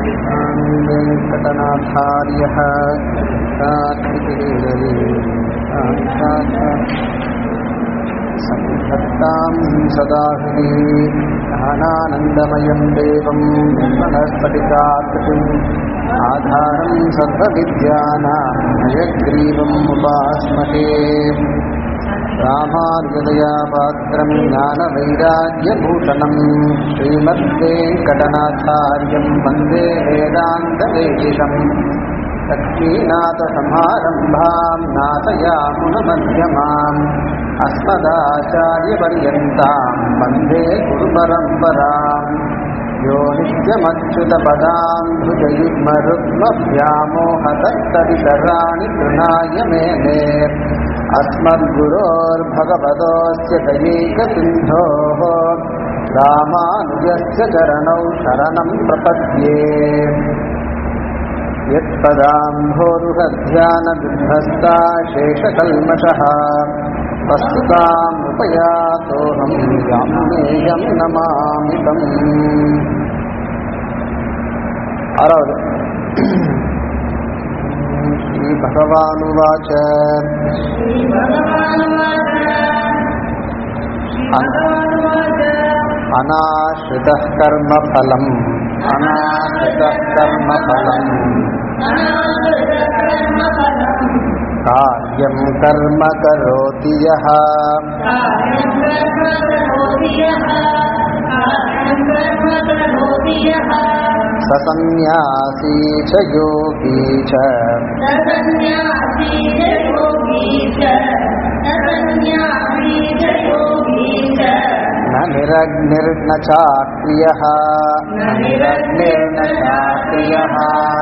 वेङ्कटनाथार्यः सन्धत्तां सदा ज्ञानानन्दमयं देवं निर्मलस्फटिकाकृतिम् आधारं सर्वविद्यानां हयग्रीवम् उपास्महे रामानुजदयापात्रं ज्ञानवैराग्यभूषणं श्रीमद्वेङ्कटनाथार्यं वन्दे वेदान्तवेदिषम् लक्ष्मीनाथसमारम्भां नाथयामुनमध्यमाम् अस्मदाचार्यपर्यन्तां वन्दे गुरुपरम्पराम् यो नित्यमच्युतपदां भुजयुग्मरुग्मव्यामोहदत्तवितराणि तृणाय मेने अस्मद्गुरोर्भगवतोऽस्य दयैकसिन्धोः रामानुजस्य चरणौ शरणं प्रपद्ये यत्पदाम्भोरुहध्यानबिभ्रस्ता शेषकल्मषः वस्तुतामुपयातोऽहं यामुनेयं नमामि तम् आरावद् श्रीभगवानुवाच अनाश्रितः कर्मफलम् अनाश्रितः कर्मफलम् कार्यं कर्म करोति यः स सन्न्यासी च योगी च न निरग्निर्न चाक्रियः न निरग्निर्न चाक्रियः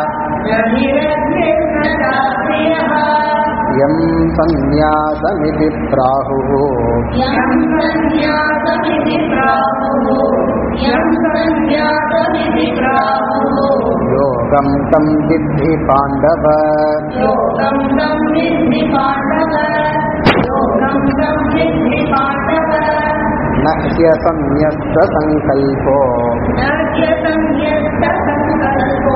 यं सन्न्यासमिति प्राहुः योगं तं विद्धि पाण्डव योगं तं विद्धि पाण्डव योगं तं विद्धि पाण्डव न ह्यसन्न्यस्तसङ्कल्पो नव्यसंयस्तसङ्कल्पो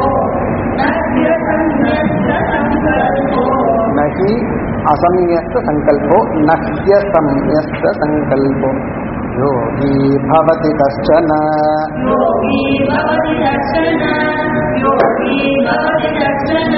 नव्यसंयस्तसङ्कल्पो न हि असंन्यस्तसङ्कल्पो न ह्यसंन्यस्तसङ्कल्पो योगी भवति कश्चन योगी भवति दर्शन योगी भवति दर्शन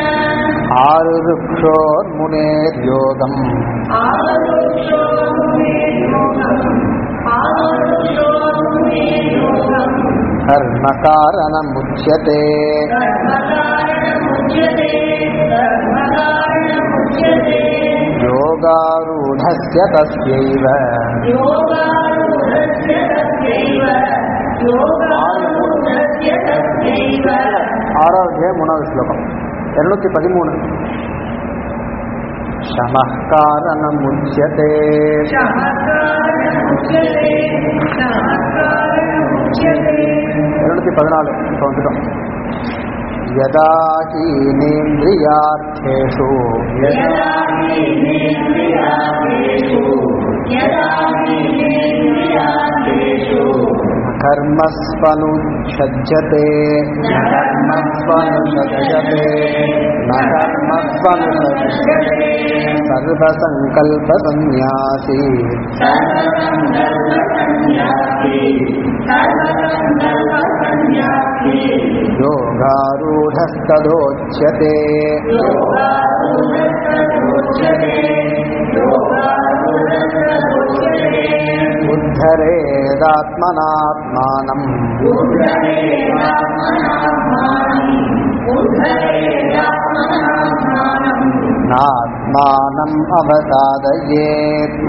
आरुरुक्षोर्मुनेर्योगम् आरुषो मुने योगम् आरुषो मुने योगम् कर्मकारणमुच्यते कर्मकारणमुच्यते कर्मकारणमुच्यते योगारूढस्य तस्यैव योगारूढस्य तस्यैव योगारूढस्य तस्यैव ஆறாவது மூணாவது ஸ்லோகம் இருநூத்தி பதிமூணு शमः कारणमुच्यते शमकारणमुच्यते शमकारणमुच्यते இருநூத்தி பதினாலு இப்போ வந்துட்டோம் यदा हीनेन्द्रियार्थेषु यदा हीनेन्द्रियादेषु यदा हीनेन्द्रियादेषु कर्मस्वनुषज्यते न कर्मस्वनुषज्यते न कर्मस्वनुषज्यते सर्वसङ्कल्पसन्न्यासी सर्वसङ्कल्पसन्न्यासी सर्वसङ्कल्पसन्न्यासी योगारूढस्तदोच्यते योगारूढस्तदोच्यते योगारूढस्तदोच्यते उद्धरेदात्मनात्मानम् उद्धरेदात्मनात्मानम् उद्धरेदात्मनात्मानम् नात्मानम् अवसादयेत्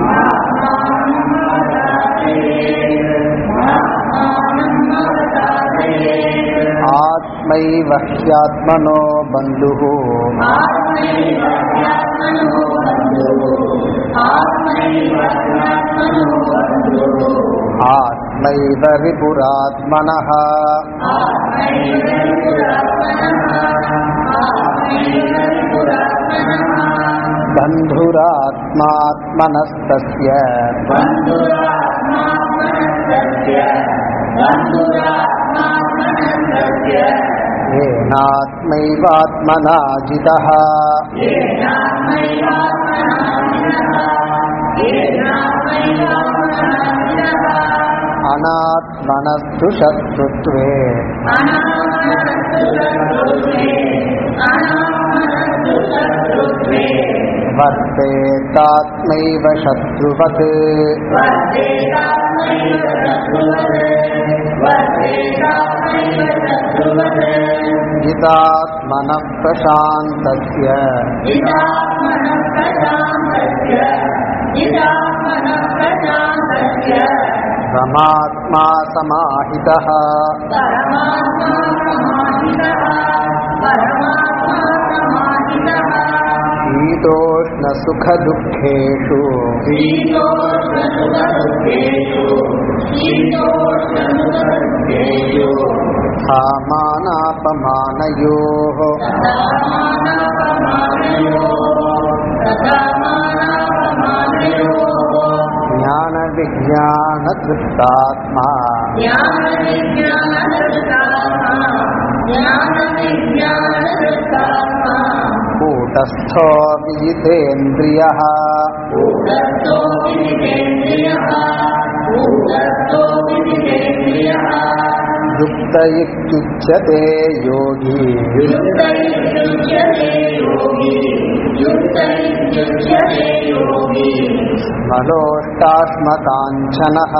आत्मैव ह्यात्मनो बन्धुः आत्मैव रिपुरात्मनः बन्धुरात्मात्मनस्तस्य येनात्मैवात्मना जितः अनात्मनस्तु शत्रुत्वे वर्तेतात्मैव शत्रुवत् जितात्मनः प्रशान्तस्य परमात्मा समाहितः शीतोष्णसुखदुःखेषु सामानापमानयोः ज्ञानविज्ञानतृप्तात्मा कूटस्थो विजितेन्द्रियः युक्त इत्युच्यते योगी मलोष्टाश्मकाञ्चनः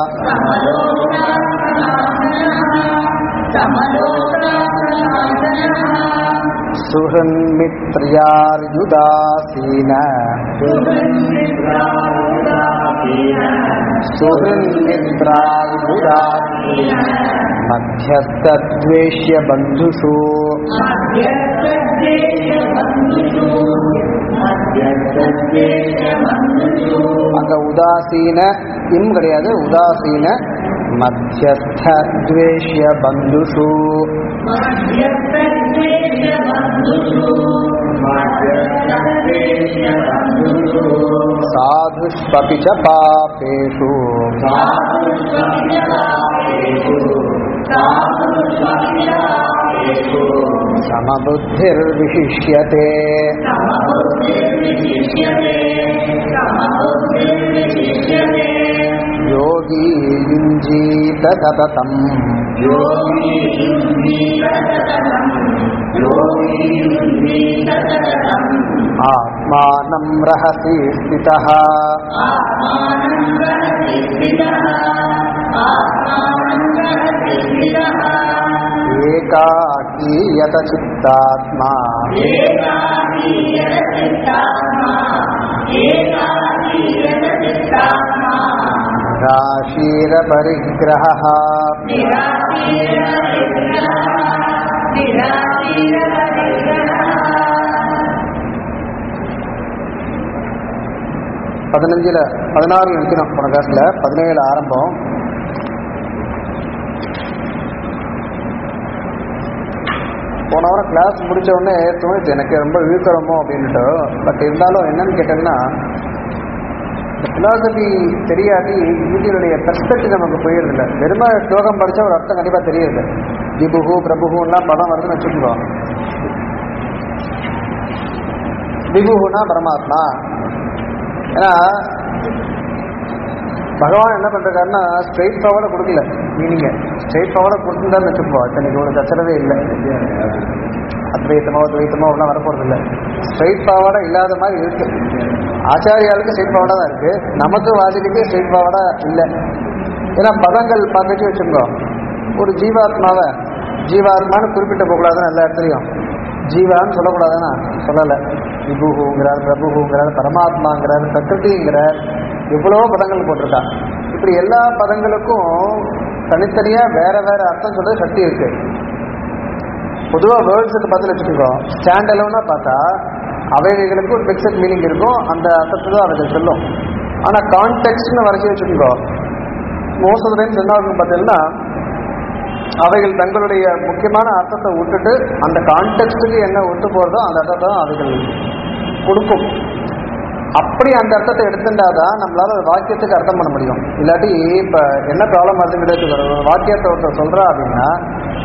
सुहृन्मित्र्यार्युदासीन सुहृन्मित्रार्युदासीन मध्यस्थद्वेष्य बन्धुषु அங்க உதாசீன இம் கிடையாது உதாசீன மத்தியஸ்த துவேஷ்ய பந்துஷு சாதுஷ்வபி ச பாபேஷு समबुद्धिर्विशिष्यते योगी युञ्जीत सततम् आत्मानं रहसि स्थितः एकाकीयत चित्तात्मा निराशीरपरिग्रहः பதினஞ்சுல பதினாறு நினைக்கணும் போன கிளாஸ்ல பதினேழு ஆரம்பம் போன வாரம் கிளாஸ் முடிச்ச உடனே தோணுச்சு எனக்கு ரொம்ப இழுக்கிறோமோ அப்படின்ட்டு பட் இருந்தாலும் என்னன்னு கேட்டேன்னா ஃபிலாசபி தெரியாட்டி கீதையுடைய பெர்ஸ்பெக்டிவ் நமக்கு போயிருதில்ல வெறும ஸ்லோகம் படிச்சா ஒரு அர்த்தம் கண்டிப்பா தெரியுது விபுகு பிரபுகுலாம் படம் வருதுன்னு வச்சுக்கோ விபுகுனா பரமாத்மா ஏன்னா பகவான் என்ன பண்றாருன்னா ஸ்ட்ரெயிட் ஃபார்வர்டை கொடுக்கல மீனிங்க ஸ்ட்ரெயிட் ஃபார்வர்டை கொடுத்துருந்தான்னு வச்சுக்கோ இத்தனைக்கு ஒரு சச்சரவே இல்லை அத்வைத்தமோ துவைத்தமோ எல்லாம் வரப்போறது இல்லை ஸ்ட்ரெயிட் ஃபார்வர்டா இல்லாத மாதிரி இருக்கு ஆச்சாரியாளுக்கு ஸ்ட்ரெயிட் ஃபார்வர்டா தான் இருக்கு நமக்கு வாதிக்கு ஸ்ட்ரெயிட் ஃபார்வர்டா இல்லை ஏன்னா பதங்கள் பார்த்துட்டு வச்சுக்கோ ஒரு ஜீவாத்மாவை ஜீவாத்மான்னு குறிப்பிட்ட போகக்கூடாதுன்னு எல்லா இடத்துலையும் ஜீவான்னு சொல்லக்கூடாதுன்னா சொல்லலை விபுகுங்கிறார் பிரபுகுங்கிறார் பரமாத்மாங்கிறார் பிரகிருதிங்கிறார் எவ்வளவோ பதங்கள் போட்டிருக்கா இப்படி எல்லா பதங்களுக்கும் தனித்தனியா வேற வேற அர்த்தம் சொல்ற சக்தி இருக்கு பொதுவா வேர்ட்ஸுக்கு பார்த்து வச்சுக்கோ ஸ்டாண்ட் அலோனா பார்த்தா அவைகளுக்கு ஒரு பிக்சட் மீனிங் இருக்கும் அந்த அர்த்தத்தை தான் அவைகள் சொல்லும் ஆனா கான்டெக்ட்னு வரைச்சி வச்சுக்கோ மோஸ்ட் ஆஃப் டைம்ஸ் என்ன ஆகும் பார்த்தீங்கன்னா அவைகள் தங்களுடைய முக்கியமான அர்த்தத்தை விட்டுட்டு அந்த கான்டெக்ட்டுக்கு என்ன ஒத்து போறதோ அந்த அர்த்தத்தை தான் அவைகள் கொடுக்கும் அப்படி அந்த அர்த்தத்தை எடுத்துட்டாதான் நம்மளால ஒரு வாக்கியத்துக்கு அர்த்தம் பண்ண முடியும் இல்லாட்டி இப்ப என்ன ப்ராப்ளம் வருதுங்கிறது ஒரு வாக்கியத்தை ஒருத்தர் சொல்றா அப்படின்னா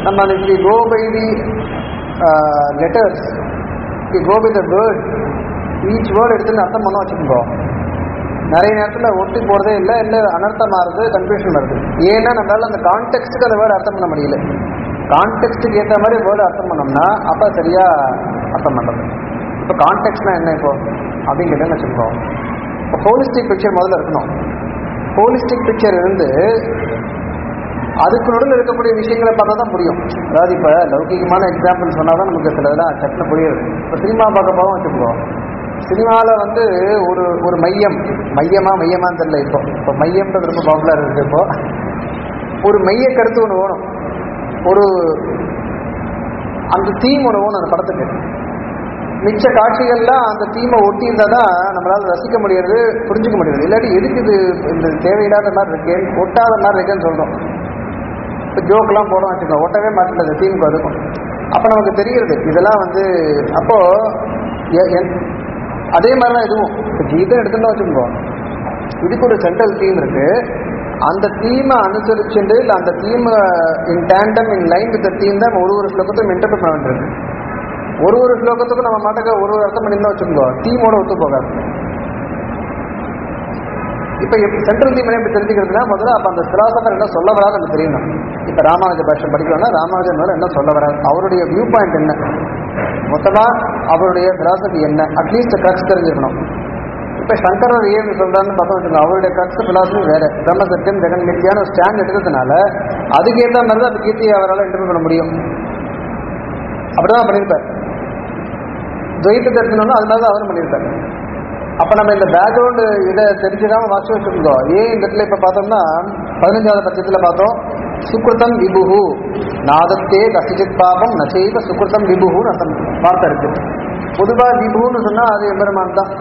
நம்ம அன்னைக்கு go by the letters go by the word each word எடுத்து அர்த்தம் பண்ண வச்சுக்கோ நிறைய நேரத்தில் ஒட்டி போகிறதே இல்லை இல்லை அனர்த்தம் மாறுது கன்ஃபியூஷன் வருது ஏன்னா நம்மளால அந்த கான்டெக்ட்டுக்கு அந்த வேர்டு அர்த்தம் பண்ண முடியல கான்டெக்ட்டுக்கு ஏற்ற மாதிரி வேர்டு அர்த்தம் பண்ணோம்னா அப்போ சரியா அர்த்தம் பண்ணுறது இப்போ கான்டெக்ட்னா என்ன இப்போ அப்படின்னு கேட்டேன்னு வச்சுக்கோ இப்போ ஹோலிஸ்டிக் பிக்சர் முதல்ல இருக்கணும் ஹோலிஸ்டிக் பிக்சர் இருந்து அதுக்கு நடுவில் இருக்கக்கூடிய விஷயங்களை பார்த்தா தான் புரியும் அதாவது இப்போ லௌகிகமான எக்ஸாம்பிள் சொன்னால் தான் நமக்கு சில இதெல்லாம் சட்டுன்னு புரியுது இப்போ சினிமா பார்க்க போவோம் வச்சுக்கோ சினிமாவில் வந்து ஒரு ஒரு மையம் மையமா மையமான்னு தெரியல இப்போ இப்போ மையம்ன்றது ரொம்ப பாப்புலர் இருக்கு இப்போ ஒரு மைய கருத்து ஒன்று வேணும் ஒரு அந்த தீம் ஒன்று வேணும் அந்த படத்துக்கு மிச்ச காட்சிகள்லாம் அந்த தீமை ஒட்டி இருந்தால் தான் நம்மளால் ரசிக்க முடியாது புரிஞ்சுக்க முடியாது இல்லாட்டி எதுக்கு இது இந்த தேவையில்லாத மாதிரி இருக்கேன் ஒட்டாத மாதிரி இருக்கேன்னு சொல்கிறோம் இப்போ ஜோக்கெலாம் போட வச்சுக்கோங்க ஒட்டவே மாட்டேங்குது தீமுக்கு அதுக்கும் அப்போ நமக்கு தெரியுது இதெல்லாம் வந்து அப்போது அதே மாதிரி தான் இதுவும் இப்போ கீதை எடுத்துன்னு வச்சுக்கோ இதுக்கு ஒரு சென்ட்ரல் தீம் இருக்கு அந்த தீமை அனுசரிச்சுட்டு இல்லை அந்த theme in tandem in line with theme தான் ஒரு ஒரு ஸ்லோகத்தையும் இன்டர்பிரட் பண்ண வேண்டியிருக்கு ஒரு ஒரு ஸ்லோகத்துக்கும் நம்ம மாட்டக்க ஒரு ஒரு அர்த்தம் பண்ணியிருந்தா வச்சுக்கோ தீமோட ஒத்து போகாது இப்போ சென்ட்ரல் தீம் எப்படி தெரிஞ்சுக்கிறதுனா முதல்ல அப்போ அந்த பிலாசபர் என்ன சொல்ல வராது நமக்கு தெரியணும் இப்போ ராமானுஜ பாஷை படிக்கிறோம்னா ராமானுஜன் மேலே என்ன சொல்ல வராது அவருடைய வியூ பாயிண்ட் என்ன மொத்தமாக அவருடைய பிலாசபி என்ன அட்லீஸ்ட் கிரக்ஸ் தெரிஞ்சிருக்கணும் இப்போ சங்கரர் ஏன் சொல்றாருன்னு பார்த்தோம் வச்சுக்கோங்க அவருடைய கிரக்ஸ் பிலாசபி வேற பிரம்ம சத்தியம் ஜெகன் மித்தியான ஒரு ஸ்டாண்ட் எடுத்ததுனால அதுக்கு ஏற்ற மாதிரி தான் அந்த கீர்த்தியை அவரால் இன்டர்வியூ பண்ண முடியும் அப்படிதான் பண்ணியிருப்பார் துவைத்த தரிசனம்னா அது மாதிரி தான் அவரும் பண்ணியிருப்பார் அப்போ நம்ம இந்த பேக்ரவுண்டு இதை தெரிஞ்சுக்காம வாசி வச்சுருந்தோம் ஏன் இந்த இடத்துல இப்போ பார்த்தோம்னா பதினஞ்சாவது பட்சத்தில் பார்த்தோம் சுக்ருதம் விபுகு நாதத்தே கசிஜித் பாபம் நசைவ சுக்ருதம் விபுகுன்னு அர்த்தம் வார்த்தை இருக்கு பொதுவாக விபுன்னு சொன்னால் அது எம்பெருமான் தான்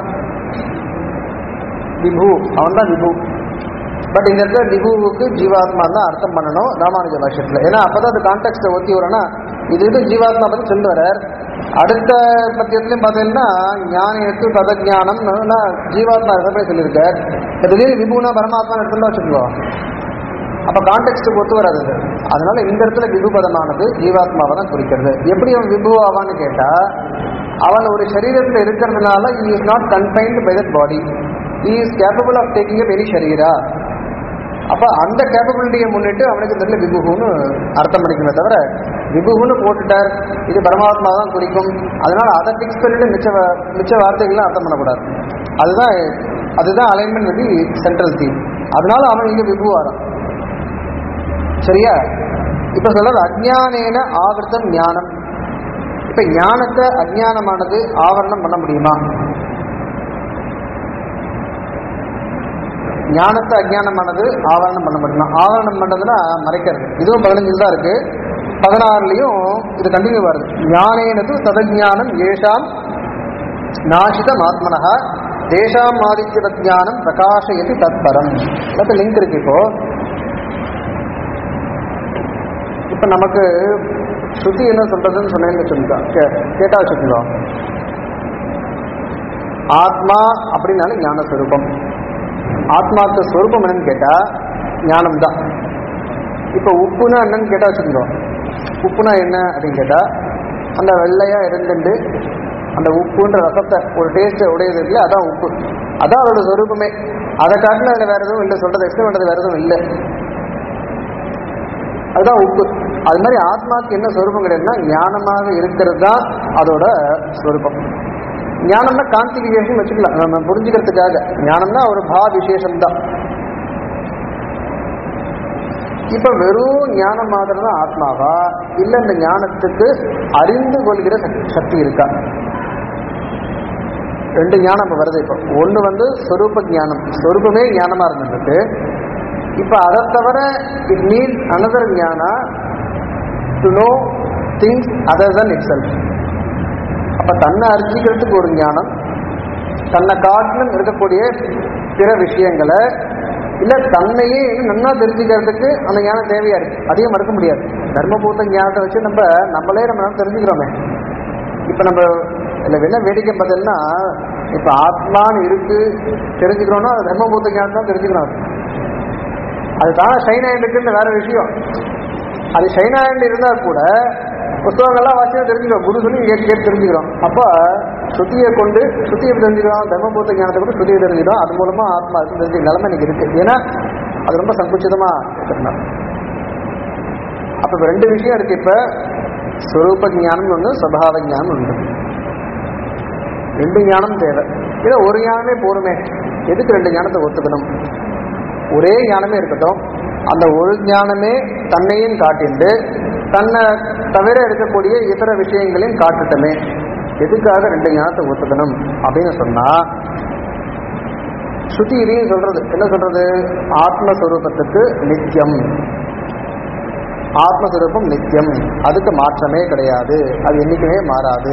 விபு அவன் தான் விபு பட் இந்த இடத்துல விபுவுக்கு ஜீவாத்மா தான் அர்த்தம் பண்ணணும் ராமானுஜ பாஷ்யத்தில் ஏன்னா அப்போ தான் அது கான்டெக்ட்டை ஒத்தி வரனா இது இது ஜீவாத்மா பற்றி சொல்லி வர்றார் அடுத்த பத்தியத்துலையும் பார்த்தீங்கன்னா ஞானியத்து ததஜானம்னு ஜீவாத்மா இருக்கிற சொல்லியிருக்கார் திடீர்னு விபுனா பரமாத்மா எடுத்துன்னு வச்சுக்கோ அப்போ கான்டெக்ட்டுக்கு ஒத்து வராது அது அதனால இந்த இடத்துல விபு பதமானது ஜீவாத்மாவை தான் குறிக்கிறது எப்படி அவன் விபு ஆவான்னு கேட்டால் அவன் ஒரு சரீரத்தில் இருக்கிறதுனால he is not confined by that body he is capable of taking a very ஷரீரா அப்போ அந்த கேப்பபிலிட்டியை முன்னிட்டு அவனுக்கு தெரியல விபுகுன்னு அர்த்தம் பண்ணிக்குமே தவிர விபுகுன்னு போட்டுட்டார் இது பரமாத்மா தான் குறிக்கும் அதனால அதை ஃபிக்ஸ் பண்ணிட்டு மிச்ச வ- மிச்ச வார்த்தைகள்லாம் அர்த்தம் பண்ணக்கூடாது அதுதான் அதுதான் அலைன்மெண்ட் வித் சென்ட்ரல் தீம் அதனால அவன் இங்கே விபு வரான் சரியா இப்ப சொல்றது அஜ்ஞானேன ஆவர்த்தம் ஞானம் இப்ப ஞானத்தை அஜ்ஞானமானது ஆவரணம் பண்ண முடியுமா ஞானத்தை அஜ்ஞானமானது ஆவரணம் பண்ண முடியுமா ஆவரணம் பண்றதுன்னா மறைக்கிறது இதுவும் பதினஞ்சில் தான் இருக்கு பதினாறுலயும் இது கண்டினியூ வருது ஞானேனது ததஜானம் ஏஷாம் நாசிதம் ஆத்மனஹா தேஷாம் ஆதித்ய ஜானம் பிரகாஷயதி தத்பரம் அது லிங்க் இருக்கு இப்போ இப்ப நமக்கு ஸ்ருதி என்ன சொல்றதுன்னு சொன்னேன்னு வச்சுக்கோ கே- கேட்டா வச்சுக்கோ ஆத்மா அப்படின்னாலும் ஞான ஸ்வரூபம் ஆத்மாக்கு ஸ்வரூபம் என்னன்னு கேட்டா ஞானம் தான் இப்ப உப்புனா என்னன்னு கேட்டா வச்சுக்கோ உப்புனா என்ன அப்படின்னு கேட்டா அந்த வெள்ளையா இருந்துட்டு அந்த உப்புன்ற ரசத்தை ஒரு டேஸ்ட் உடையது இல்லை அதான் உப்பு அதான் அதோட ஸ்வரூபமே அதை காட்டில அதில் வேற எதுவும் இல்லை சொல்றது எக்ஸ்பிளைன் பண்றது வேற எதுவும் இல்லை அதுதான் உப்பு அது மாதிரி ஆத்மாக்கு என்ன ஸ்வரூபம் கிடையாதுன்னா ஞானமாக இருக்கிறது தான் அதோட ஸ்வரூபம் ஞானம்னா கான்சிபிகேஷன் வச்சுக்கலாம் நம்ம புரிஞ்சுக்கிறதுக்காக ஞானம்னா ஒரு பா விசேஷம் தான் இப்ப வெறும் ஞானம் மாத்திரம் தான் ஆத்மாவா இல்ல இந்த ஞானத்துக்கு அறிந்து கொள்கிற சக்- சக்தி இருக்கா ரெண்டு ஞானம் இப்ப வருது இப்போ ஒண்ணு வந்து ஸ்வரூப ஞானம் ஸ்வரூபமே ஞானமா இருந்துருக்கு இப்ப அதை தவிர இட் நீட் அனதர் ஞானா to know things other than itself அப்ப தன்னை அறிஞ்சிக்கிறதுக்கு ஒரு ஞானம் தன்னை காட்டிலும் இருக்கக்கூடிய பிற விஷயங்களை இல்ல தன்னையே இன்னும் நன்னா தெரிஞ்சுக்கிறதுக்கு அந்த ஞானம் தேவையா இருக்கு அதையும் மறுக்க முடியாது தர்மபூத்த ஞானத்தை வச்சு நம்ம நம்மளே நம்ம நல்லா தெரிஞ்சுக்கிறோமே இப்ப நம்ம இல்ல என்ன வேடிக்கை பார்த்தீங்கன்னா இப்ப ஆத்மான்னு இருக்கு தெரிஞ்சுக்கிறோம்னா அது தர்மபூத்த ஞானம் தான் தெரிஞ்சுக்கிறோம் அது. அது தானே ஷைன் ஆகிட்டு இருக்குன்னு வேற விஷயம் அது சைனாண்டு இருந்தா கூட புஸ்தகங்கள்லாம் வாசிச்சு தெரிஞ்சுக்கிறோம் குரு சொல்லி கேட்டு கேட்டு தெரிஞ்சுக்கிறோம் அப்போ சுத்தியை கொண்டு சுத்தியை தெரிஞ்சுக்கிறோம் தர்மபூத்த ஞானத்தை கொண்டு சுத்தியை தெரிஞ்சுக்கிறோம் அது மூலமா ஆத்மா இருக்கு தெரிஞ்ச நிலைமை இன்னைக்கு இருக்கு ஏன்னா அது ரொம்ப சங்குச்சிதமா இருக்கிறனால அப்ப இப்ப ரெண்டு விஷயம் இருக்கு இப்ப ஸ்வரூப ஞானம் ஒண்ணு சபாவ ஞானம் ஒன்று ரெண்டு ஞானம் தேவை இல்ல ஒரு ஞானமே போருமே எதுக்கு ரெண்டு ஞானத்தை ஒத்துக்கணும் ஒரே ஞானமே இருக்கட்டும் அந்த ஒரு ஞானமே தன்னையும் காட்டிண்டு தன்னை தவிர இருக்கக்கூடிய இதர விஷயங்களையும் காட்டட்டுமே எதுக்காக ரெண்டு ஞானத்தை ஒத்துக்கணும் அப்படின்னு சொன்னா ஸ்ருதி இதையும் சொல்றது என்ன சொல்றது ஆத்மஸ்வரூபத்துக்கு நித்தியம் ஆத்மஸ்வரூபம் நித்தியம் அதுக்கு மாற்றமே கிடையாது அது என்னைக்குமே மாறாது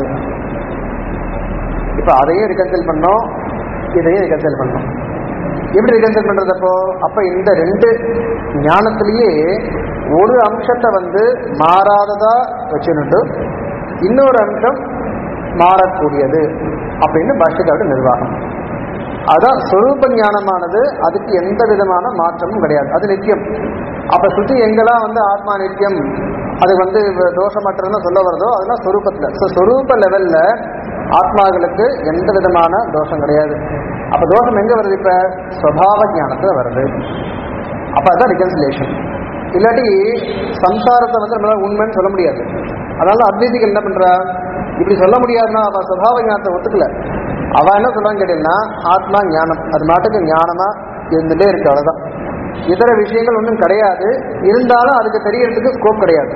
இப்ப அதையும் ரிகன்சல் பண்ணோம் இதையும் ரிகன்சல் பண்ணோம் எப்படி ரிகன்சல் பண்றது அப்போ அப்ப இந்த ரெண்டு ஞானத்திலேயே ஒரு அம்சத்தை வந்து மாறாததா வச்சுட்டு இன்னொரு அம்சம் மாறக்கூடியது அப்படின்னு பாஷ்யத்தோட நிர்வாகம் அதான் சொரூப ஞானமானது அதுக்கு எந்த விதமான மாற்றமும் கிடையாது அது நித்தியம் அப்ப சுத்தி எங்கெல்லாம் வந்து ஆத்மா நித்தியம் அது வந்து தோஷமற்றதுன்னு சொல்ல வருதோ அதெல்லாம் சொரூபத்துல ஸோ சொரூப லெவல்ல ஆத்மாக்களுக்கு எந்த விதமான தோஷம் கிடையாது அப்ப தோஷம் எங்க வருது இப்ப ஸ்வபாவ ஞானத்துல வருது அப்ப அதான் ரிகன்சிலேஷன் இல்லாட்டி சம்சாரத்தை வந்து நம்மளால உண்மைன்னு சொல்ல முடியாது அதனால அத்வைதிகள் என்ன பண்றா இப்படி சொல்ல முடியாதுன்னா அவ சுபாவ ஞானத்தை ஒத்துக்கல அவ என்ன சொல்றான்னு கேட்டீங்கன்னா ஆத்மா ஞானம் அது மாட்டுக்கு ஞானமா இருந்துட்டே இருக்கு அவ்வளவுதான் இதர விஷயங்கள் ஒன்றும் கிடையாது இருந்தாலும் அதுக்கு தெரியறதுக்கு ஸ்கோப் கிடையாது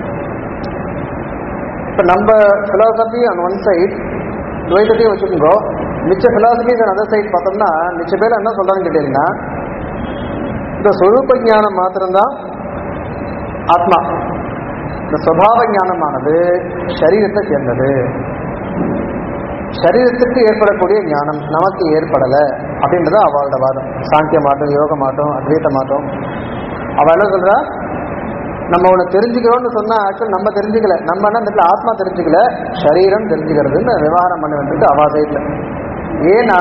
இப்ப நம்ம பிலாசபி ஆன் ஒன் சைட் துவைதத்தையும் வச்சுக்கோங்க மிச்ச பிலாசபிஸ் ஆன் அதர் சைட் பார்த்தோம்னா மிச்ச பேர் என்ன சொல்றாங்கன்னு கேட்டீங்கன்னா இந்த சொரூப ஞானம் மாத்திரம்தான் ஆத்மா இந்த சுவாவ ஞானமானது சரீரத்தை சேர்ந்தது சரீரத்துக்கு ஏற்படக்கூடிய ஞானம் நமக்கு ஏற்படலை அப்படின்றது அவளோட வாதம் சாங்கிய மாட்டம் யோக மாட்டம் அத்வைத்த மாட்டம் அவ என்ன சொல்றா நம்ம ஒன்று தெரிஞ்சுக்கிறோம்னு சொன்னா ஆக்சுவல் நம்ம தெரிஞ்சுக்கல நம்ம என்ன இந்த இடத்துல ஆத்மா தெரிஞ்சுக்கல சரீரம் தெரிஞ்சுக்கிறதுன்னு விவகாரம் பண்ண வேண்டியது அவா சைட்ல ஏன்னா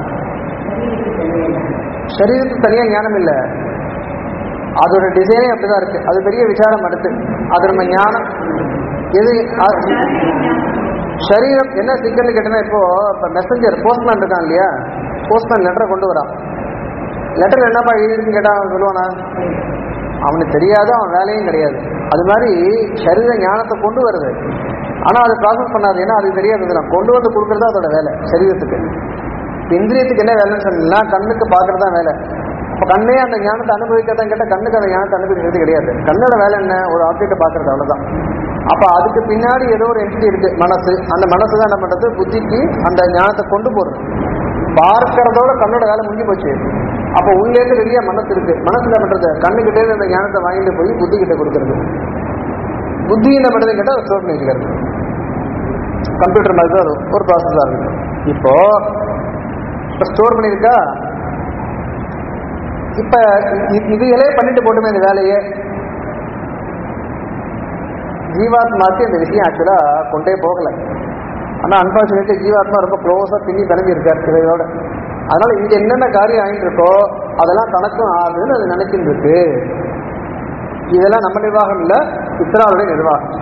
சரீரத்துக்கு தனியா ஞானம் இல்லை அதோட டிசைனே அப்படிதான் இருக்கு அது பெரிய விசாரம் அடுத்து அது நம்ம ஞானம் எது அ- சரீரம் என்ன சிக்கல்னு கேட்டனா இப்போ இப்போ மெசஞ்சர் போஸ்ட்மேன் இருக்கான் இல்லையா போஸ்ட்மேன் லெட்டரை கொண்டு வரான் லெட்டர் என்னப்பா எழுதிருக்குன்னு கேட்டா அவன் சொல்லுவானா அவனுக்கு தெரியாது அவன் வேலையும் கிடையாது அது மாதிரி சரீர ஞானத்தை கொண்டு வருது ஆனா அது ப்ராசஸ் பண்ணாது ஏன்னா அது தெரியாது நான் கொண்டு வந்து கொடுக்கறது அதோட வேலை சரீரத்துக்கு இப்ப இந்திரியத்துக்கு என்ன வேலைன்னு சொன்னா கண்ணுக்கு பார்க்கறது தான் வேலை அப்ப கண்ணே அந்த ஞானத்தை அனுபவிக்கிறதான் கேட்டால் கண்ணுக்கு அந்த ஞானத்தை அனுபவிக்கிறது கிடையாது கண்ணோட வேலை என்ன ஒரு ஆப்ஜெக்டை பார்க்கறது அவ்வளவுதான் அப்ப அதுக்கு பின்னாடி ஏதோ ஒரு என்டிட்டி இருக்கு மனசு அந்த மனசு தான் என்ன பண்றது புத்திக்கு அந்த ஞானத்தை கொண்டு போறது பார்க்கறதோட கண்ணோட வேலை முடிஞ்சு போச்சு அப்ப உள்ளே இருந்து வெளியே மனசு இருக்கு மனசு என்ன பண்றது கண்ணுகிட்டே இருந்து அந்த ஞானத்தை வாங்கிட்டு போய் புத்தி கிட்ட கொடுக்கறது புத்தி என்ன பண்றது கேட்டா ஸ்டோர் பண்ணி வச்சுக்கிறது கம்ப்யூட்டர் மாதிரி தான் ஒரு- ஒரு ப்ராசஸா இருக்கு இப்போ இப்ப ஸ்டோர் பண்ணியிருக்கா இப்ப இ- இதுகளே பண்ணிட்டு போட்டுமே இந்த வேலையே ஜீவாத்மாக்கு இந்த விஷயம் ஆக்சுவலா கொண்டே போகல ஆனா அன்பார்ச்சுனேட்லி ஜீவாத்மா ரொம்ப க்ளோஸா பின்னி பிணைஞ்சு இருக்காரு இதையோட அதனால இங்க என்னென்ன காரியம் ஆயிட்டு இருக்கோ அதெல்லாம் தனக்கும் ஆகுதுன்னு அது நினைச்சிட்டு இருக்கு இதெல்லாம் நம்ம நிர்வாகம் இல்ல இஸ்ராவுடைய நிர்வாகம்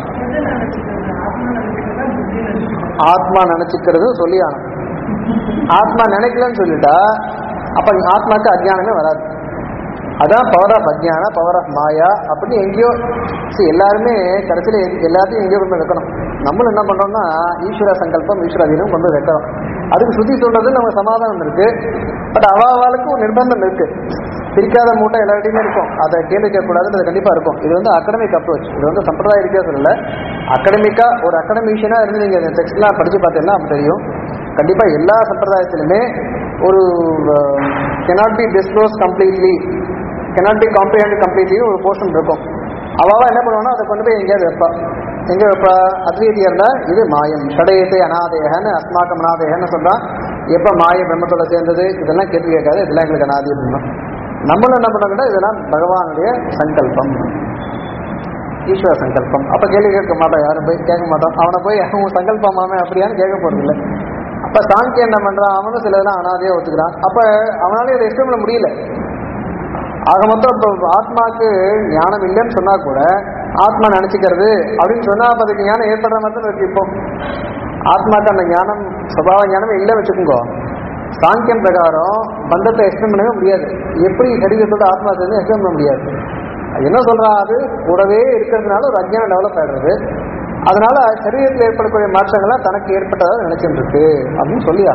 ஆத்மா நினைச்சுக்கிறது சொல்லி ஆகணும் ஆத்மா நினைக்கலன்னு சொல்லிட்டா அப்ப ஆத்மாக்கு அஜ்ஞானமே வராது அதான் பவர் ஆஃப் அஜ்ஞான பவர் ஆஃப் மாயா அப்படின்னு எங்கேயோ see, எல்லாருமே கடைசியில் எ- எல்லாத்தையும் எங்கேயோ கொண்டு போய் வைக்கணும் நம்மளும் என்ன பண்றோம்னா ஈஸ்வர சங்கல்பம் ஈஸ்வர அதீனம் கொண்டு போய் வைக்கிறோம் அதுக்கு சுத்தி சொல்றது நம்ம சமாதானம் இருக்கு பட் அவாவாளுக்கு ஒரு நிர்பந்தம் இருக்கு பிரிக்காத மூட்டை எல்லார்ட்டையுமே இருக்கும் அதை கேள்வி கேட்கக்கூடாதுன்றது கண்டிப்பா இருக்கும் இது வந்து அகடமிக் அப்ரோச் இது வந்து சம்பிரதாய ரீதியா சொல்லல அகடமிக்கா ஒரு அகடமிஷியனா இருந்து நீங்க இந்த டெக்ஸ்ட்லாம் படிச்சு பார்த்தீங்கன்னா அப்ப தெரியும் கண்டிப்பா எல்லா சம்பிரதாயத்திலுமே ஒரு cannot be disclosed completely cannot be comprehend completely ஒரு போர்ஷன் இருக்கும் அவாவா என்ன பண்ணுவானா அதை கொண்டு போய் எங்கேயாவது வைப்பா எங்க வைப்பா அத்வைதியர்னா இது மாயம் ஷடயத்தை அனாதேகன்னு அஸ்மாக்கம் அனாதேகன்னு சொல்றான் எப்ப மாய பிரம்மத்தோட சேர்ந்தது இதெல்லாம் கேள்வி கேட்காது இதெல்லாம் எங்களுக்கு அனாதி அப்படின்னா நம்மளும் என்ன பண்ணோம்னா இதெல்லாம் பகவானுடைய சங்கல்பம் ஈஸ்வர சங்கல்பம் அப்ப கேள்வி கேட்க மாட்டோம் யாரும் போய் கேட்க மாட்டோம் அவனை போய் அவன் சங்கல்பமாமே அப்படியான்னு கேட்க போறது இல்லை அப்ப சாங்கிய என்ன பண்றான் அவனும் சிலதெல்லாம் அனாதையா ஒத்துக்கிறான் அப்ப அவனால இதை எக்ஸ்பிளைன் பண்ண முடியல ஆக மொத்தம் இப்போ ஆத்மாக்கு ஞானம் இல்லைன்னு சொன்னா கூட ஆத்மா நினைச்சுக்கிறது அப்படின்னு சொன்னா அப்ப அதுக்கு ஞானம் ஏற்படுற மாதிரி தான் இருக்கு இப்போ ஆத்மாக்கு அந்த ஞானம் சுபாவ ஞானம் இல்லை வச்சுக்கோங்க சாங்கியம் பிரகாரம் பந்தத்தை எக்ஸ்பிளைன் பண்ணவே முடியாது எப்படி சரீரத்தோட ஆத்மா சேர்ந்து எக்ஸ்பிளைன் பண்ண முடியாது அது என்ன சொல்றான் அது கூடவே இருக்கிறதுனால ஒரு அஜ்ஞானம் டெவலப் ஆயிடுறது அதனால சரீரத்தில் ஏற்படக்கூடிய மாற்றங்கள்லாம் தனக்கு ஏற்பட்டதாக நினைச்சுட்டு இருக்கு அப்படின்னு சொல்லியா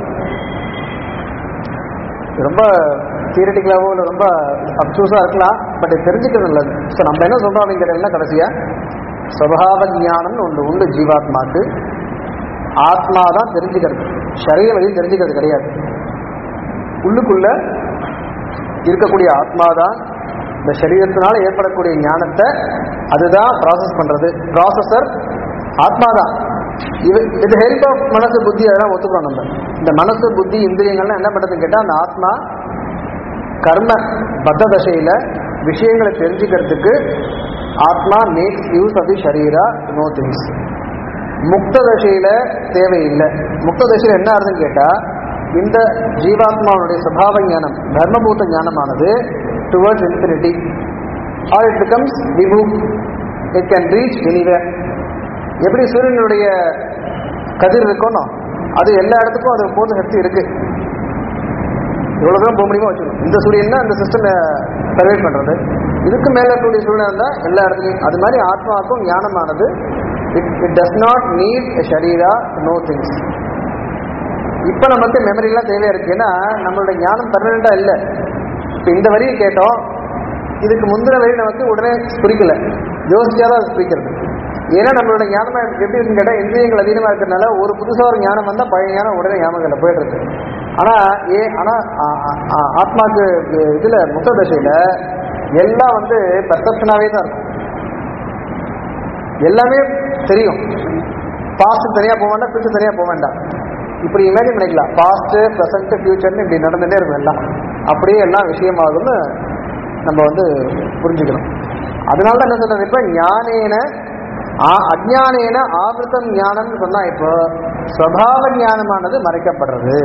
ரொம்ப தியரட்டிக்கலாவோ இல்லை ரொம்ப அப்சூஸாக இருக்கலாம் பட் தெரிஞ்சுக்கிறது நல்லது ஸோ நம்ம என்ன சொல்றோம் அப்படிங்கிறதுனா கடைசியா சுபாவ ஞானம்னு ஒன்று உண்டு ஜீவாத்மாக்கு ஆத்மா தான் தெரிஞ்சுக்கிறது சரீரம் வெளியில் தெரிஞ்சுக்கிறது கிடையாது உள்ளுக்குள்ள இருக்கக்கூடிய ஆத்மா தான் இந்த சரீரத்தினால ஏற்படக்கூடிய ஞானத்தை அதுதான் ப்ராசஸ் பண்றது ப்ராசஸர் ஆத்மா தான் இது இது ஹெல்ப் ஆஃப் மனசு புத்தி அதெல்லாம் ஒத்துக்கிறோம் நம்ம இந்த மனசு புத்தி இந்திரியங்கள்லாம் என்ன பண்ணுறதுன்னு கேட்டால் அந்த ஆத்மா கர்ம பத்த தசையில விஷயங்களை தெரிஞ்சுக்கிறதுக்கு ஆத்மா மேக்ஸ் யூஸ் ஆஃப் தி ஷரீரா நோ திங்ஸ் முக்த தசையில தேவையில்லை முக்த தசையில என்ன ஆகுதுன்னு கேட்டா இந்த ஜீவாத்மாவுடைய சுபாவ ஞானம் தர்மபூத ஞானமானது towards infinity or it becomes விபு இட் கேன் ரீச் எனிவேர் எப்படி சூரியனுடைய கதிர் இருக்கணும் அது எல்லா இடத்துக்கும் அது போத சக்தி இருக்கு எவ்வளவு தூரம் போக முடியுமோ வச்சுக்கணும் இந்த சூரியன் தான் இந்த சிஸ்டம் சர்வே பண்றது இதுக்கு மேல இருக்கக்கூடிய சூழ்நிலை இருந்தா எல்லா இடத்துலையும் அது மாதிரி ஆத்மாவுக்கும் ஞானமானது it it does not need ஷரீரா நோ திங்ஸ் இப்போ நமக்கு மெமரிலாம் தேவையா இருக்கு ஏன்னா நம்மளோட ஞானம் பர்மனண்டா இல்லை இப்போ இந்த வரியை கேட்டோம் இதுக்கு முந்தின வரி நமக்கு உடனே புரிக்கல யோசிச்சாதான் அது புரிக்கிறது ஏன்னா நம்மளோட ஞானம் எப்படி இருக்குன்னு கேட்டால் இந்திரியங்கள் அதிகமாக இருக்கிறதுனால ஒரு புதுசாக ஒரு ஞானம் வந்தால் பழைய ஞானம் உடனே ஞாபகத்தில் போயிடுறது ஆனால் ஏ ஆனால் ஆத்மாக்கு இதில் முத்த தசையில் எல்லாம் வந்து பெர்செப்ஷனாகவே தான் இருக்கும் எல்லாமே தெரியும் பாஸ்ட் தனியாக போக வேண்டாம் ஃபியூச்சர் தனியாக போக வேண்டாம் இப்படி இமேஜின் பண்ணிக்கலாம் பாஸ்ட் ப்ரெசன்ட் ஃபியூச்சர்னு இப்படி நடந்துகிட்டே இருக்கும் எல்லாம் அப்படியே எல்லாம் விஷயமாகும்னு நம்ம வந்து புரிஞ்சுக்கணும் அதனால தான் என்ன சொல்றது இப்போ ஞானேன ஆ- அஜ்ஞானேன ஆவிருத்தம் ஞானம்னு சொன்னா இப்போ ஸ்வபாவ ஞானமானது மறைக்கப்படுறது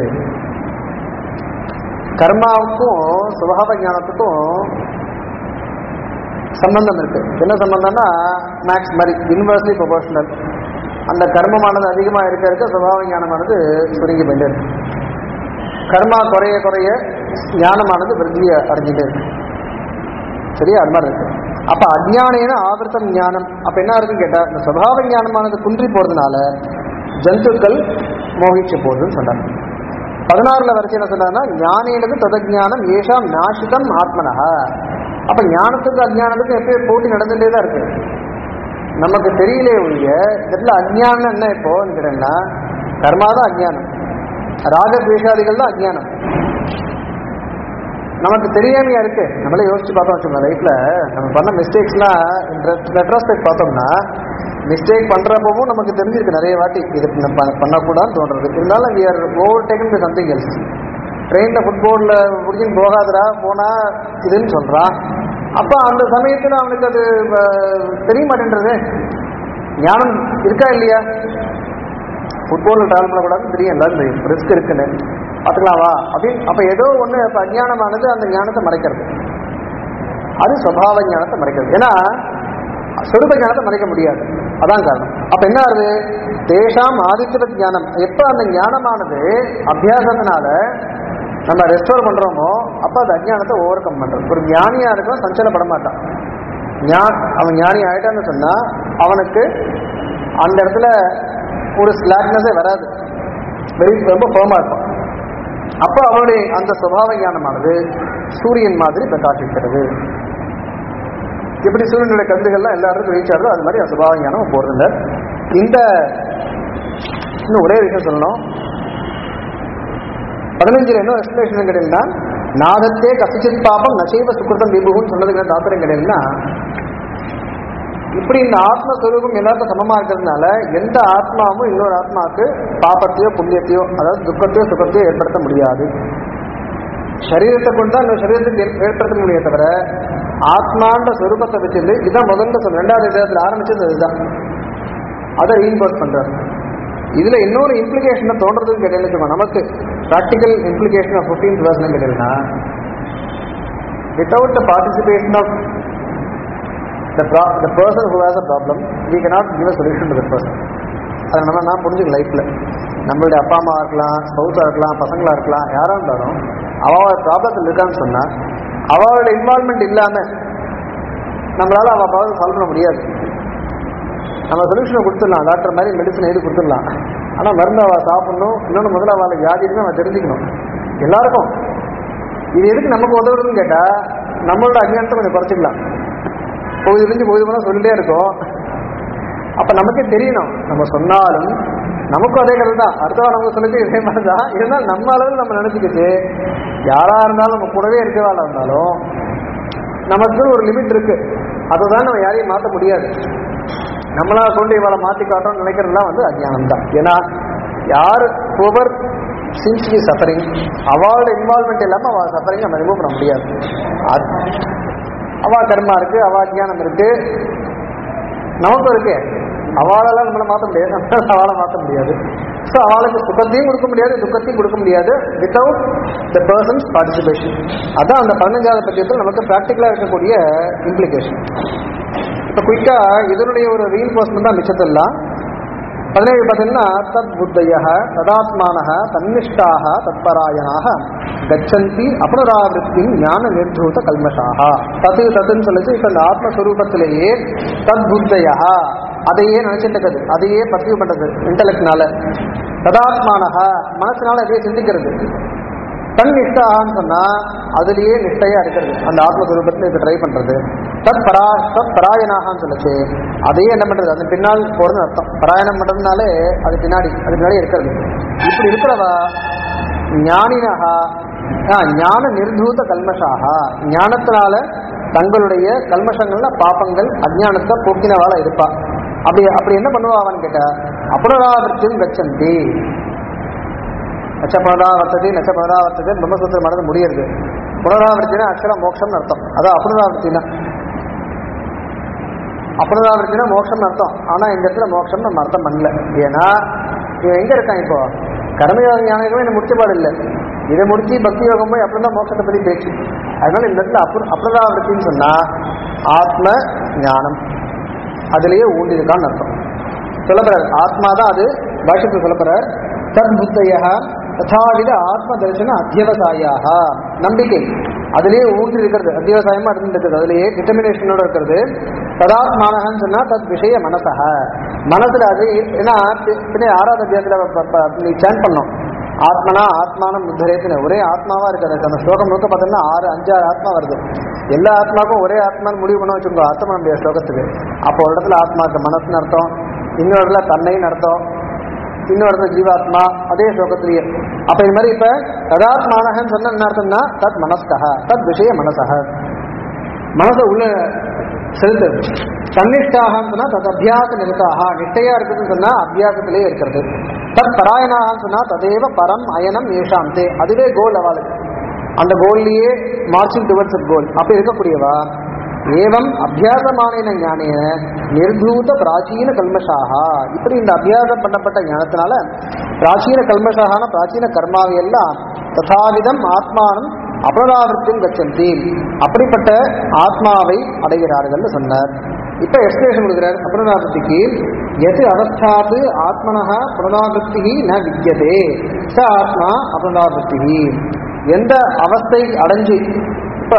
கர்மாவுக்கும் சுபாவ ஞானத்துக்கும் சம்பந்தம் இருக்கு என்ன சம்பந்தம்னா மேக்ஸ் மாதிரி இன்வெர்ஸ்லி ப்ரொபோஷனல் அந்த கர்மமானது அதிகமாக இருக்க இருக்க சுபாவ ஞானமானது சுருங்கி போயிட்டே இருக்கு கர்மா குறைய குறைய ஞானமானது விருத்தியை அடைஞ்சிட்டே இருக்கு சரியா அது மாதிரி இருக்கு அப்ப அஜ்ஞானேன ஆவர்த்தம் ஞானம் அப்ப என்ன இருக்குன்னு கேட்டா இந்த சுபாவ ஞானமானது குன்றி போறதுனால ஜந்துக்கள் மோகிச்சு போகுதுன்னு சொன்னாங்க பதினாறுல வரைக்கும் என்ன சொன்னாங்கன்னா ஞானேனது ததஜானம் ஏஷாம் நாசிதம் ஆத்மனஹா அப்ப ஞானத்துக்கு அஜ்ஞானத்துக்கு எப்பயும் போட்டி நடந்துட்டே தான் இருக்கு நமக்கு தெரியலே ஒழிய இதுல அஜ்ஞானம் என்ன இப்போ கேட்டீங்கன்னா கர்மா தான் அஜ்ஞானம் ராகத்வேஷாதிகள் தான் அஜ்ஞானம் நமக்கு தெரியாமையா இருக்கு நம்மளே யோசிச்சு பார்த்தோம் வச்சுக்கோங்க லைஃப்ல நம்ம பண்ண மிஸ்டேக்ஸ்லாம் ரெட்ரோஸ்பெக்ட் பார்த்தோம்னா மிஸ்டேக் பண்றப்பவும் நமக்கு தெரிஞ்சிருக்கு நிறைய வாட்டி இது நம்ம பண்ண- பண்ணக்கூடாதுன்னு தோன்றது இருந்தாலும் we are over taken by something else ட்ரெயினில் ஃபுட்போர்டில் முடிஞ்சுன்னு போகாதடா போனா இதுன்னு சொல்றான் அப்போ அந்த சமயத்தில் அவனுக்கு அது அஹ், தெரிய மாட்டேன்றது ஞானம் இருக்கா இல்லையா ஃபுட்பாலில் ட்ராவல் பண்ணக்கூடாதுன்னு தெரியும் எல்லாரும் தெரியும் ரிஸ்க் இருக்குன்னு பார்த்துக்கலாம் வா அப்படின்னு அப்போ ஏதோ ஒன்று இப்போ அஞ்ஞானமானது அந்த ஞானத்தை மறைக்கிறது அது சுபாவ ஞானத்தை மறைக்கிறது ஏன்னா சொருப ஞானத்தை மறைக்க முடியாது அதான் காரணம் அப்ப என்ன ஆகுது தேஷாம் ஆதித்ய ஞானம் எப்ப அந்த ஞானமானது அபியாசத்தினால நம்ம ரெஸ்டோர் பண்றோமோ அப்ப அது அஜ்ஞானத்தை ஓவர் கம் பண்றது ஒரு ஞானியா இருக்கும் சஞ்சலப்பட மாட்டான் ஞா- அவன் ஞானி ஆயிட்டான்னு சொன்னா அவனுக்கு அந்த இடத்துல ஒரு ஸ்லாக்னஸே வராது வெரி ரொம்ப ஃபேமா இருப்பான் அப்போ அவனுடைய அந்த சுபாவ ஞானமானது சூரியன் மாதிரி பிரகாசிக்கிறது எப்படி சூரியனுடைய கருதுகள்லாம் எல்லா இடத்துக்கும் ரீச் ஆகுதோ அது மாதிரி அந்த சுபாவ ஞானம் போறதில்ல இந்த இன்னும் ஒரே விஷயம் சொல்லணும் பதினஞ்சுல என்ன எக்ஸ்பிளேஷன் கேட்டீங்கன்னா நாதத்தே கசிச்சித் பாபம் நசைவ சுக்கிருதம் விபுகுன்னு சொன்னதுக்கு தாத்திரம் கேட்டீங்கன்னா இப்படி இந்த ஆத்மஸ்வரூபம் எல்லாருக்கும் சமமா இருக்கிறதுனால எந்த ஆத்மாவும் இன்னொரு ஆத்மாவுக்கு பாபத்தையோ புண்ணியத்தையோ அதாவது துக்கத்தையோ சுகத்தையோ ஏற்படுத்த முடியாது சரீரத்தை கொண்டு தான் இன்னொரு சரீரத்துக்கு ஏற்- ஏற்படுத்த முடியும் தவிர ஆத்மான்ற சொரூபத்தை வச்சிருந்து இதுதான் முதல்ல சொன்ன ரெண்டாவது இடத்துல ஆரம்பிச்சது அதுதான் அதை ரீஇன்போர்ஸ் பண்றாரு இதுல இன்னொரு இம்ப்ளிகேஷனை தோன்றதுன்னு கேட்டீங்கன்னா நமக்கு ப்ராக்டிக்கல் இம்ப்ளிகேஷன் ஆஃப் ஃபிஃப்டீன்த் வேர்ஸ்னு கேட்டீங்கன்னா without the participation of the, pro- the person who has a problem we cannot give a solution to that person அதை நம்ம நான் புரிஞ்சுக்க லைஃப்ல நம்மளுடைய அப்பா அம்மா இருக்கலாம் ஸ்பௌஸா இருக்கலாம் பசங்களா இருக்கலாம் யாரா இருந்தாலும் அவளோட ப்ராப்ளத்தில் இருக்கான்னு சொன்னா அவளோட இன்வால்மெண்ட் இல்லாம நம்மளால அவ ப்ராப்ளம் சால்வ் பண்ண முடியாது நம்ம சொல்யூஷனை கொடுத்துடலாம் டாக்டர் மாதிரி மெடிசன் எழுதி கொடுத்துடலாம் ஆனால் மருந்து அவள் சாப்பிடணும் இன்னொன்று முதல்ல அவளுக்கு வியாதி இருக்குன்னு அவன் தெரிஞ்சுக்கணும் எல்லாருக்கும் இது எதுக்கு நமக்கு உதவுறதுன்னு கேட்டால் நம்மளோட அஜ்ஞானத்தை கொஞ்சம் குறைச்சிக்கலாம் பொழுது இருந்து பொழுது போனால் சொல்லிட்டே இருக்கோம் அப்போ நமக்கே தெரியணும் நம்ம சொன்னாலும் நமக்கும் அதே கதை தான் அடுத்தவா நமக்கு சொல்லிட்டு இதே மாதிரி தான் இருந்தாலும் நம்ம அளவில் நம்ம நினச்சிக்கிட்டு யாராக இருந்தாலும் நம்ம கூடவே இருக்கிறவாளா இருந்தாலும் நமக்கு ஒரு லிமிட் இருக்கு அதை தான் நம்ம யாரையும் மாற்ற முடியாது நம்மளா கொண்டு இவளை மாற்றி காட்டணும்னு நினைக்கிறதுலாம் வந்து அஜ்ஞானம் தான் ஏன்னா யார் ஓவர் சின்ஸ் பி சஃபரிங் அவளோட இன்வால்மெண்ட் இல்லாமல் அவள் சஃபரிங் நம்ம ரிமூவ் பண்ண முடியாது அது அவா கர்மா இருக்கு அவா அஜ்ஞானம் இருக்கு நமக்கும் இருக்கு அவளால நம்மளை மாற்ற முடியாது நம்மளால அவளை மாற்ற முடியாது ஸோ அவளுக்கு சுகத்தையும் கொடுக்க முடியாது துக்கத்தையும் கொடுக்க முடியாது வித்தவுட் த பர்சன்ஸ் பார்ட்டிசிபேஷன் அதான் அந்த பதினஞ்சாவது பட்சத்தில் நமக்கு ப்ராக்டிக்கலாக இருக்கக்கூடிய இம்ப்ளிகேஷன் இப்போ குயிக்காக இதனுடைய ஒரு ரீஎன்ஃபோர்ஸ்மெண்ட் தான் மிச்சத்தெல்லாம் பதினேழு பார்த்தீங்கன்னா தத் புத்தய ததாத்மான தன்னிஷ்டாக தத்பராயணாக கச்சந்தி அபுனராவருத்தி ஞான நிர்தூத கல்மஷாக தத்து தத்துன்னு சொல்லிச்சு இப்போ இந்த ஆத்மஸ்வரூபத்திலேயே தத் புத்தய அதையே நினைச்சிட்டு இருக்குது அதையே பர்சீவ் பண்றது இன்டலெக்ட்னால ததாத்மானக மனசினால அதையே சிந்திக்கிறது தன் நிஷ்டான்னு சொன்னா அதுலயே நிஷ்டையா இருக்கிறது அந்த ஆத்மஸ்வரூபத்தில் இதுக்கு ட்ரை பண்றது தத் பரா தத் பராயணாகான்னு சொல்லுச்சு அதையே என்ன பண்றது அது பின்னால் போறதுன்னு அர்த்தம் பராயணம் பண்றதுனாலே அது பின்னாடி அது பின்னாடி இருக்கிறது இப்படி இருக்கிறவா ஞானினகா ஆ, ஞான நிர்தூத கல்மஷாகா ஞானத்தினால தங்களுடைய கல்மஷங்கள்ல பாப்பங்கள் அஜ்ஞானத்தை போக்கினவாளா இருப்பா அப்படி அப்படி என்ன பண்ணுவான்னு கேட்டா அப்புனராவர்த்தியும் கச்சந்தி நச்ச புனராவர்த்ததி நச்ச புனராவர்த்தது பிரம்மசூத்திரம் மனது முடியுது புனராவர்த்தினா அக்ஷர மோட்சம்னு அர்த்தம் அதான் அப்புனராவர்த்தினா அப்புனராவர்த்தினா மோட்சம்னு அர்த்தம் ஆனா இந்த இடத்துல மோட்சம் நம்ம அர்த்தம் பண்ணல ஏன்னா இவன் எங்க இருக்கான் இப்போ கர்மயோக ஞானமே என்ன முடிச்சபாடு இல்லை இதை முடிச்சு பக்தி யோகம் போய் அப்புறம் தான் மோட்சத்தை பத்தி பேச்சு அதனால இந்த இடத்துல அப்புற அப்புனராவர்த்தின்னு சொன்னா ஆத்ம ஞானம் அதுலயே ஊண்டி இருக்கான்னு அர்த்தம் சொல்லப்படுறார் ஆத்மா தான் அது பாஷ்யத்தில் சொல்லப்படுறார் தத் புத்தைய ததாவித ஆத்ம தரிசன அத்தியவசாயாக நம்பிக்கை அதுலயே ஊன்றி இருக்கிறது அத்தியவசாயமா இருந்துருக்குது அதுலயே டிட்டர்மினேஷனோட இருக்கிறது ததாத்மானகன்னு சொன்னா தத் விஷய மனசக மனசுல அது ஏன்னா பி- பின்ன ஆறாவது அத்தியாயத்துல ப- ப- நீ சேன் பண்ணோம் ஆத்மனா ஆத்மானம் உத்தரேத்துன்னு ஒரே ஆத்மாவா இருக்காது அந்த ஸ்லோகம் முழுக்க பார்த்தோம்னா ஆறு அஞ்சாறு ஆத்மா வருது எல்லா ஆத்மாவுக்கும் ஒரே ஆத்மான்னு முடிவு பண்ண வச்சுக்கோ அர்த்தம் பண்ண முடியாது ஸ்லோகத்துக்கு அப்போ ஒரு இடத்துல ஆத்மாக்கு மனசுன்னு அர்த்தம் இன்னொரு இடத்துல தன்னைன்னு அர்த்தம் இன்னொரு இடத்துல ஜீவாத்மா அதே ஸ்லோகத்திலேயே அப்ப இது மாதிரி இப்ப ததாத்மானகன்னு சொன்ன என்ன அர்த்தம்னா தத் மனஸ்கா தத் விஷய மனசக மனசை உள்ள செலுத்துறது தன்னிஷ்டாகன்னு சொன்னா தத் அபியாச நிறுத்தாக நிஷ்டையா இருக்குதுன்னு சொன்னா அபியாசத்திலேயே இருக்கிறது தத் பராயணாகன்னு சொன்னா ததேவ பரம் அயனம் ஏஷாம் தே அதுவே கோல் அவளுக்கு அந்த கோல்லையே மார்ச்சிங் டுவர்ட்ஸ் கோல் அப்படி இருக்கக்கூடியவா ஏவம் அபியாசமான ஞானேன நிர்தூத பிராச்சீன கல்மஷாகா இப்படி இந்த அபியாசம் பண்ணப்பட்ட ஞானத்தினால பிராச்சீன கல்மஷாகான பிராச்சீன கர்மாவை எல்லாம் ததாவிதம் ஆத்மானம் அபராவிருத்தியும் கச்சந்தி அப்படிப்பட்ட ஆத்மாவை அடைகிறார்கள்னு சொன்னார் இப்ப எக்ஸ்பிளேஷன் கொடுக்கிறார் அபராவிருத்திக்கு எது அவஸ்தாது ஆத்மனஹ புனராவிருத்தி ந வித்தியதே ச ஆத்மா அபராவிருத்தி எந்த அவஸ்தை அடைஞ்சு இப்ப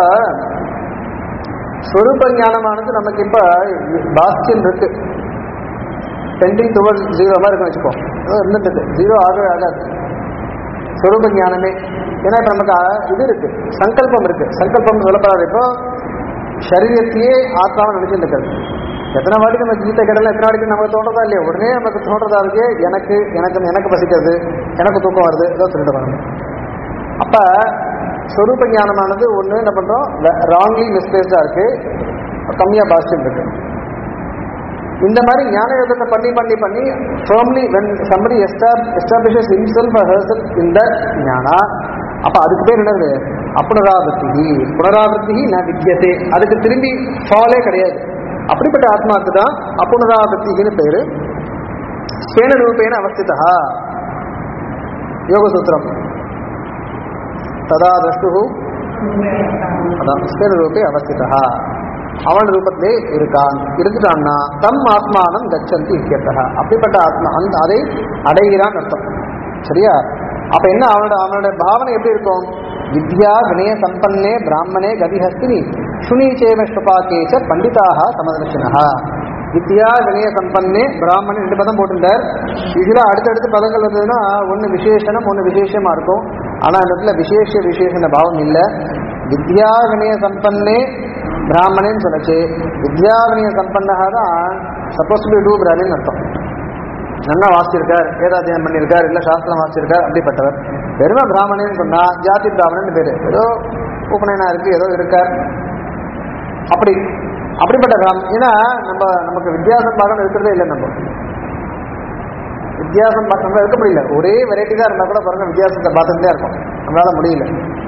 ஸ்வரூப ஞானமானது நமக்கு இப்ப பாஸ்டின் இருக்கு டெண்டிங் டுவர்ட்ஸ் ஜீரோ மாதிரி இருக்குன்னு வச்சுக்கோ ஏதோ இருந்துட்டு ஜீரோ ஆகவே ஆகாது ஸ்வரூப ஞானமே ஏன்னா இப்ப நமக்கு அ- இது இருக்கு சங்கல்பம் இருக்கு சங்கல்பம் சொல்லப்படாது இப்போ சரீரத்தையே ஆத்மாவை நினைச்சுட்டு இருக்கிறது எத்தனை வாட்டி நம்ம கீதை கடல எத்தனை வாட்டி நமக்கு தோன்றதா இல்லையா உடனே நமக்கு தோன்றதா இருக்கு எனக்கு எனக்கு எனக்கு பசிக்கிறது எனக்கு தூக்கம் வருது ஏதோ சொல்லிட்டு வரணும் அப்ப ஸ்வரூப ஞானமானது ஒண்ணு என்ன பண்றோம் ராங்லி மிஸ்பிளேஸ்டா இருக்கு கம்மியா பாசிட்டிவ் இருக்கு இந்த மாதிரி ஞான யோகத்தை பண்ணி பண்ணி பண்ணி firmly when somebody establishes himself or herself in that ஞானா அப்ப அதுக்கு பேர் என்னது அப்புனராவர்த்தி புனராவர்த்தி ந வித்தியதே அதுக்கு திரும்பி ஃபாலே கிடையாது அப்படிப்பட்ட ஆத்மாவுக்கு தான் அப்புனராவர்த்தின்னு பேரு சேன ரூபேன அவஸ்திதா யோகசூத்திரம் ததா திரஷ்டு அதான் ஸ்திரரூபே அவஸ்திதா அவன் ரூபத்திலே இருக்கான் இருந்துட்டான்னா தம் ஆத்மானம் கச்சந்தி இக்கியத்தக அப்படிப்பட்ட ஆத்மா அந்த அதை அடைகிறான் அர்த்தம் சரியா அப்ப என்ன அவனோட அவனோட பாவனை எப்படி இருக்கும் வித்யா வினய சம்பன்னே பிராமணே கதிஹஸ்தினி சுனீச்சேவ ஸ்வபாக்கேச்ச பண்டிதாக சமதர்ஷனா வித்யா வினய சம்பன்னே பிராமணன் ரெண்டு பதம் போட்டிருந்தார் இதுல அடுத்தடுத்து பதங்கள் வந்ததுன்னா ஒன்று விசேஷனம் ஒன்று விசேஷமா இருக்கும் ஆனா இந்த இடத்துல விசேஷ விசேஷன பாவம் இல்லை வித்யா வினய சம்பன்னே பிராமணன் சொல்லச்சு வித்யா வினய சம்பன்னகா தான் suppose to be to Brahmin அர்த்தம் நல்லா வாசிச்சிருக்கார் வேதாத்தியம் பண்ணியிருக்கார் இல்ல சாஸ்திரம் வாசிச்சிருக்கார் அப்படிப்பட்டவர் வெறும பிராமணன் சொன்னா ஜாதி பிராமணன் பேரு ஏதோ உபநயனா இருக்கு ஏதோ இருக்கார் அப்படி அப்படிப்பட்ட பிராம ஏன்னா நம்ம நமக்கு வித்தியாசம் பார்க்கணும் இருக்கிறதே இல்லை நம்ம வித்தியாசம் பார்க்க நம்ம இருக்க முடியல ஒரே வெரைட்டி தான் இருந்தா கூட பாருங்க வித்தியாசத்தை பார்த்துட்டே இருக்கும் நம்மளால முடியல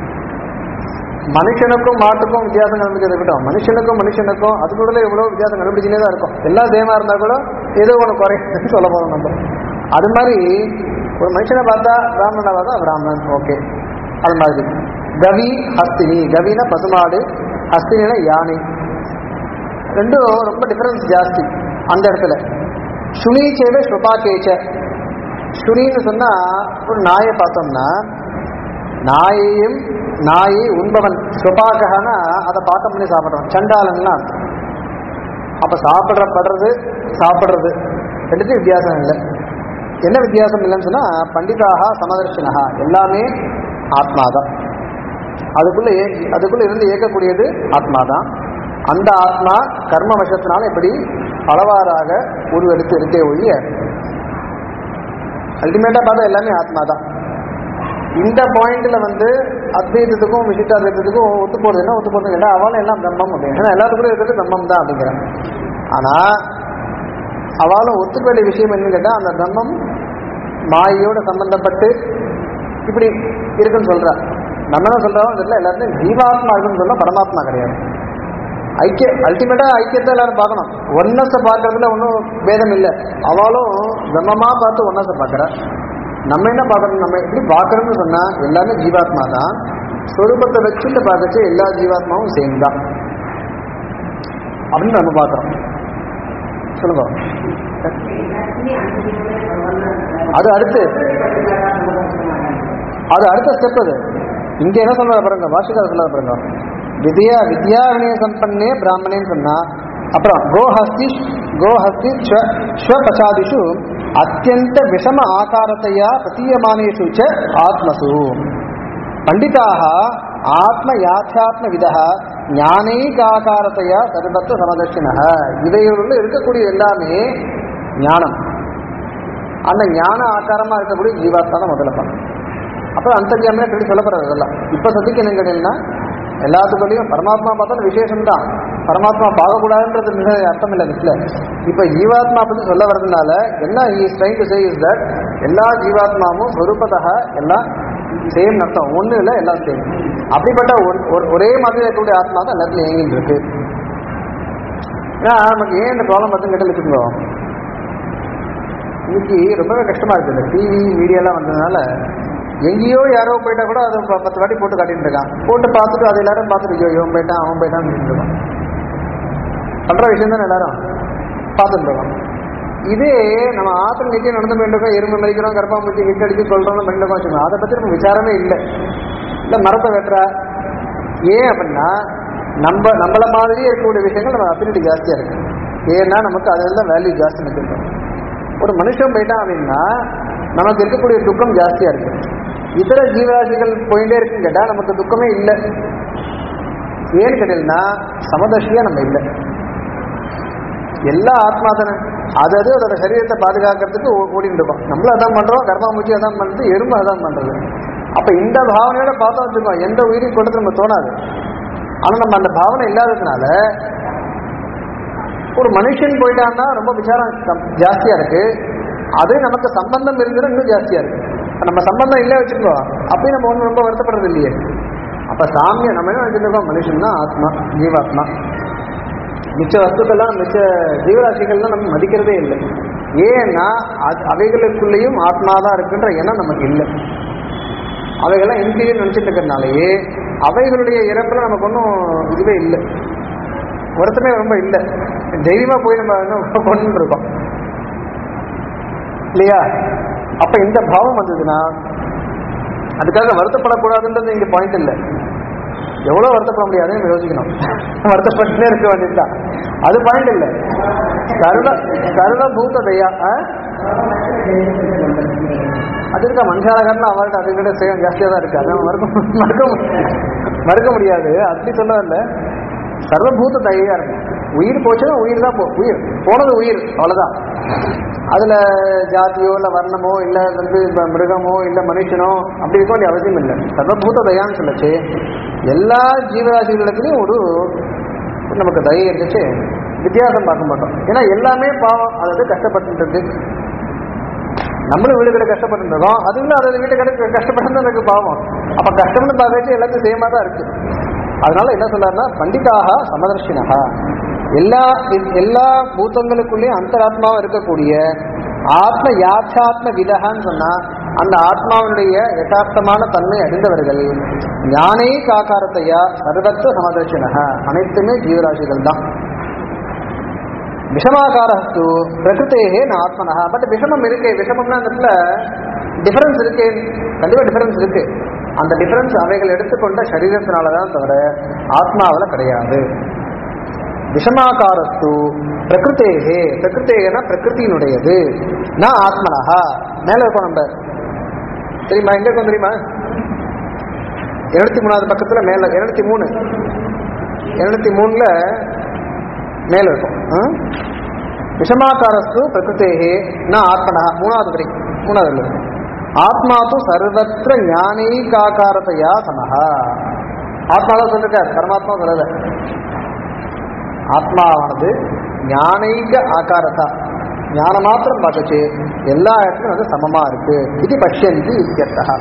மனுஷனுக்கும் மாட்டுக்கும் வித்தியாசம் கண்டுபிடிச்சது இருக்கட்டும் மனுஷனுக்கும் மனுஷனுக்கும் அது கூட எவ்வளவு வித்தியாசம் கண்டுபிடிச்சுனே தான் இருக்கும் எல்லாம் சேமா இருந்தா கூட ஏதோ ஒன்று குறையுதுன்னு சொல்ல போறோம் நம்ம அது மாதிரி ஒரு மனுஷனை பார்த்தா பிராமணனை பார்த்தா பிராமணன் ஓகே அது மாதிரி கவி ஹஸ்தினி கவினா பசுமாடு ஹஸ்தினா யானை ரெண்டும் ரொம்ப டிஃபரன்ஸ் ஜாஸ்தி அந்த இடத்துல சுனி சேவை ஸ்ருபா கேச்ச சுனின்னு சொன்னா ஒரு நாயை பார்த்தோம்னா நாயையும் நாயை உண்பவன் சுபாகனா அதை பார்க்க பண்ணி சாப்பிட்றவன் சண்டாளன்லாம் அர்த்தம் அப்ப சாப்பிட்ற படுறது சாப்பிட்றது ரெண்டுத்தையும் வித்தியாசம் இல்லை என்ன வித்தியாசம் இல்லைன்னு சொன்னா பண்டிதாக சமதர்ஷனகா எல்லாமே ஆத்மாதான் அதுக்குள்ள ஏ- அதுக்குள்ள இருந்து இயக்கக்கூடியது ஆத்மாதான் அந்த ஆத்மா கர்ம வசத்தினால இப்படி பலவாறாக உருவெடுத்து இருக்கே ஒழிய அல்டிமேட்டா பார்த்தா எல்லாமே ஆத்மா தான் இந்த பாயிண்ட்ல வந்து அத்வைதத்துக்கும் விசிட்டாத்வைதத்துக்கும் ஒத்து போறது என்ன ஒத்து போறது கேட்டா அவளும் எல்லாம் பிரம்மம் அப்படின்னு ஏன்னா எல்லாத்துக்கும் இருக்கிறது பிரம்மம் தான் அப்படிங்கிறான் ஆனா அவளும் ஒத்துக்க வேண்டிய விஷயம் என்னன்னு கேட்டா அந்த பிரம்மம் மாயோட சம்பந்தப்பட்டு இப்படி இருக்குன்னு சொல்றா நம்ம என்ன சொல்றோம் தெரியல எல்லாத்தையும் ஜீவாத்மா இருக்குன்னு சொல்ல பரமாத்மா கிடையாது ஐக்கிய அல்டிமேட்டா ஐக்கியத்தை எல்லாரும் பார்க்கணும் ஒன்னஸை பார்க்கறதுல ஒன்றும் பேதம் இல்லை அவளும் பிரம்மமா பார்த்து ஒன்னஸை பார்க்கறா நம்ம என்ன பார்க்கணும் நம்ம எப்படி பார்க்கறோம்னு சொன்னா எல்லாமே ஜீவாத்மா தான் சொரூபத்தை வச்சுட்டு பார்க்கச்சு எல்லா ஜீவாத்மாவும் சேம் தான் அப்படின்னு நம்ம பார்க்கறோம் சொல்லுங்க அது அடுத்து அது அடுத்த ஸ்டெப் அது இங்க என்ன சொல்ற பாருங்க வாஷிகா சொல்ல பாருங்க வித்யா வித்யா வினய சம்பன்னே பிராமணேன்னு சொன்னா அப்புறம் கோஹஸ்தி கோஹஸ்தி ஸ்வ- ஸ்வபசாதிஷு அத்தியந்த விஷம ஆகாரத்தையா பிரதீயமானேஷு ச ஆத்மசு பண்டிதாக ஆத்ம யாத்தியாத்ம வித ஞானைகாகாரத்தையா சர்வத்த சமதர்ஷின இவைகளுள்ள இருக்கக்கூடிய எல்லாமே ஞானம் அந்த ஞான ஆக்காரமா இருக்கக்கூடிய ஜீவாத்மா தான் முதல்ல பார்க்கணும் அப்புறம் அந்தர்யாமே எப்படி சொல்லப்படுறது அதெல்லாம் இப்ப சத்திக்கு என்ன கேட்டீங்கன்னா எல்லாத்துக்குள்ளேயும் பரமாத்மா பார்த்தாலும் விசேஷம் தான் பரமாத்மா பார்க்கக்கூடாதுன்றது மிக அர்த்தம் இல்லை இதுல இப்ப ஜீவாத்மா பத்தி சொல்ல வர்றதுனால என்ன is trying to say is that எல்லா ஜீவாத்மாவும் சொரூபத்தக எல்லாம் சேம் அர்த்தம் ஒண்ணு இல்லை எல்லாம் சேம் அப்படிப்பட்ட ஒரு- ஒரு- ஒரே மாதிரி இருக்கக்கூடிய ஆத்மா தான் எல்லாத்துலையும் இயங்கிட்டு இருக்கு ஏன்னா நமக்கு ஏன் இந்த ப்ராப்ளம் பார்த்து கேட்டு வச்சுக்கோ இன்னைக்கு ரொம்பவே கஷ்டமா இருக்கு இந்த டிவி மீடியாலாம் வந்ததுனால எங்கேயோ யாரோ போயிட்டா கூட அதை ப- பத்து வாட்டி போட்டு காட்டிட்டு இருக்கான் போட்டு பார்த்துட்டு அது எல்லாரும் பார்த்துட்டு ஐயோ இவன் போயிட்டான் அவன் போயிட்டான் சொல்லிட்டு இருக்கான் பண்ற விஷயம் தானே எல்லாரும் பார்த்துட்டு இருக்கோம் இதே நம்ம ஆத்திரம் நிச்சயம் நடந்து போயிட்டு எறும்பு மறிக்கிறோம் கர்ப்பாம்பூச்சி கிட்ட அடிச்சு சொல்றோம் பண்ணிட்டு இருக்கோம் வச்சுக்கோங்க அதை பத்தி நம்ம விசாரமே இல்லை இல்ல மரத்தை வெட்டுறா ஏன் அப்படின்னா நம்ம நம்மள மாதிரியே இருக்கக்கூடிய விஷயங்கள் நம்ம அபிலிட்டி ஜாஸ்தியா இருக்கு ஏன்னா நமக்கு அதெல்லாம் வேல்யூ ஜாஸ்தி நிற்கிறோம் ஒரு மனுஷன் போயிட்டான் அப்படின்னா நமக்கு இருக்கக்கூடிய துக்கம் ஜாஸ்தியா இருக்கு இதர ஜீவராசிகள் போயிட்டே இருக்குன்னு கேட்டா நமக்கு துக்கமே இல்லை ஏன்னு கேட்டீங்கன்னா சமதர்ஷியா நம்ம இல்லை எல்லா ஆத்மா தானே அது அது அதோட சரீரத்தை பாதுகாக்கிறதுக்கு ஓ- ஓடிட்டு இருக்கோம் நம்மளும் அதான் பண்றோம் கர்மாமூச்சி அதான் பண்றது எறும்பு அதான் பண்றது அப்ப இந்த பாவனையோட பார்த்தோம் வச்சுக்கோம் எந்த உயிரையும் கொண்டு நம்ம தோணாது ஆனா நம்ம அந்த பாவனை இல்லாததுனால ஒரு மனுஷன் போயிட்டான்னா ரொம்ப விசாரம் கம்- ஜாஸ்தியா இருக்கு அது நமக்கு சம்பந்தம் இருந்ததுன்னா இன்னும் ஜாஸ்தியா இருக்கு இப்ப நம்ம சம்பந்தம் இல்லை வச்சுக்கோ அப்பயும் நம்ம ஒன்றும் ரொம்ப வருத்தப்படுறது இல்லையே அப்ப சாமியம் நம்ம என்ன வச்சுருக்கோம் மனுஷன் தான் ஆத்மா ஜீவாத்மா மிச்ச வஸ்துக்கள்லாம் மிச்ச ஜீவராசிகள்லாம் நம்ம மதிக்கிறதே இல்லை ஏன்னா அது அவைகளுக்குள்ளேயும் ஆத்மா தான் இருக்குன்ற எண்ணம் நமக்கு இல்லை அவைகள்லாம் இன்டீரியர் நினைச்சிட்டு இருக்கிறதுனாலயே அவைகளுடைய இறப்புல நமக்கு ஒன்றும் இதுவே இல்லை வருத்தமே ரொம்ப இல்லை தைரியமா போய் நம்ம இன்னும் கொண்டு இருக்கோம் இல்லையா அப்ப இந்த பாவம் வந்ததுன்னா அதுக்காக வருத்தப்படக்கூடாதுன்றது இங்க பாயிண்ட் இல்லை எவ்வளவு வருத்தப்பட முடியாதுன்னு நம்ம யோசிக்கணும் வருத்தப்பட்டுனே இருக்க வேண்டியதுதான் அது பாயிண்ட் இல்லை கருண கருண பூத தயா ஆ? அது இருக்கா மனுஷாலகாரன் அவர்கிட்ட அதை விட சேகம் ஜாஸ்தியா தான் இருக்கு அதை மறுக்க மறுக்க முடியாது. மறுக்க முடியாது அப்படி சொல்ல வரல சர்வபூத தயையா இருக்கும் உயிர் போச்சுன்னா உயிர் தான் போ உயிர் போனது உயிர் அவ்வளவுதான் அதுல ஜாதியோ இல்ல வர்ணமோ இல்ல வந்து இப்ப மிருகமோ இல்ல மனுஷனோ அப்படி இருக்க வேண்டிய அவசியம் இல்லை சர்வபூத தயான்னு சொல்லச்சு எல்லா ஜீவராசிகளிடத்துலயும் ஒரு நமக்கு தயை இருந்துச்சு வித்தியாசம் பார்க்க மாட்டோம் ஏன்னா எல்லாமே பாவம் அதாவது கஷ்டப்பட்டு இருக்கு நம்மளும் வீடு கடை கஷ்டப்பட்டு இருக்கோம் அது இன்னும் அதாவது வீட்டு கடை கஷ்டப்பட்டு எனக்கு பாவம் அப்ப கஷ்டம்னு பார்க்கறது எல்லாத்தையும் சேமா தான் இருக்கு அதனால என்ன சொல்றாருன்னா பண்டிதாக சமதர்ஷினகா எல்லா எல்லா பூத்தங்களுக்குள்ளேயும் அந்தராத்மாவும் இருக்கக்கூடிய ஆத்ம யாட்சாத்ம விதகான்னு சொன்னா அந்த ஆத்மாவினுடைய யதார்த்தமான தன்மை அறிந்தவர்கள் ஞானே காக்காரத்தையா சர்வத்த சமதர்ஷினக அனைத்துமே ஜீவராசிகள் தான் விஷமாகாரஸ்து பிரகிருத்தேகே ந ஆத்மனஹா பட் விஷமம் இருக்கு விஷமம்னா அந்த இடத்துல டிஃபரன்ஸ் இருக்கு கண்டிப்பா டிஃபரன்ஸ் இருக்கு அந்த டிஃபரன்ஸ் அவைகள் எடுத்துக்கொண்ட சரீரத்தினால தான் தவிர ஆத்மாவில் கிடையாது விஷமாகாரஸ்து பிரகிருத்தேகே பிரகிருத்தேகனா பிரகிருத்தியினுடையது நான் ஆத்மனஹா மேல இருக்கோம் நம்ம தெரியுமா எங்க இருக்கோம் தெரியுமா இருநூத்தி மூணாவது பக்கத்துல மேல இருநூத்தி மூணு இருநூத்தி மூணுல மேல இருக்கும் ஆ? விஷமாக்காரஸ்து பிரகிருத்தேகே ந ஆத்மனா மூணாவது வரி மூணாவது வரி. ஆத்மா து சர்வத்திர ஞானீகாக்காரத்தையா சமஹா ஆத்மா தான் சொல்லிருக்கார் பரமாத்மா சொல்லல ஆத்மாவானது ஞானைக ஆகாரத்தா ஞான மாத்திரம் பார்த்துச்சு எல்லா இடத்துலையும் வந்து சமமா இருக்கு இது பஷ்யந்தி இத்தியர்த்தா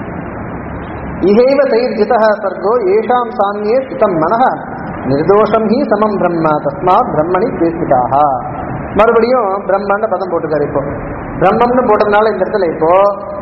இகைவ தைர்ஜிதः சர்கோ ஏஷாம் சாமியே ஸ்திதம் மனः நிர்தோஷம் ஹி சமம் பிரம்ம தஸ்மாத் பிரம்மணி பேசிட்டாக மறுபடியும் பிரம்மன்னு பதம் போட்டுக்காரு இப்போ பிரம்மம்னு போட்டதுனால இந்த இடத்துல இப்போ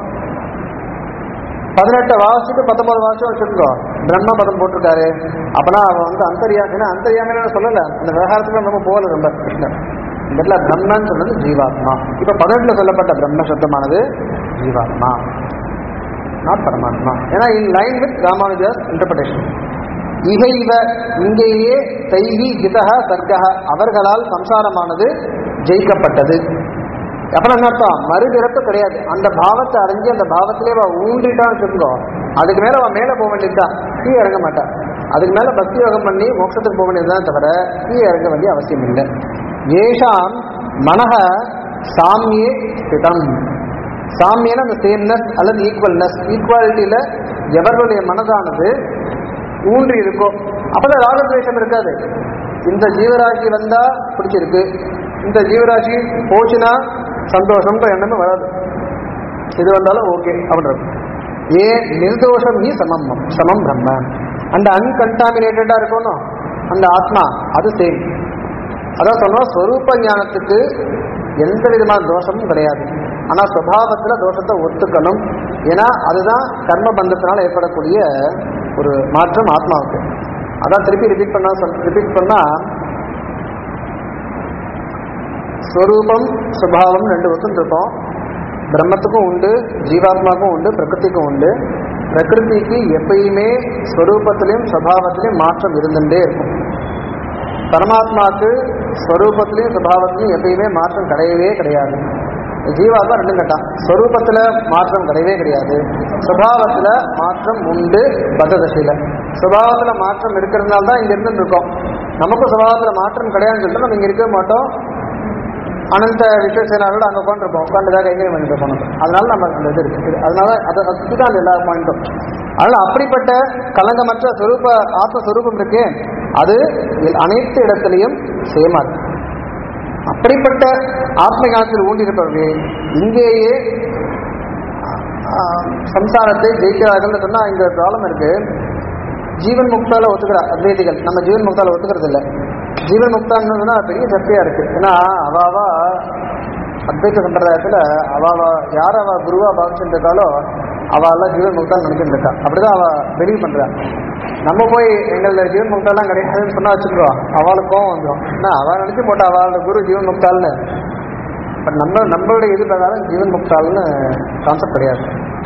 பதினெட்டு வாசிக்கு பத்தொன்பது வாசம் வச்சிருக்கோம் பிரம்ம பதம் போட்டிருக்காரு அப்பனா அவன் வந்து அந்தரியா ஏன்னா அந்தரியாமே சொல்லல அந்த விவகாரத்துக்கு நம்ம போகல ரொம்ப கிருஷ்ணன் இந்த இடத்துல பிரம்மன் சொன்னது ஜீவாத்மா இப்ப பதினெட்டுல சொல்லப்பட்ட பிரம்ம சப்தமானது ஜீவாத்மா நாட் பரமாத்மா ஏன்னா in line with Ramanujar interpretation இக இவ இங்கேயே தைகி ஜிதக சர்க்கக அவர்களால் சம்சாரமானது ஜெயிக்கப்பட்டது அப்புறம் என்ன அர்த்தம் மறுபிறப்பு கிடையாது அந்த பாவத்தை அறிஞ்சு அந்த பாவத்திலே அவ ஊண்டிட்டான்னு வச்சுக்கோ அதுக்கு மேல அவன் மேல போக வேண்டியதுதான் கீழே இறங்க மாட்டான் அதுக்கு மேல பக்தி யோகம் பண்ணி மோட்சத்துக்கு போக வேண்டியதுதான் தவிர கீழே இறங்க வேண்டிய அவசியம் இல்லை ஏஷாம் மனக சாமியே ஸ்திதம் சாமியன அந்த சேம்னஸ் அல்லது ஈக்குவல்னஸ் ஈக்குவாலிட்டியில எவர்களுடைய மனதானது ஊன்றி இருக்கோ அப்பதான் ராகத்வேஷம் இருக்காது இந்த ஜீவராசி வந்தா பிடிச்சிருக்கு இந்த ஜீவராசி போச்சுன்னா சந்தோஷம்ன்ற எண்ணமே வராது இது வந்தாலும் ஓகே அப்படின்றது ஏ நிர்தோஷம் நீ சமம் சமம் பிரம்ம அந்த அன்கண்டாமினேட்டடா இருக்கணும் அந்த ஆத்மா அது சேம் அதான் சொன்னோம் ஸ்வரூப ஞானத்துக்கு எந்த விதமான தோஷமும் கிடையாது ஆனா சுபாவத்துல தோஷத்தை ஒத்துக்கணும் ஏன்னா அதுதான் கர்ம பந்தத்தினால ஏற்படக்கூடிய ஒரு மாற்றம் ஆத்மாவுக்கு அதான் திருப்பி ரிப்பீட் பண்ணா ரிப்பீட் பண்ணா ஸ்வரூபம் சுபாவம் ரெண்டு ஒத்துன்னு இருக்கோம் பிரம்மத்துக்கும் உண்டு ஜீவாத்மாவுக்கும் உண்டு பிரகிருதிக்கும் உண்டு பிரகிருதிக்கு எப்பயுமே ஸ்வரூபத்திலையும் சுபாவத்திலையும் மாற்றம் இருந்துட்டே இருக்கும் பரமாத்மாவுக்கு ஸ்வரூபத்திலையும் சுபாவத்திலையும் எப்பயுமே மாற்றம் கிடையவே கிடையாது ஜீவாத்மா ரெண்டும் கட்டான் ஸ்வரூபத்துல மாற்றம் கிடையவே கிடையாது சுபாவத்துல மாற்றம் உண்டு பத்ததசையில சுபாவத்துல மாற்றம் இருக்கிறதுனால தான் இங்க இருந்து இருக்கோம் நமக்கும் சுபாவத்துல மாற்றம் கிடையாதுன்னு சொல்லிட்டு நம்ம இங்க இருக்கவே மாட்டோம் அனந்த விஸ்வசேனாவோட அங்க உட்காந்துருப்போம் உட்காந்துதாக கைங்கரியம் பண்ணிட்டு போனோம் அதனால நம்ம அந்த இது இருக்கு இது- அதனால அது அதுதான் அந்த எல்லா பாயிண்ட்டும் அதனால அப்படிப்பட்ட கலங்கமற்ற சொரூப ஆத்மஸ்வரூபம் இருக்கு அது அனைத்து இடத்துலையும் சேமா இருக்கு அப்படிப்பட்ட ஆத்ம ஞானத்தில் ஊண்டியிருப்பவர்கள் இங்கேயே ஆஹ், சம்சாரத்தை ஜெயிக்கிறார்கள் சொன்னா இங்க ப்ராப்ளம் இருக்கு ஜீவன் முக்தால ஒத்துக்கிறா அத்வைதிகள் நம்ம ஜீவன் முக்தால ஒத்துக்கிறது இல்ல ஜீவன் முக்தான்னு பெரிய சர்ச்சையா இருக்கு ஏன்னா அவாவா அத்வைத சம்பிரதாயத்துல அவாவா யார் அவ குருவா பாவிச்சுட்டு இருக்காளோ அவ எல்லாம் ஜீவன் முக்தான் நினைச்சுட்டு இருக்கா அப்படிதான் அவ பிலீவ் பண்றா நம்ம போய் எங்களோட ஜீவன் முக்தாலாம் கிடையாதுன்னு சொன்னா வச்சுக்கிறோம் அவளுக்கு கோவம் வந்துடும் என்ன அவள் நினைச்சு போட்டா அவளோட குரு ஜீவன் முக்தால்னு பட் நம்ம நம்மளுடைய இது பிரகாரம் ஜீவன் முக்தால்னு கான்செப்ட் கிடையாது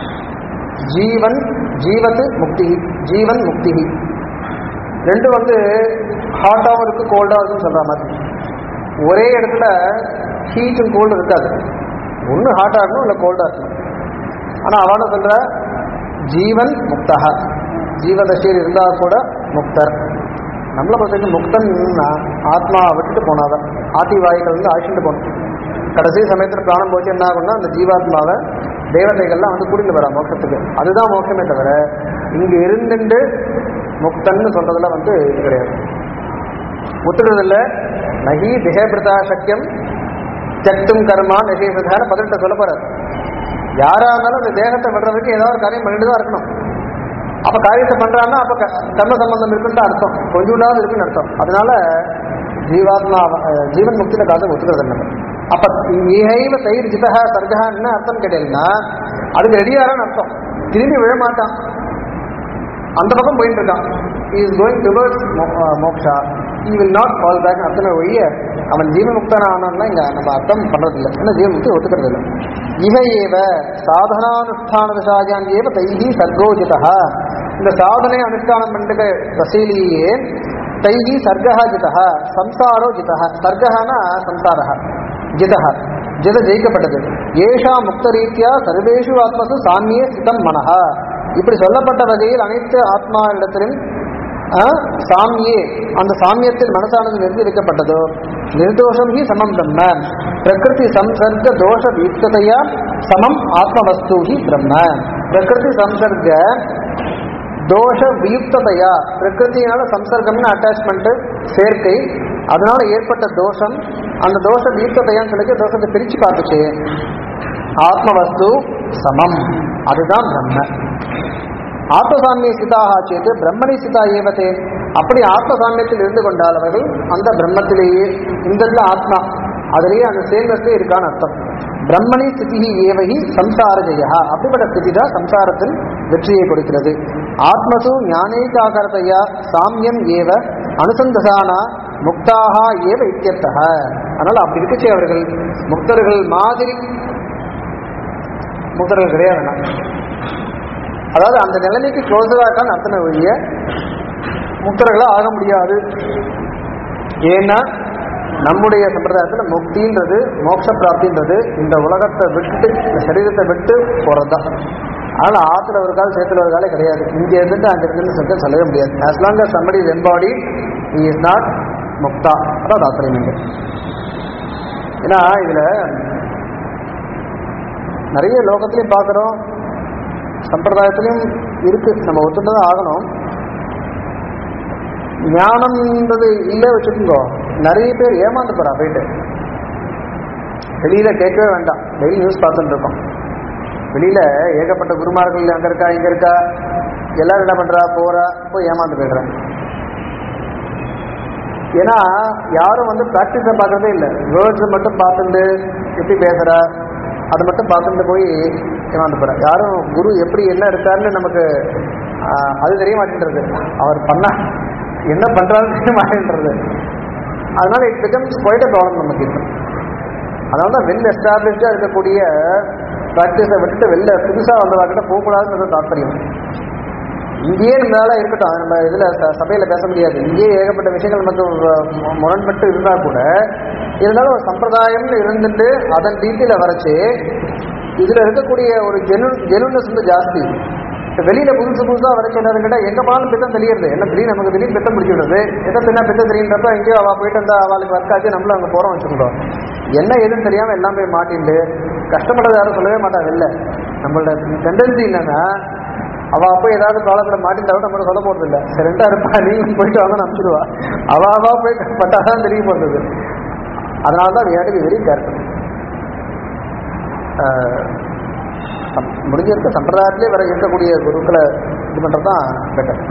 ஜீவன் ஜீவத்து முக்தி ஜீவன் முக்தி ரெண்டு வந்து ஹாட்டாகவும் இருக்கு கோல்டாகவும் இருக்குன்னு சொல்ற மாதிரி ஒரே இடத்துல ஹீட் அண்ட் கோல்டு இருக்காது ஒன்று ஹாட்டாக இருக்கணும் இல்லை கோல்டாக இருக்கணும் ஆனால் அவன சொல்ற ஜீவன் முக்தா ஜீவதசையில் இருந்தால் கூட முக்தர் நம்மளை பொறுத்த வரைக்கும் முக்தன்னா ஆத்மா விட்டுட்டு போனாதான் ஆதி வாயுக்கள் வந்து அழிச்சுட்டு போகணும் கடைசி சமயத்தில் பிராணம் போச்சு என்ன ஆகும்னா அந்த ஜீவாத்மாவை தேவதைகள்லாம் வந்து கூட்டிட்டு வரா மோட்சத்துக்கு அதுதான் மோட்சமே தவிர இங்க இருந்துட்டு முக்தன்னு சொல்றதுல வந்து இது கிடையாது ஒத்துக்கிறது இல்ல நகி திகபிரதா சக்கியம் சக்தும் கர்மா நகேபிரதான பதினெட்ட சொல்ல போறாரு யாரா இருந்தாலும் அந்த தேகத்தை விடுறதுக்கு ஏதாவது ஒரு காரியம் பண்ணிட்டு தான் இருக்கணும் அப்ப காரியத்தை பண்றான்னா அப்ப க- கர்ம சம்பந்தம் இருக்குன்னு அர்த்தம் கொஞ்சம் இருக்குன்னு அர்த்தம் அதனால ஜீவாத்மா அஹ், ஜீவன் முக்தியில காசு ஒத்துக்கிறது இல்லை அப்ப இகைவ தயிர் ஜிதா சர்கா என்ன அர்த்தம் கேட்டீங்கன்னா அதுக்கு ரெடியாரான்னு அர்த்தம் திரும்பி விழ மாட்டான் அந்த பக்கம் போயிட்டு இருக்கான் is going towards moksha he will not fall back அத்தனை ஒழிய அவன் ஜீவமுக்தன ஆனான்னா இங்க நம்ம அர்த்தம் பண்றதில்லை ஏன்னா ஜீவமுக்தி ஒத்துக்கிறது இல்லை இவ ஏவ சாதனானுஷ்டான விஷாஜான் ஏவ தைஹி சர்கோஜிதா இந்த சாதனை அனுஷ்டானம் பண்ணுற ரசீலியே தைஹி சர்கா ஜிதா சம்சாரோ ஜிதா சர்கனா சம்சாரா ஜிதா ஜித ஜெயிக்கப்பட்டது ஏஷா முக்த ரீதியா சர்வேஷு ஆத்மசு சாமியே ஸ்திதம் மனஹா இப்படி சொல்லப்பட்ட வகையில் அனைத்து ஆத்மா இடத்திலும் சாமியே அந்த சாமியத்தில் மனசானது நிறுத்தி வைக்கப்பட்டதோ நிர்தோஷம் ஹி சமம் பிரம்ம பிரகிருதி சம்சர்க தோஷ வீக்ததையா சமம் ஆத்மவஸ்து ஹி பிரம்ம பிரகிருதி சம்சர்க தோஷ வியுக்ததையா பிரகிருத்தினால சம்சர்க்கம்னு அட்டாச்மெண்ட் சேர்க்கை அதனால ஏற்பட்ட தோஷம் அந்த தோஷ வியுக்ததையான்னு சொல்லி தோஷத்தை பிரிச்சு பார்த்துச்சு ஆத்மவஸ்து சமம் அதுதான் பிரம்ம ஆத்மசாமிய சிதாக சேத்து பிரம்மணி சிதா ஏவதே அப்படி ஆத்மசாமியத்தில் இருந்து கொண்டால் அவர்கள் அந்த பிரம்மத்திலேயே இந்த இடத்துல ஆத்மா அதிலேயே அந்த சேர்ந்தே இருக்கான்னு அர்த்தம் பிரம்மணி ஸ்திதி ஏவகி சம்சார ஜெயா அப்படிப்பட்ட ஸ்திதி தான் சம்சாரத்தில் வெற்றியை கொடுக்கிறது ஆத்மசு ஞானேகாகரதையா சாமியம் ஏவ அனுசந்தசானா முக்தாக ஏவ இத்தியர்த்தக அதனால அப்படி இருக்கச்சே அவர்கள் முக்தர்கள் மாதிரி முக்தர்கள் கிடையாதுண்ணா அதாவது அந்த நிலைமைக்கு க்ளோஸராக இருக்கான்னு அர்த்தமே ஒழிய முக்தர்களாக ஆக முடியாது ஏன்னா நம்முடைய சம்பிரதாயத்தில் முக்தின்றது மோட்ச பிராப்தின்றது இந்த உலகத்தை விட்டு இந்த சரீரத்தை விட்டு போகிறது தான் ஆனால் ஆற்றுல ஒரு கால் சேத்துல ஒரு காலே கிடையாது இங்கே இருந்துட்டு அங்கே இருக்குன்னு சொல்லிட்டு சொல்லவே முடியாது as long as somebody is embodied he is not Mukta அதான் தாத்பரியம் இங்கே ஏன்னா இதில் நிறைய லோகத்திலையும் பார்க்குறோம் சம்பிரதாயத்திலையும் இருக்கு நம்ம ஒத்துட்டு தான் ஆகணும் ஞானம்ன்றது இல்லை வச்சுக்கோங்க நிறைய பேர் ஏமாந்து போறா போயிட்டு வெளியில கேட்கவே வேண்டாம் டெய்லி நியூஸ் பார்த்துட்டு இருக்கோம் வெளியில ஏகப்பட்ட குருமார்கள் அங்க இருக்கா இங்க இருக்கா எல்லாரும் என்ன பண்றா போறா போய் ஏமாந்து போயிடுறா ஏன்னா யாரும் வந்து ப்ராக்டிஸை பார்க்கறதே இல்லை வேர்ட்ஸ் மட்டும் பார்த்துட்டு எப்படி பேசுறா அதை மட்டும் பார்த்துட்டு போய் ஏமாந்து போறா யாரும் குரு எப்படி என்ன இருக்காருன்னு நமக்கு ஆஹ், அது தெரிய மாட்டேன்றது அவர் பண்ணா என்ன பண்றாருன்னு தெரிய மாட்டேன்றது அதனால it becomes quite a problem நமக்கு இப்போ அதனால தான் வெல் எஸ்டாப்ளிஷ்டாக இருக்கக்கூடிய ப்ராக்டிஸை விட்டுட்டு வெளில புதுசாக வந்தவாக்கிட்ட போகக்கூடாதுன்றது தாற்பயம் இங்கேயே நம்மளால இருக்கட்டும் அது நம்ம இதில் சபையில் பேச முடியாது இங்கேயே ஏகப்பட்ட விஷயங்கள் நமக்கு மு- முரண்பட்டு இருந்தால் கூட இருந்தாலும் ஒரு சம்பிரதாயம்னு இருந்துட்டு அதன் ரீதியில் வரைச்சு இதில் இருக்கக்கூடிய ஒரு ஜெனு ஜெனுனஸ் வந்து ஜாஸ்தி இப்போ வெளியில புதுசு புதுசாக வரைக்கும் என்னது கேட்டால் எங்கே போனாலும் பித்தம் தெரியுது என்ன திடீர்னு நமக்கு திடீர்னு பித்தம் பிடிச்சி விடுறது எதை தின்னா பித்தம் தெரியுன்றப்ப எங்கேயோ அவள் போயிட்டு இருந்தா அவளுக்கு ஒர்க் ஆச்சு நம்மளும் அங்கே போகிறோம் வச்சுக்கிட்டோம் என்ன ஏதுன்னு தெரியாமல் எல்லாம் போய் மாட்டிண்டு கஷ்டப்படுறது யாரும் சொல்லவே மாட்டா வெளில நம்மளோட டெண்டன்சி என்னன்னா அவ போய் ஏதாவது ப்ராப்ளத்தில் மாட்டிருந்தா கூட நம்ம சொல்ல போறது இல்லை சரண்டா இருப்பா நீங்க போயிட்டு வாங்க அனுப்பிச்சிடுவா அவ அவா போய் பட்டாதான் தெரிய போறது அதனால தான் விளையாட்டு வெரி கேர்ஃபுல் முடிஞ்ச இருக்க சம்பிரதாயத்திலே வர இருக்கக்கூடிய குருக்களை இது பண்றது தான் பெட்டர்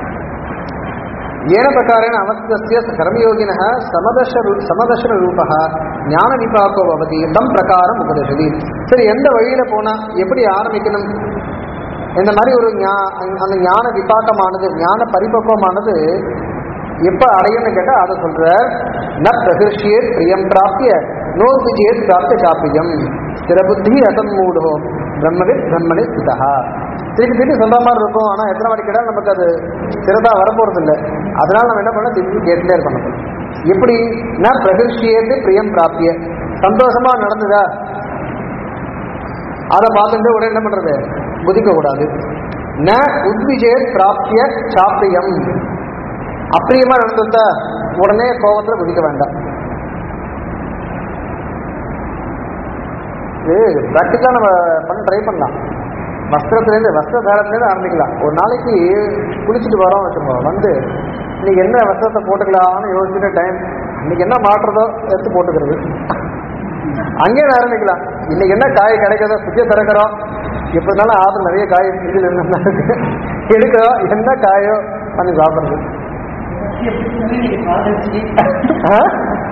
ஏன பிரகாரேण அவஸ்தஸ்ய கர்மயோகினः சமதர்ஷ சமதர்ஷன ரூபः ஞான விபாக்கோ பவதி தம் பிரகாரம் உபதேசதி சரி எந்த வழியில போனா எப்படி ஆரம்பிக்கணும் இந்த மாதிரி ஒரு ஞா- அந்த ஞான விபாக்கமானது ஞான பரிபக்குவமானது எப்ப அடையும்னு கேட்டா அதை சொல்ற ந பிரகிருஷ்யேத் பிரியம் பிராப்பிய நோத்விஜேத் பிராப்த சாப்பியம் ஸ்திரபுத்தி அசன்மூடோ பிரம்மவித் பிரம்மணி ஸ்திதா திருப்பி திருப்பி சொல்ற மாதிரி இருக்கும் ஆனா எத்தனை வாட்டி கேட்டாலும் நமக்கு அது சிறதா வரப்போறது இல்லை அதனால நம்ம என்ன பண்ண திருப்பி கேட்டுட்டே இருக்கணும் எப்படி ந பிரகிருஷ்யேத்து பிரியம் பிராப்பிய சந்தோஷமா நடந்ததா அதை பார்த்துட்டு உடனே என்ன பண்றது குதிக்க கூடாது ந உத்விஜேத் பிராப்திய சாப்பியம் அப்பிரியமா நடந்துட்டா உடனே கோபத்துல குதிக்க வேண்டாம் இது ப்ராக்டிக்கலாக நம்ம பண்ண ட்ரை பண்ணலாம் வஸ்திரத்துலேருந்து வஸ்திர தாரத்துலேருந்து ஆரம்பிக்கலாம் ஒரு நாளைக்கு குளிச்சுட்டு வரோம் வச்சுக்கோங்க வந்து இன்னைக்கு என்ன வஸ்திரத்தை போட்டுக்கலாம்னு யோசிச்சுட்டு டைம் இன்னைக்கு என்ன மாற்றுறதோ எடுத்து போட்டுக்கிறது அங்கேயே ஆரம்பிக்கலாம் இன்னைக்கு என்ன காய் கிடைக்கிறதோ சுத்திய திறக்கிறோம் எப்படி இருந்தாலும் ஆப்பிள் நிறைய காய் இதில் இருந்தா இருக்கு எடுக்கிறோம் என்ன காயோ பண்ணி சாப்பிட்றது ஆ?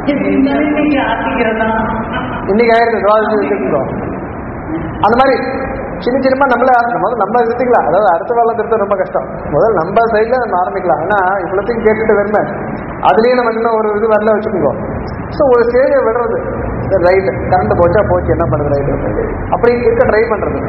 இன்னைக்கு ஆயிரத்தி சுவாசி வச்சுருக்கோம் அந்த மாதிரி சின்ன சின்னமா நம்மள முதல்ல நம்ம நிறுத்திக்கலாம் அதாவது அடுத்த வேலை திருத்த ரொம்ப கஷ்டம் முதல்ல நம்ம சைட்ல நம்ம ஆரம்பிக்கலாம் ஏன்னா இவ்வளோத்தையும் கேட்டுட்டு வருமே அதுலயே நம்ம இன்னும் ஒரு இது வரல வச்சுக்கோ ஸோ ஒரு ஸ்டேஜை விடுறது ரைட்டு கரண்ட் போச்சா போச்சு என்ன பண்ணுறது ரைட்டு அப்படி இருக்க ட்ரை பண்றது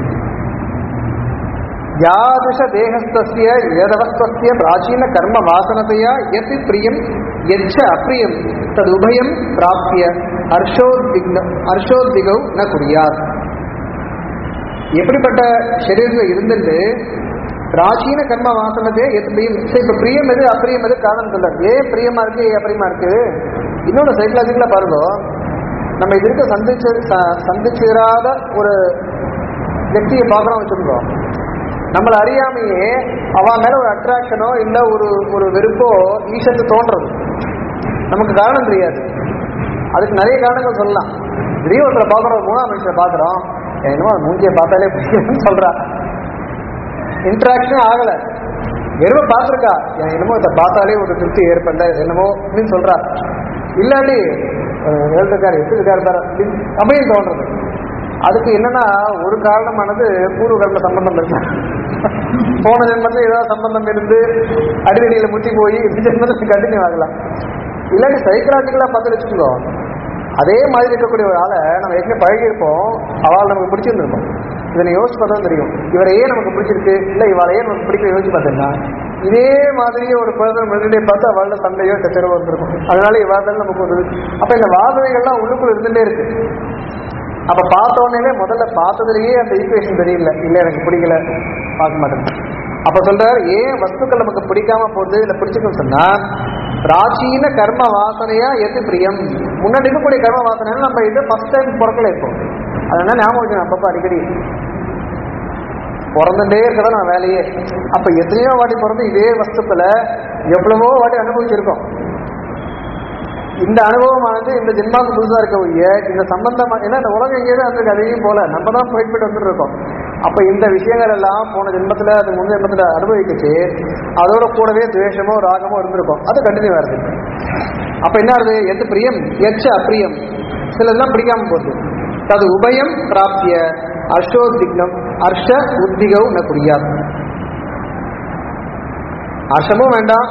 யாதுஷ தேகஸ்தஸ்ய ஏதவஸ்தஸ்ய பிராச்சீன கர்ம வாசனதையா எத் பிரியம் எச்ச அப்பிரியம் தது உபயம் பிராப்திய ஹர்ஷோத்விக்ன ஹர்ஷோத்விகௌ ந குறியாத் எப்படிப்பட்ட சரீரத்தில் இருந்துட்டு பிராச்சீன கர்ம வாசனதே எத் பிரியம் சரி இப்போ பிரியம் எது அப்பிரியம் எது காரணம் சொல்ல ஏன் பிரியமா இருக்கு ஏன் அப்பிரியமா இருக்கு இன்னொன்று சைக்கலாஜிக்கலாக பாருங்க நம்ம இது இருக்க சந்திச்சு ச- சந்திச்சிராத ஒரு व्यक्तिயை பார்க்கறோம் வச்சுருக்கோம் நம்மளை அறியாமையே அவன் மேல ஒரு அட்ராக்ஷனோ இல்லை ஒரு ஒரு வெறுப்போ ஈஷத்து தோன்றது நமக்கு காரணம் தெரியாது அதுக்கு நிறைய காரணங்கள் சொல்லலாம் திடீர் ஒருத்தரை பார்க்குறோம் மூணாம் மனுஷரை பார்க்குறோம் என்னமோ அந்த மூஞ்சியை பார்த்தாலே பிடிக்குதுன்னு சொல்றா இன்ட்ராக்ஷனே ஆகலை வெறும் பார்த்துருக்கா என் என்னமோ இதை பார்த்தாலே ஒரு திருப்தி ஏற்படல என்னமோ அப்படின்னு சொல்றா இல்லாட்டி எழுதுக்கார் எப்படி இருக்காரு பாரு அப்படின்னு அப்படின்னு தோன்றது அதுக்கு என்னன்னா ஒரு காரணமானது பூர்வ கர்ம சம்பந்தம் இருக்கு போன ஜென்மத்துல ஏதாவது சம்பந்தம் இருந்து அடிவெளியில முட்டி போய் இந்த ஜென்மத்தில் கண்டினியூ ஆகலாம் இல்லாட்டி சைக்கலாஜிக்கலா பார்த்து வச்சுக்கோ அதே மாதிரி இருக்கக்கூடிய ஒரு ஆளை நம்ம ஏற்கனவே பழகியிருப்போம் அவள் நமக்கு பிடிச்சிருந்திருக்கும் இதனை யோசிச்சு பார்த்தா தெரியும் இவரை ஏன் நமக்கு பிடிச்சிருக்கு இல்லை இவளை ஏன் நமக்கு பிடிக்கல யோசிச்சு பார்த்தீங்கன்னா இதே மாதிரியே ஒரு பர்சன் முன்னாடியே பார்த்து அவளோட சண்டையோ சச்சரவோ இருந்திருக்கும் அதனால இவாதான் நமக்கு ஒரு அப்ப இந்த வாசனைகள்லாம் உள்ளுக்குள்ள இருந்துட்டே இருக்கு அப்ப பார்த்த உடனே முதல்ல பார்த்ததுலயே அந்த ஈக்குவேஷன் தெரியல இல்ல எனக்கு பிடிக்கல பார்க்க மாட்டேன் அப்ப சொல்றாரு ஏன் வஸ்துக்கள் நமக்கு பிடிக்காம போகுது இல்ல பிடிச்சிருக்குன்னு சொன்னா பிராச்சீன கர்ம வாசனையா எது பிரியம் முன்னாடி இருக்கக்கூடிய கர்ம வாசனை நம்ம இது ஃபர்ஸ்ட் டைம் பிறக்கல இப்போ அதனால ஞாபகம் வச்சுக்கணும் அப்பப்ப அடிக்கடி பிறந்துட்டே இருக்கதான் நான் வேலையே அப்ப எத்தனையோ வாட்டி பிறந்து இதே வஸ்துக்களை எவ்வளவோ வாட்டி அனுபவிச்சிருக்கோம் இந்த அனுபவமானது இந்த ஜென்மாவுக்கு புதுசா இருக்க ஒழிய இந்த சம்பந்தமா ஏன்னா இந்த உலகம் எங்கேயும் வந்திருக்கு அதையும் போல நம்ம தான் போயிட்டு போயிட்டு வந்துட்டு இருக்கோம் அப்ப இந்த விஷயங்கள் எல்லாம் போன ஜென்மத்துல அது முன் ஜென்மத்துல அனுபவிக்குச்சு அதோட கூடவே துவேஷமோ ராகமோ இருந்திருக்கும் அது கண்டினியூ வருது அப்ப என்ன ஆகுது எது பிரியம் எச்ச அப்பிரியம் சிலதெல்லாம் பிடிக்காம போகுது தது உபயம் பிராப்திய அர்ஷோத்விக்னம் அர்ஷ உத்விகவு ந குறியாது அர்ஷமும் வேண்டாம்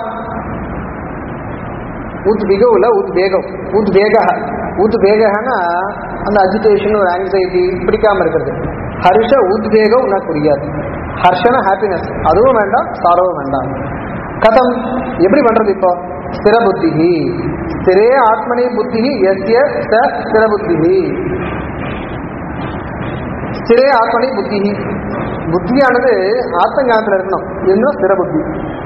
உத்விகம் இல்லை உத்வேகம் உத்வேக உத்வேகன்னா அந்த அஜிடேஷன் ஒரு ஆங்ஸைட்டி பிடிக்காம இருக்கிறது ஹர்ஷ உத்வேகம் உனக்கு புரியாது ஹர்ஷன ஹாப்பினஸ் அதுவும் வேண்டாம் சாரவும் வேண்டாம் கதம் எப்படி பண்றது இப்போ ஸ்திர புத்தி ஸ்திரே ஆத்மனி புத்தி எஸ்ய ச ஸ்திர புத்தி ஸ்திரே ஆத்மனி புத்தி புத்தியானது ஆத்ம ஞானத்தில் இருக்கணும் இன்னும் ஸ்திர புத்தி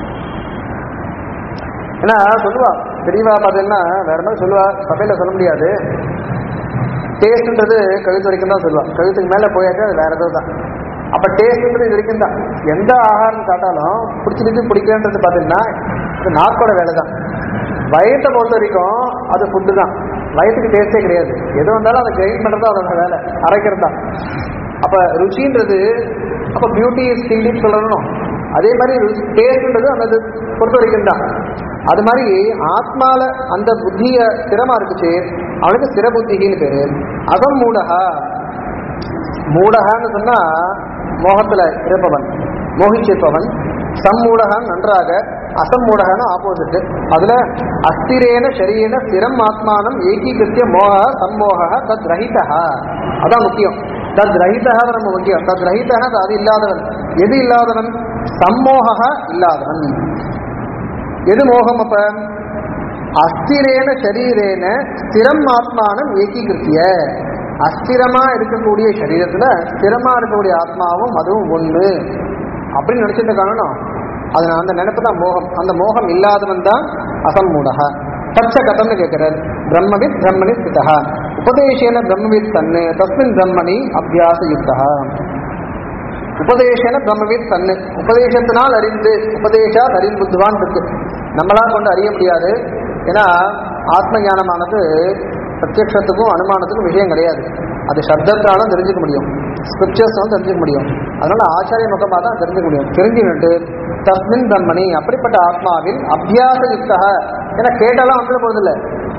ஏன்னா சொல்லுவா தெரியவா பார்த்தீங்கன்னா வேற மாதிரி சொல்லுவா சபையில சொல்ல முடியாது டேஸ்ட்ன்றது கழுத்து வரைக்கும் தான் சொல்லுவா கழுத்துக்கு மேலே போயாச்சு அது வேற ஏதோ தான் அப்ப டேஸ்ட்ன்றது இது வரைக்கும் தான் எந்த ஆகாரம் சாப்பிட்டாலும் பிடிச்சிருக்கு பிடிக்கலன்றது பார்த்தீங்கன்னா அது நாக்கோட வேலை தான் வயிற்றை பொறுத்த வரைக்கும் அது ஃபுட்டு தான் வயிற்றுக்கு டேஸ்டே கிடையாது எது வந்தாலும் அதை கிரைண்ட் பண்ணுறது அதோட வேலை அரைக்கிறது தான் அப்ப ருச்சின்றது அப்ப பியூட்டி ஸ்கில்லின்னு சொல்லணும் அதே மாதிரி டேஸ்ட்ன்றது அந்த இது பொறுத்த வரைக்கும் தான் அது மாதிரி ஆத்மால அந்த புத்திய ஸ்திரமா இருக்குச்சு அவனுக்கு ஸ்திர புத்திகின்னு பேரு அகம் மூடகா மூடகான்னு சொன்னா மோகத்துல இருப்பவன் மோகிச்சிருப்பவன் சம்மூடகன் நன்றாக அசம்மூடகன ஆப்போசிட் அதுல அஸ்திரேன சரீரன ஸ்திரம் ஆத்மானம் ஏகீகிருத்திய மோக சம்மோக தத் ரஹிதா அதான் முக்கியம் தத் ரஹிதா ரொம்ப முக்கியம் தத் ரஹிதா அது இல்லாதவன் எது இல்லாதவன் சம்மோக இல்லாதவன் எது மோகம் அப்ப அஸ்திரேன சரீரேன ஸ்திரம் ஆத்மானம் ஏகீகிருத்திய அஸ்திரமா இருக்கக்கூடிய சரீரத்துல ஸ்திரமா இருக்கக்கூடிய ஆத்மாவும் அதுவும் ஒண்ணு அப்படின்னு நினைச்சிட்டு காரணம் அது அந்த நினைப்பு தான் மோகம் அந்த மோகம் இல்லாதவன் தான் அசம்மூடக தச்ச கதம்னு கேட்கிறார் பிரம்மவித் பிரம்மணி ஸ்திதா உபதேசேன பிரம்மவித் தன்னு தஸ்மின் பிரம்மணி அபியாச யுக்தா உபதேசன பிரம்மவித் தன்னு உபதேசத்தினால் அறிந்து உபதேசா அறிந்துவான் இருக்கு நம்மளா கொண்டு அறிய முடியாது ஏன்னா ஆத்ம ஞானமானது பிரத்யக்ஷத்துக்கும் அனுமானத்துக்கும் விஷயம் கிடையாது அது சப்தத்தாலும் தெரிஞ்சுக்க முடியும் ஸ்கிரிப்சர்ஸ் வந்து தெரிஞ்சுக்க முடியும் அதனால ஆச்சாரிய முகமாக தான் தெரிஞ்சுக்க முடியும் தெரிஞ்சுக்கிட்டு தஸ்மின் பிரம்மணி அப்படிப்பட்ட ஆத்மாவில் அபியாச யுக்தா ஏன்னா கேட்டாலாம் வந்துட போறதில்லை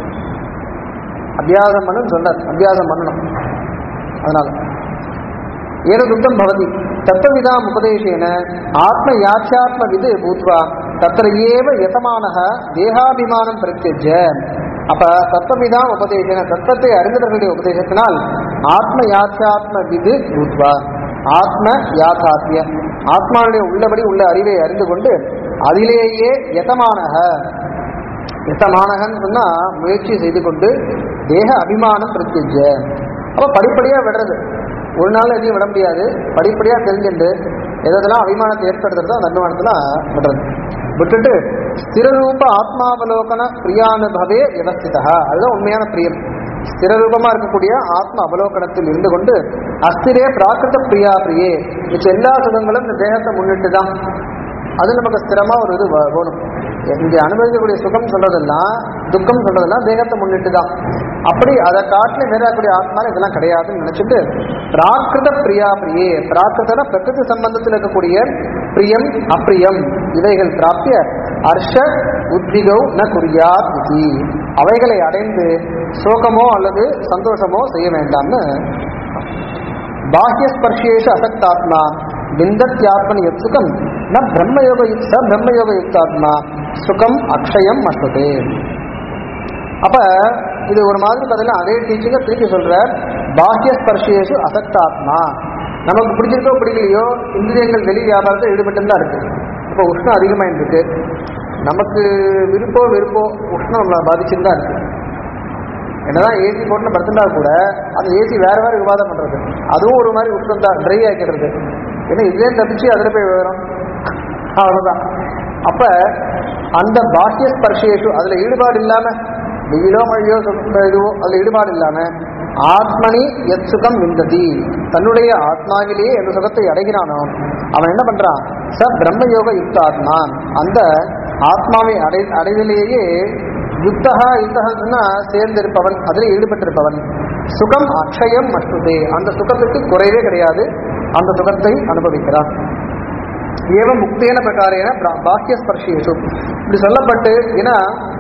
அபியாசம் பண்ணு சொன்னார் அபியாசம் பண்ணணும் அதனால ஏனதுக்தம் பவதி தத்துவவிதாம் உபதேசேன ஆத்ம யாட்சாத்ம விது பூத்வா தத்திர ஏவ யதமானக தேகாபிமானம் பிரத்யஜ அப்ப தத்துவவிதாம் உபதேசேன தத்தத்தை அறிந்தவர்களுடைய உபதேசத்தினால் ஆத்ம யாட்சாத்ம விது பூத்வா ஆத்ம யாதாத்மிய ஆத்மாவுடைய உள்ளபடி உள்ள அறிவை அறிந்து கொண்டு அதிலேயே யதமானக யத்தமானகன் சொன்னா முயற்சி செய்து கொண்டு தேக அபிமானம் பிரத்யஜ அப்ப படிப்படியா விடுறது ஒரு நாள் எதையும் விட முடியாது படிப்படியா தெரிஞ்சுட்டு எதெல்லாம் அபிமானத்தை ஏற்படுத்துறதோ அந்த அபிமானத்தெல்லாம் விடுறது விட்டுட்டு ஸ்திரரூப ஆத்மாவலோகன பிரியானுபவே வியவஸ்திதா அதுதான் உண்மையான பிரியம் ஸ்திரரூபமா இருக்கக்கூடிய ஆத்ம அவலோகனத்தில் இருந்து கொண்டு அஸ்திரே பிராகிருத பிரியா பிரியே மிச்ச எல்லா சுகங்களும் இந்த தேகத்தை முன்னிட்டு தான் அது நமக்கு ஸ்திரமா ஒரு இது வ- வேணும் இங்க அனுபவிக்கக்கூடிய சுகம் சொல்றதெல்லாம் துக்கம் சொல்றதெல்லாம் தேகத்தை முன்னிட்டு தான் அப்படி அதை காட்டில வேறக்கூடிய ஆத்மா இதெல்லாம் கிடையாதுன்னு நினைச்சிட்டு பிராகிருத பிரியா பிரியே பிராகிருதன பிரகிருதி சம்பந்தத்தில் இருக்கக்கூடிய பிரியம் அப்பிரியம் இவைகள் பிராப்திய ஹர்ஷ உத்விகௌ ந குறியாத் இதி அவைகளை அடைந்து சோகமோ அல்லது சந்தோஷமோ செய்ய வேண்டாம்னு பாஹ்யஸ்பர்ஷேஷு அசக்தாத்மா விந்தத்யாத்மனி யத் சுகம் ந பிரம்மயோக ச பிரம்மயோக யுக்தாத்மா சுகம் அக்ஷயம் மஸ்ததே அப்ப இது ஒரு மாதிரி பதில அதே டீச்சிங்க திருப்பி சொல்ற பாஹ்யஸ்பர்ஷேஷு அசக்தாத்மா நமக்கு பிடிச்சிருக்கோ பிடிக்கலையோ இந்திரியங்கள் வெளி வியாபாரத்தில் ஈடுபட்டு தான் இருக்கு இப்போ உஷ்ணம் அதிகமாயிட்டு இருக்கு நமக்கு விருப்போ வெறுப்போ உஷ்ணம் நம்மளை பாதிச்சுட்டு தான் இருக்கு என்னதான் ஏசி போட்டு படுத்துட்டா கூட அந்த ஏசி வேற வேற விவாதம் பண்றது அதுவும் ஒரு மாதிரி உஷ்ணம் தான் ட்ரை ஆக்கிடுறது ஏன்னா இதுலேயே தப்பிச்சு அதில் போய் விவரம் அவ்வளவுதான் அப்ப அந்த பாக்கிய ஸ்பர்ஷேஷு அதுல ஈடுபாடு இல்லாம வெயிலோ மழையோ சுகம் இதுவோ அதுல ஈடுபாடு இல்லாம ஆத்மனி எத் சுகம் விந்ததி தன்னுடைய ஆத்மாவிலேயே எந்த சுகத்தை அடைகிறானோ அவன் என்ன பண்றான் ச பிரம்மயோக யுக்த ஆத்மா அந்த ஆத்மாவை அடை அடைதலேயே யுக்தகா யுக்தகா சொன்னா சேர்ந்திருப்பவன் அதில் ஈடுபட்டிருப்பவன் சுகம் அக்ஷயம் மஸ்துதே அந்த சுகத்துக்கு குறைவே கிடையாது அந்த சுகத்தை அனுபவிக்கிறான் ஏவம் முக்தேன பிரகாரேன பிரா- பாக்கிய ஸ்பர்ஷியேஷு இப்படி சொல்லப்பட்டு ஏன்னா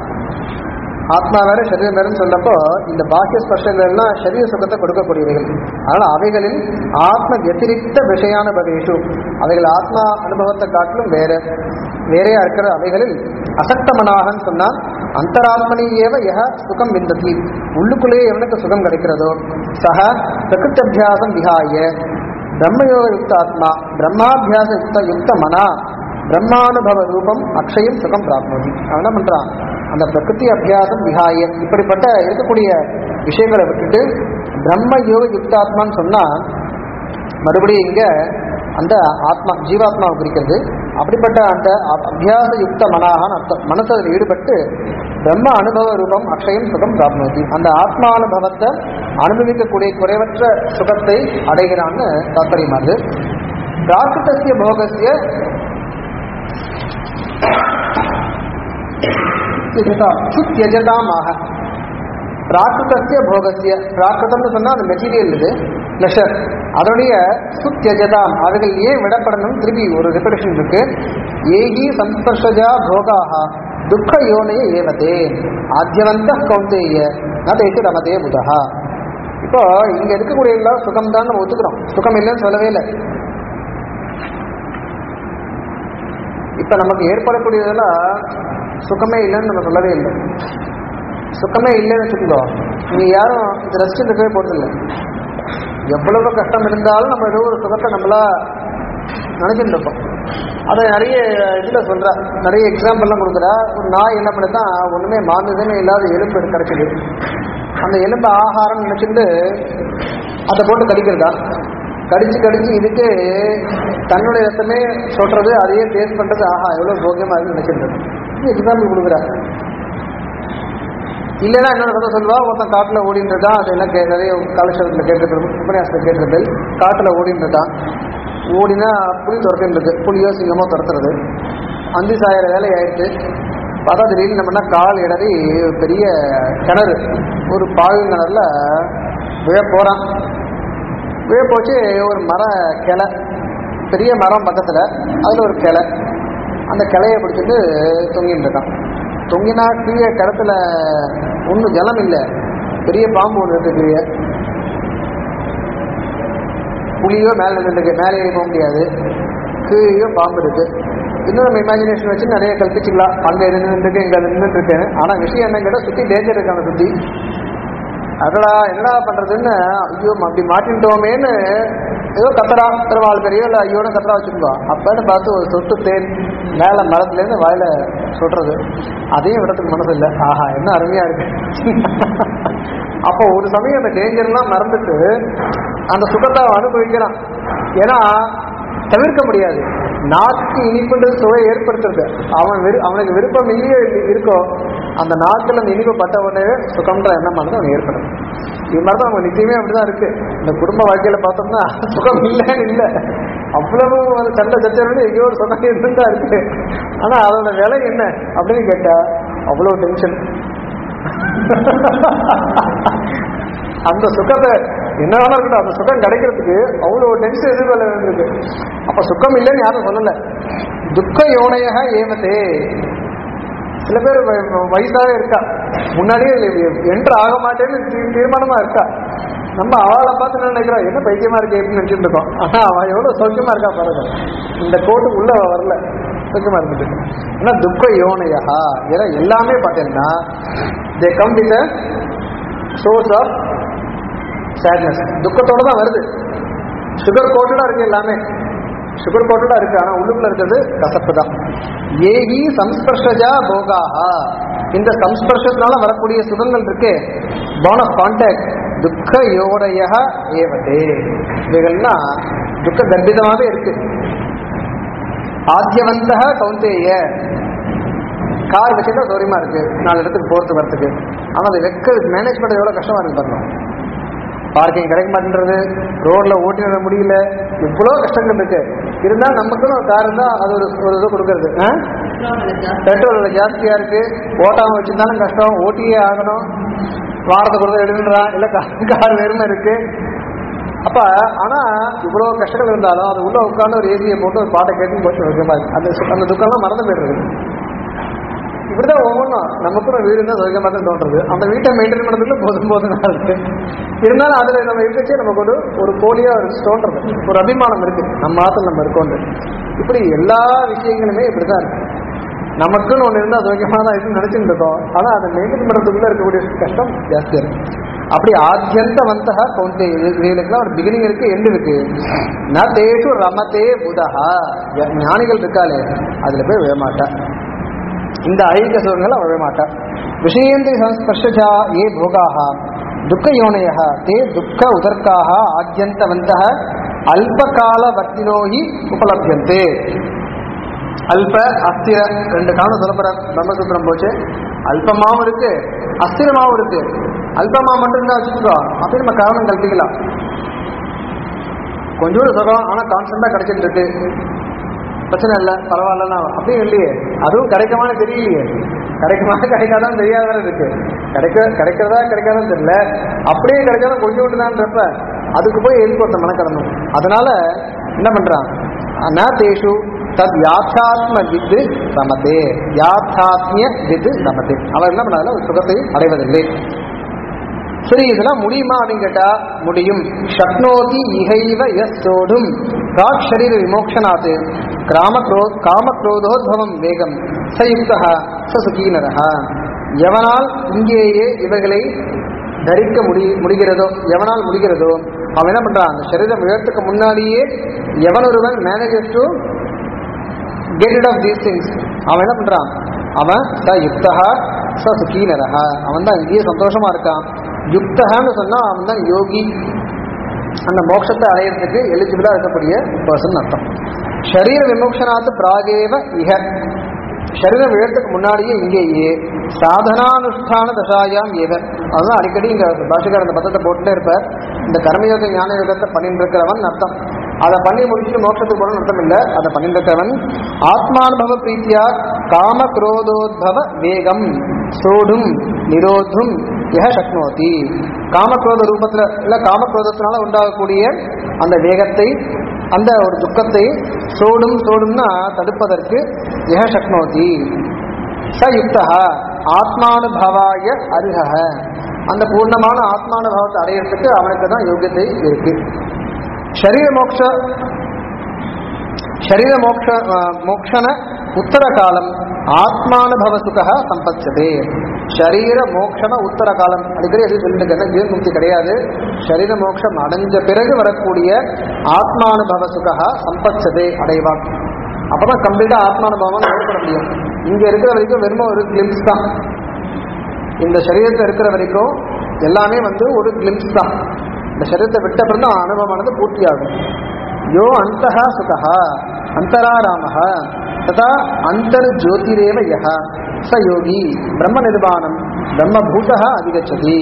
ஆத்மா வேற சரீரம் வேறுன்னு சொல்லப்போ இந்த பாக்கிய ஸ்பர்ஷங்கள்லாம் சரீர சுகத்தை கொடுக்கக்கூடியவைகள் அதனால அவைகளில் ஆத்ம வத்திரிக்த விஷயானுபவேஷு அவைகள் ஆத்மா அனுபவத்தை காட்டிலும் வேற வேறையா இருக்கிற அவைகளில் அசக்தமனாகன்னு சொன்னால் அந்தராத்மனி ஏவ யக சுகம் விந்ததி உள்ளுக்குள்ளேயே எவனுக்கு சுகம் கிடைக்கிறதோ சக பிரகிருத்தபியாசம் விஹாய பிரம்மயோக யுக்த ஆத்மா பிரம்மாபியாச யுக்த யுக்த மனா பிரம்மானுபவ ரூபம் அக்ஷயம் சுகம் பிராப்னோதி அவன் என்ன பண்றான் அந்த பிரகிருதி அபியாசம் விஹாய இப்படிப்பட்ட இருக்கக்கூடிய விஷயங்களை விட்டுட்டு பிரம்ம யோக யுக்தாத்மான்னு சொன்னா மறுபடியும் இங்க அந்த ஆத்மா ஜீவாத்மாவை குறிக்கிறது அப்படிப்பட்ட அந்த அ- அபியாச யுக்த மனாகான் அர்த்தம் மனசு அதில் ஈடுபட்டு பிரம்ம அனுபவ ரூபம் அக்ஷயம் சுகம் பிராப்னோதி அந்த ஆத்மா அனுபவத்தை அனுபவிக்கக்கூடிய குறைவற்ற சுகத்தை அடைகிறான்னு தாத்பரியமானது பிராகிருத்தசிய போகசிய சுத்தியஜதாமாக பிராகிருத்தசிய போகசிய பிராகிருதம்னு சொன்னா அது மெட்டீரியல் இது ப்ளஷர் அதனுடைய சுத்தியஜதாம் அவைகள் ஏன் விடப்படணும் திருப்பி ஒரு ரிப்படேஷன் இருக்கு ஏகி சம்பர்ஷஜா போகாக துக்க யோனைய ஏவதே ஆத்தியவந்த கௌந்தேய நதேச்சு ரமதே புதா இப்போ இங்க இருக்கக்கூடிய எல்லாம் சுகம் தான் நம்ம ஒத்துக்கிறோம் சுகம் இல்லைன்னு சொல்லவே இல்லை இப்ப நமக்கு ஏற்படக்கூடியதெல்லாம் சுகமே இல்லைன்னு நம்ம சொல்லவே இல்லை சுகமே இல்லைன்னு வச்சுக்கோ நீ யாரும் இது ரெஸ்ட் இருக்கவே போறதில்லை எவ்வளவு கஷ்டம் இருந்தாலும் நம்ம ஏதோ ஒரு சுகத்தை நம்மளா நினைச்சிட்டு இருப்போம் அதை நிறைய இதுல சொல்றா நிறைய எக்ஸாம்பிள்லாம் கொடுக்குறா ஒரு நாய் என்ன பண்ணுதான் ஒண்ணுமே மாந்ததுன்னு இல்லாத எலும்பு கிடைக்குது அந்த எலும்பு ஆகாரம் நினைச்சிட்டு அதை போட்டு கடிக்கிறதா கடிச்சு கடிச்சு இதுக்கு தன்னுடைய ரத்தமே சொல்றது அதையே டேஸ்ட் பண்றது ஆஹா எவ்வளவு போக்கியமா இருக்கு நினைச்சிட்டு இது எக்ஸாம்பிள் கொடுக்குறா இல்லைன்னா என்னோட கதை சொல்லுவா ஒருத்தன் காட்டுல ஓடிட்டு இருக்கான் அது எல்லாம் கே- நிறைய காலட்சேபத்தில் கேட்டிருக்கிறது உபன்யாசத்தில் கேட்டிருந்தேன் காட்டுல ஓடிட்டு இருக்கான் ஓடினா புலி துரத்தின்னு இருக்கு புலியோ சிங்கமோ துரத்துறது அந்தி சாயிர வேலை ஆயிடுச்சு பார்த்தா திடீர்னு நம்மனா கால் இடறி ஒரு பெரிய கிணறு ஒரு பாவி கிணறுல விழ போறான் விழ போச்சு ஒரு மர கிளை பெரிய மரம் பக்கத்துல அதுல ஒரு கிளை அந்த கிளைய பிடிச்சிட்டு தொங்கிட்டு இருக்கான் தொங்கினா கீழே கிணத்துல ஒன்றும் ஜலம் இல்லை பெரிய பாம்பு ஒன்று இருக்கு கீழே புலியோ மேலே நின்றுருக்கு மேலே ஏறி போக முடியாது கீழே பாம்பு இருக்கு இன்னும் நம்ம இமேஜினேஷன் வச்சு நிறைய கல்பிச்சுக்கலாம் அங்கே நின்றுருக்கு இங்கே நின்றுட்டு இருக்கேன்னு ஆனால் விஷயம் என்ன கேட்டால் சுற்றி டேஞ்சர் இருக்காங்க சுற்றி அதடா என்னடா பண்றதுன்னு ஐயோ அப்படி மாட்டின்ட்டோமேன்னு ஏதோ கத்தரா திருவாள் பெரிய இல்லை ஐயோன்னு கத்தரா வச்சுருந்தோம் அப்பன்னு பார்த்து ஒரு சொட்டு தேன் மேலே மரத்துலேருந்து வாயில சொல்றது அதையும் விடத்துக்கு மனசு இல்லை ஆஹா என்ன அருமையா இருக்கு அப்போ ஒரு சமயம் அந்த டேஞ்சர்லாம் மறந்துட்டு அந்த சுகத்தை அவன் அனுபவிக்கிறான் ஏன்னா தவிர்க்க முடியாது நாக்கு இனிப்புன்றது சுவை ஏற்படுத்துறது அவன் விரு அவனுக்கு விருப்பம் இல்லையோ இல்ல- இருக்கோ அந்த நாக்கில் அந்த இனிப்பு பட்ட உடனே சுகம்ன்ற எண்ணம் வந்து அவனுக்கு ஏற்படும் இது மாதிரி தான் அவங்க நிச்சயமே அப்படிதான் இருக்கு இந்த குடும்ப வாழ்க்கையில பார்த்தோம்னா சுகம் இல்லைன்னு இல்லை அவ்வளவு ஒரு சண்டை சச்சரவு எங்கேயோ ஒரு சுகம் இருந்துதான் இருக்கு ஆனா அதோட விலை என்ன அப்படின்னு கேட்டா அவ்வளவு டென்ஷன் அந்த சுகத்தை என்ன வேணா இருக்கட்டும் அந்த சுகம் கிடைக்கிறதுக்கு அவ்வளவு டென்ஷன் எதிர்கொள்ள வேண்டியிருக்கு அப்ப சுகம் இல்லைன்னு யாரும் சொல்லல துக்க யோனையாக ஏமத்தே சில பேர் வ- வயசாவே இருக்கா முன்னாடியே என்ட்ரு ஆக மாட்டேன்னு தீ- தீர்மானமா இருக்கா நம்ம அவளை பார்த்து என்ன நினைக்கிறோம் என்ன பைத்தியமா இருக்கு அப்படின்னு நினைச்சிட்டு இருக்கோம் ஆனா அவன் எவ்வளவு சௌக்கியமா இருக்கா பாருங்க இந்த கோட்டுக்கு உள்ள அவ வரல சௌக்கியமா இருந்துட்டு ஆனா துக்க யோனையா ஏன்னா எல்லாமே பார்த்தீங்கன்னா they come with source of sadness துக்கத்தோட தான் வருது சுகர் கோட்டடா இருக்கு எல்லாமே சுகர் கோட்டடா இருக்கு ஆனா உள்ளுக்குள்ள இருக்கிறது கசப்பு தான் ஏகி சம்ஸ்பர்ஷஜா போகாஹா இந்த சம்ஸ்பர்ஷத்தினால வரக்கூடிய சுகங்கள் இருக்கு பான் ஆஃப் கான்டாக்ட் துக்க யோடைய ஏவதே இவைகள்லாம் துக்க கர்ப்பிதமாவே இருக்கு ஆத்தியவந்த கௌந்தேய கார் வச்சுட்டா சௌரியமா இருக்கு நாலு இடத்துக்கு போறதுக்கு வரதுக்கு ஆனா அதை வெக்க மேனேஜ் பண்றது எவ்வளவு கஷ்டமா இருக்கு பாருங்க பார்க்கிங் கிடைக்க மாட்டேன்றது ரோட்ல ஓட்டி வர முடியல இவ்வளோ கஷ்டங்கள் இருக்கு இருந்தாலும் நமக்குன்னு ஒரு கார் இருந்தா அது ஒரு ஒரு இது கொடுக்கறது ஆ? பெட்ரோல் விலை ஜாஸ்தியா இருக்கு ஓட்டாம வச்சிருந்தாலும் கஷ்டம் ஓட்டியே ஆகணும் வாரத்தை கொடுத்து எடுன்றான் இல்ல கார் வெறுமை இருக்கு அப்ப ஆனா இவ்வளவு கஷ்டங்கள் இருந்தாலும் அது உள்ள உட்கார்ந்து ஒரு ஏசியை போட்டு ஒரு பாட்டை கேட்டு போட்டு வைக்கமா இருக்கு அந்த சு- அந்த துக்கம்லாம் மறந்து போயிடுறது இப்படிதான் ஒவ்வொன்றும் நமக்கும் ஒரு வீடு தான் சுகமாக தான் தோன்றது அந்த வீட்டை மெயின்டைன் பண்ணுறதுக்கு போதும் போதும் இருக்கு இருந்தாலும் அதுல நம்ம இருக்கச்சே நமக்கு ஒரு ஒரு போலியா ஒரு தோன்றது ஒரு அபிமானம் இருக்கு நம்ம ஆத்துல நம்ம இருக்கோண்டு இப்படி எல்லா விஷயங்களுமே இப்படிதான் இருக்கு நமக்குன்னு ஒன்று இருந்தால் சுகமாக தான் இருக்குன்னு நினைச்சுட்டு இருக்கோம் ஆனா அதை மெயின்டைன் பண்ணுறதுக்குள்ள இருக்கக்கூடிய கஷ்டம் ஜாஸ்தியா இருக்கு அப்படி ஆத்தியந்தவந்தக கௌந்தே இதுகளுக்கெல்லாம் ஒரு பிகினிங் இருக்கு எண்டு இருக்கு ந தேஷு ரமதே புதஹா ஞானிகள் இருக்காளே அதுல போய் விழமாட்டா இந்த ஐக சுகங்கள் அவ விழமாட்டா விஷயேந்திர சம்ஸ்பர்ஷஜா ஏ போகாக துக்கயோனய தே துக்க உதர்க்காக ஆத்தியந்தவந்த அல்பகாலவர்த்தினோ ஹி உபலபியந்தே அல்ப அஸ்திர ரெண்டு காலம் சொல்லப்படுற பிரம்மசூத்திரம் போச்சு அல்பமாவும் இருக்கு அஸ்திரமாவும் இருக்கு அல்பமா மட்டும் இருந்தா வச்சுக்கோ அப்படி நம்ம காரணம் கல்பிக்கலாம் கொஞ்சோண்டு சுகம் ஆனா கான்ஸ்டன்டா கிடைச்சிட்டு இருக்கு பிரச்சனை இல்லை பரவாயில்லன்னா அப்படியும் இல்லையே அதுவும் கிடைக்குமான்னு தெரியலையே கிடைக்குமா கிடைக்காதான் தெரியாத வேற இருக்கு கிடைக்க கிடைக்கிறதா கிடைக்காதான்னு தெரியல அப்படியே கிடைக்காதான் கொஞ்சோண்டு தான்றப்ப அதுக்கு போய் எதுக்கு ஒருத்தன் மனக்கடணும் அதனால என்ன பண்றான் ந தேஷு தத் யாத்தாத்ம வித்து ரமதே யாத்தாத்மிய வித்து ரமதே அவர் என்ன பண்ணாதுல ஒரு சுகத்தை அடைவதில்லை சரி இதெல்லாம் முடியுமா அப்படின்னு கேட்டா முடியும் ஷக்னோதி இகைவ எஸ் சோடும் ராக் ஷரீர விமோக்ஷனாத்து கிராமக்ரோ காமக்ரோதோத்பவம் வேகம் சயுக்தா ச சுகீனரா எவனால் இங்கேயே இவர்களை தரிக்க முடி முடிகிறதோ எவனால் முடிகிறதோ அவன் என்ன பண்றான் அந்த சரீரம் விழத்துக்கு முன்னாடியே எவன் ஒருவன் manages to get it off these things அவன் என்ன பண்றான் அவன் ச யுக்தா ச சுகீனரா அவன் தான் இங்கேயே சந்தோஷமா இருக்கான் யுக்தகான்னு சொன்னா அவன் தான் யோகி அந்த மோட்சத்தை அடையிறதுக்கு எலிஜிபிளா இருக்கக்கூடிய பர்சன் அர்த்தம் ஷரீர விமோக்ஷனாத்து பிராகேவ இஹ சரீரம் விழத்துக்கு முன்னாடியே இங்கேயே சாதனானுஷ்டான தசாயாம் ஏவ அதுதான் அடிக்கடி இங்க பாஷகார் அந்த பத்தத்தை போட்டுட்டே இருப்பார் இந்த கர்மயோக ஞான யோகத்தை பண்ணிட்டு இருக்கிறவன் அர்த்தம் அதை பண்ணி முடிச்சுட்டு மோட்சத்துக்கு போகணும்னு அர்த்தம் இல்லை அதை பண்ணிட்டு இருக்கிறவன் ஆத்மானுபவ பிரீத்தியா காம குரோதோத்பவ வேகம் சோடும் நிரோதும் யஹ சக்னோதி காமக்ரோத ரூபத்துல இல்ல காமக்ரோதத்தினால உண்டாகக்கூடிய அந்த வேகத்தை அந்த ஒரு துக்கத்தை சோடும் சோடும்னா தடுப்பதற்கு யஹ சக்னோதி ச யுக்தா ஆத்மானுபவாய அருகக அந்த பூர்ணமான ஆத்மானுபவத்தை அடையிறதுக்கு அவனுக்கு தான் யோகியத்தை இருக்கு ಶರೀರ ಮೋಕ್ಷ ಶರೀರ ಮೋಕ್ಷ ಆ, ಮೋಕ್ಷನ ಉತ್ತರ ಕಾಲಂ ஆத்மானுபவ சுக சம்பச்சதே ஷரீர மோக்ஷன உத்தர காலம் அடிக்கடி எது சொல்லிட்டு இருக்கேன் ஜீவன் முக்தி கிடையாது ஷரீர மோட்சம் அடைஞ்ச பிறகு வரக்கூடிய ஆத்மானுபவ சுக சம்பச்சதே அடைவான் அப்பதான் கம்ப்ளீட்டா ஆத்மானுபவம் ஏற்பட முடியும் இங்க இருக்கிற வரைக்கும் வெறும் ஒரு கிளிம்ஸ் தான் இந்த சரீரத்தில் இருக்கிற வரைக்கும் எல்லாமே வந்து ஒரு கிளிம்ஸ் தான் இந்த சரீரத்தை விட்ட பிறகு தான் அனுபவமானது பூர்த்தியாகும் யோ அந்தः சுகः அந்தராராமः ததா அந்தர் ஜோதிரேவ யः ச யோகி பிரம்ம நிர்வாணம் பிரம்மபூதः அதிகச்சதி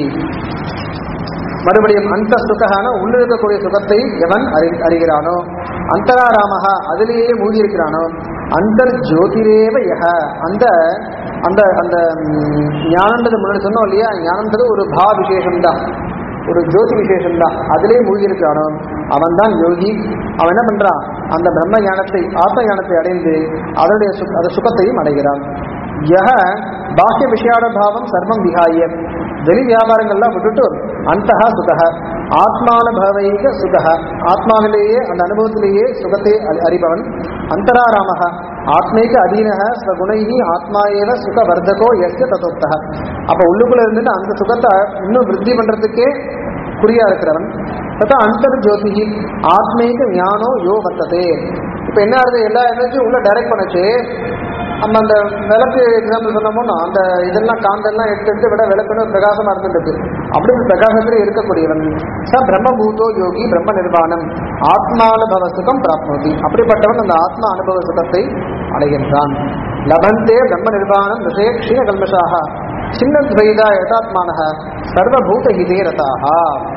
மறுபடியும் அந்த சுககான உள்ளிருக்கக்கூடிய சுகத்தை எவன் அறி அறிகிறானோ அந்தராராமக அதிலேயே மூழ்கி இருக்கிறானோ அந்த ஜோதிரேவ யக அந்த அந்த அந்த ம், ஞானன்றது முன்னாடி சொன்னோம் இல்லையா ஞானன்றது ஒரு பா விசேஷம் தான் ஒரு ஜோதி விசேஷம் தான் அதிலே மூழ்கி இருக்கிறானோ அவன் தான் யோகி அவன் என்ன பண்றான் அந்த பிரம்ம ஞானத்தை ஆத்ம ஞானத்தை அடைந்து அதனுடைய சு அந்த சுகத்தையும் அடைகிறான் யக பாஹ்ய விஷயாட பாவம் சர்வம் விகாய வெளி வியாபாரங்கள்லாம் விட்டுட்டு அந்த சுக ஆத்மானுபவைக சுக ஆத்மாவிலேயே அந்த அனுபவத்திலேயே சுகத்தை அறி- அறிபவன் அந்தராராம ஆத்மீக அதீனக ஸ்வகுணைகி ஆத்மா ஏவ சுக வர்த்தகோ எஸ்ய தத்தோக்தக அப்ப உள்ளுக்குள்ள இருந்துட்டு அந்த சுகத்தை இன்னும் விருத்தி பண்றதுக்கே குறியா இருக்கிறவன் தத்தா அந்தர் ஜோதிகி ஆத்மீக ஞானோ யோ வர்த்ததே இப்ப என்ன ஆகுது எல்லா எனர்ஜியும் உள்ள டைரக்ட் பண்ணுச்சு நம்ம அந்த விளக்கு எக்ஸாம்பிள் சொன்னோம்னா அந்த இதெல்லாம் காந்தெல்லாம் எடுத்து எடுத்து விட விளக்குன்னு ஒரு பிரகாசமா இருந்துட்டு அப்படி ஒரு பிரகாசத்திலே இருக்கக்கூடியவன் ச பிரம்மபூதோ யோகி பிரம்ம நிர்வாணம் ஆத்மானுபவ சுகம் பிராப்னோதி அப்படிப்பட்டவன் அந்த ஆத்மா அனுபவ சுகத்தை அடைகின்றான் லபந்தே பிரம்ம நிர்வாணம் விஷய க்ஷீண கல்மஷாக சின்ன துவைதா யதாத்மான சர்வபூத ஹிதே ரதாக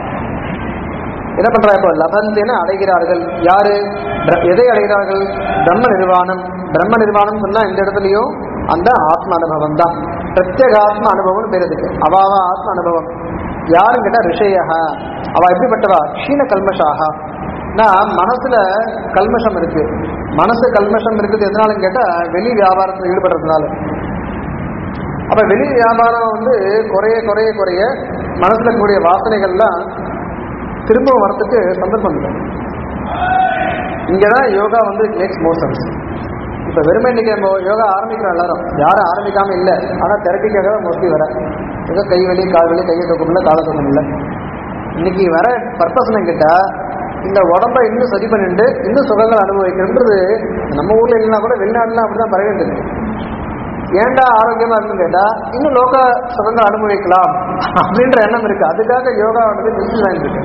என்ன பண்றா இப்போ லபந்தேன அடைகிறார்கள் யாரு பிர- எதை அடைகிறார்கள் பிரம்ம நிர்வாணம் பிரம்ம நிர்வாணம் சொன்னா இந்த இடத்துலயும் அந்த ஆத்ம அனுபவம் தான் பிரத்யேகாத்ம அனுபவம் பேர் இருக்கு அவாவா ஆத்ம அனுபவம் யாரும் கேட்டா ரிஷய அவ எப்படிப்பட்டவா க்ஷீண கல்மஷாக நான் மனசுல கல்மஷம் இருக்கு மனசு கல்மஷம் இருக்குது எதனாலும் கேட்டா வெளி வியாபாரத்தில் ஈடுபடுறதுனால அப்ப வெளி வியாபாரம் வந்து குறைய குறைய குறைய மனசுல கூடிய வாசனைகள்லாம் திரும்ப வரத்துக்கு சந்தர்ப்பம் இல்லை இங்கதான் யோகா வந்து மேக்ஸ் மோர் சென்ஸ் இப்ப வெறுமை இன்னைக்கு நம்ம யோகா ஆரம்பிக்கிறோம் எல்லாரும் யாரும் ஆரம்பிக்காம இல்லை ஆனா தெரப்பிக்காக மோஸ்ட்லி வர ஏதோ கை வலி கால் வலி கையை தூக்க முடியல காலை தூக்க முடியல இன்னைக்கு வர பர்பஸ் கேட்டா இந்த உடம்ப இன்னும் சரி பண்ணிட்டு இன்னும் சுகங்கள் அனுபவிக்கிறது நம்ம ஊர்ல இல்லைன்னா கூட வெளிநாடுலாம் அப்படிதான் பரவிட்டு ஏன்டா ஆரோக்கியமா இருக்குன்னு கேட்டா இன்னும் லோக சுகங்கள் அனுபவிக்கலாம் அப்படின்ற எண்ணம் இருக்கு அதுக்காக யோகாவானது மிஸ் இருக்கு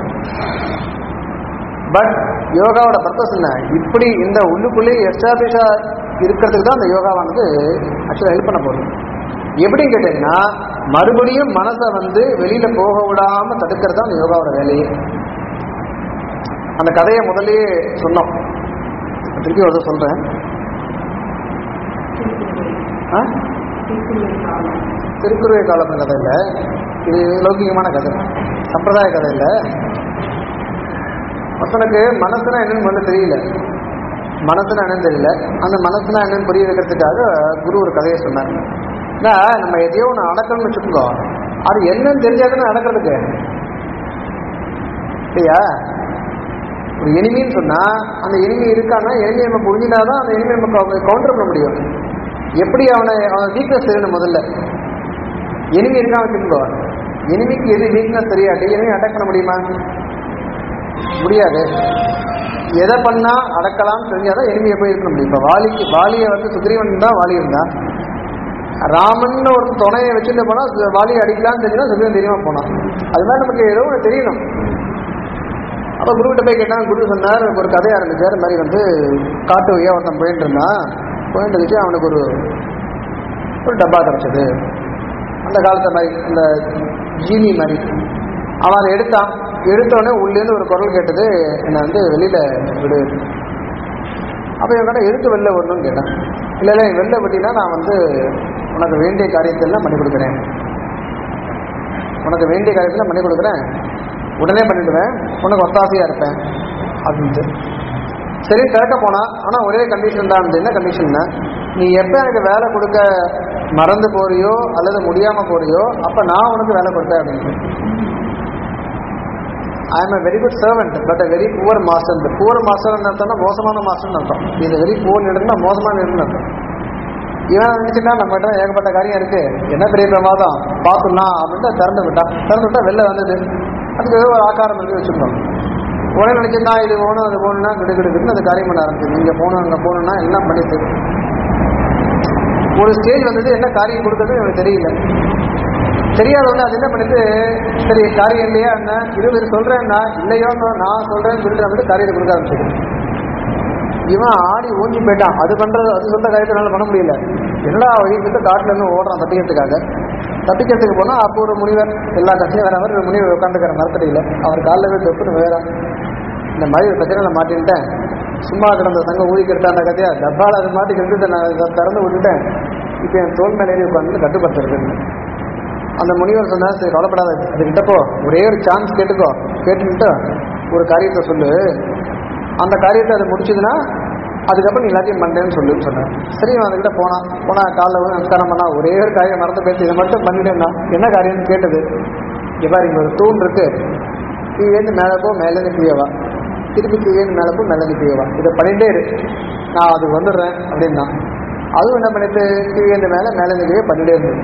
பட் யோகாவோட பர்பஸ் என்ன இப்படி இந்த உள்ளுக்குள்ளேயே எஸ்டாப்ளிஷா இருக்கிறதுக்கு தான் அந்த யோகாவானது ஆக்சுவலாக ஹெல்ப் பண்ண போகுது எப்படின்னு கேட்டீங்கன்னா மறுபடியும் மனசை வந்து வெளியில போக விடாம தடுக்கிறது தான் அந்த யோகாவோட வேலையே அந்த கதையை முதல்லயே சொன்னோம் திருப்பி ஒரு தடவை சொல்றேன் ஆ? திருக்குறள் காலம் கதை இல்லை இது லௌகிகமான கதை சம்பிரதாய கதை இல்லை ஒருத்தனுக்கு மனசுனா என்னன்னு முதல்ல தெரியல மனசுனா என்னன்னு தெரியல அந்த மனசுனா என்னன்னு புரிய வைக்கிறதுக்காக குரு ஒரு கதையை சொன்னார் ஏன்னா, நம்ம எதையோ ஒன்று அடக்கணும்னு வச்சுக்கோ அது என்னன்னு தெரிஞ்சாதானே நடக்கிறதுக்கு இல்லையா ஒரு எனிமின்னு சொன்னா அந்த எனிமி இருக்கான்னா எனிமி நம்ம புரிஞ்சினாதான் அந்த எனிமி நம்ம கவுண்டர் பண்ண முடியும் எப்படி அவனை அவன் வீக்னஸ் தெரியணும் முதல்ல எனிமி இருக்கான் வச்சுக்கோ எனிமிக்கு எது வீக்னஸ் தெரியாது எனிமி அட்டாக் பண்ண முடியுமா முடியாது எதை பண்ணா அடக்கலாம்னு தெரிஞ்சாதான் எனிமியை போய் இருக்க முடியும் இப்போ வாலிக்கு வாலியை வந்து சுக்ரீவன் தான் வாலி இருந்தான் ராமன் ஒரு துணையை வச்சுட்டு போனா சு- வாலியை அடிக்கலாம்னு தெரிஞ்சா சுக்ரீவன் தெரியாம போனான் அது மாதிரி நமக்கு ஏதோ ஒன்று தெரியணும் அப்போ குருக்கிட்ட போய் கேட்டான் குரு சொன்னார் ஒரு கதையை ஆரம்பிச்சார் இந்த மாதிரி வந்து காட்டு வழியா ஒருத்தன் போயிட்டு இருந்தான் போயிட்டு இருந்துச்சு அவனுக்கு ஒரு ஒரு டப்பா கிடச்சது அந்த காலத்து மாதிரி அந்த ஜீனி மாதிரி அவன் அதை எடுத்தான் எடுத்தோடனே உள்ளேருந்து ஒரு குரல் கேட்டது என்னை வந்து வெளியில விடு அப்போ இவன் கடை எடுத்து வெளில வரணும்னு கேட்டான் இல்லை இல்லை வெளில விட்டீங்கன்னா நான் வந்து உனக்கு வேண்டிய காரியத்தை எல்லாம் பண்ணி கொடுக்குறேன் உனக்கு வேண்டிய காரியத்தில் பண்ணி கொடுக்குறேன் உடனே பண்ணிடுவேன் உனக்கு ஒத்தாசையாக இருப்பேன் அப்படின்ட்டு சரி திறக்க போனா ஆனால் ஒரே கண்டிஷன் தான் இருந்தது. என்ன கண்டிஷன்னா நீ எப்போ எனக்கு வேலை கொடுக்க மறந்து போறியோ அல்லது முடியாமல் போறியோ அப்போ நான் உனக்கு வேலை கொடுத்தேன் அப்படின்ட்டு I am a very good servant but a very poor master இந்த புவர் மாஸ்டர் அர்த்தம்னா மோசமான மாஸ்டர்னு அர்த்தம் இது வெரி புவர் லீடர்னா மோசமான லீடர்னு அர்த்தம் இவன் நினைச்சுட்டா நம்மகிட்ட ஏகப்பட்ட காரியம் இருக்கு என்ன பெரிய பிரமாதம் பார்த்துடலாம் அப்படின்ட்டு திறந்து விட்டான் திறந்து விட்டா வெளில வந்தது அதுக்கு ஏதோ ஒரு ஆக்காரம் இருக்கு வச்சுக்கோங்க உடனே நினைச்சிருந்தா இது போகணும் அது போகணும்னா கிடு கிடுக்குன்னு அது காரியம் பண்ண ஆரம்பிச்சு இங்கே போகணும் அங்கே போகணும்னா எல்லாம் பண்ணிட்டு ஒரு ஸ்டேஜ் வந்தது என்ன காரியம் கொடுத்தது எனக்கு தெரியல தெரியாதவங்க அது என்ன பண்ணுது சரி காரியம் இல்லையா என்ன இது இது சொல்றேன்னா இல்லையோ நான் சொல்றேன்னு சொல்லிட்டு நான் வந்து காரியத்தை கொடுக்க ஆரம்பிச்சிருக்கேன் இவன் ஆடி ஓஞ்சி போயிட்டான் அது பண்றது அது சொல்ற காரியத்தினால பண்ண முடியல என்னடா வழி கிட்ட காட்டுல இருந்து ஓடுறான் தப்பிக்கிறதுக்காக தப்பிக்கிறதுக்கு போனா அப்போ ஒரு முனிவர் எல்லா கட்சியும் வேற மாதிரி ஒரு முனிவர் உட்காந்துக்கிற மரத்தடியில அவர் காலில் போய் தொப்புன்னு வேறான் இந்த மாதிரி ஒரு பிரச்சனை மாட்டின்ட்டேன் சும்மா கிடந்த சங்க ஊதிக்கிட்டான் அந்த கதையா டப்பால அது மாட்டி கிடந்து நான் இதை திறந்து விட்டுட்டேன் இப்போ என் தோல் மேலே ஏறி உட்காந்து கட்டுப்படுத்துறதுன்னு அந்த முனிவர் சொன்னா சரி கவலைப்படாத அது கிட்ட போ ஒரே ஒரு சான்ஸ் கேட்டுக்கோ கேட்டுக்கிட்டு ஒரு காரியத்தை சொல்லு அந்த காரியத்தை அது முடிச்சதுன்னா அதுக்கப்புறம் நீ எல்லாத்தையும் பண்றேன்னு சொல்லுன்னு சொன்னேன் சரி அவன் அதுக்கிட்ட போனான் போனா காலைல வந்து நமஸ்காரம் பண்ணா ஒரே ஒரு காரியம் மறந்து பேசி இதை மட்டும் பண்ணிட்டேன்னா என்ன காரியம்னு கேட்டது இங்க பாரு இங்க ஒரு தூண் இருக்கு கீழேந்து மேலே போ மேலேருந்து கீழே வா திருப்பி கீழேந்து மேலே போ மேலேருந்து கீழே வா இதை பண்ணிட்டே இரு நான் அதுக்கு வந்துடுறேன் அப்படின்னா அதுவும் என்ன பண்ணிட்டு கீழேந்து மேலே மேலேருந்து கீழே பண்ணிட்டே இருந்தது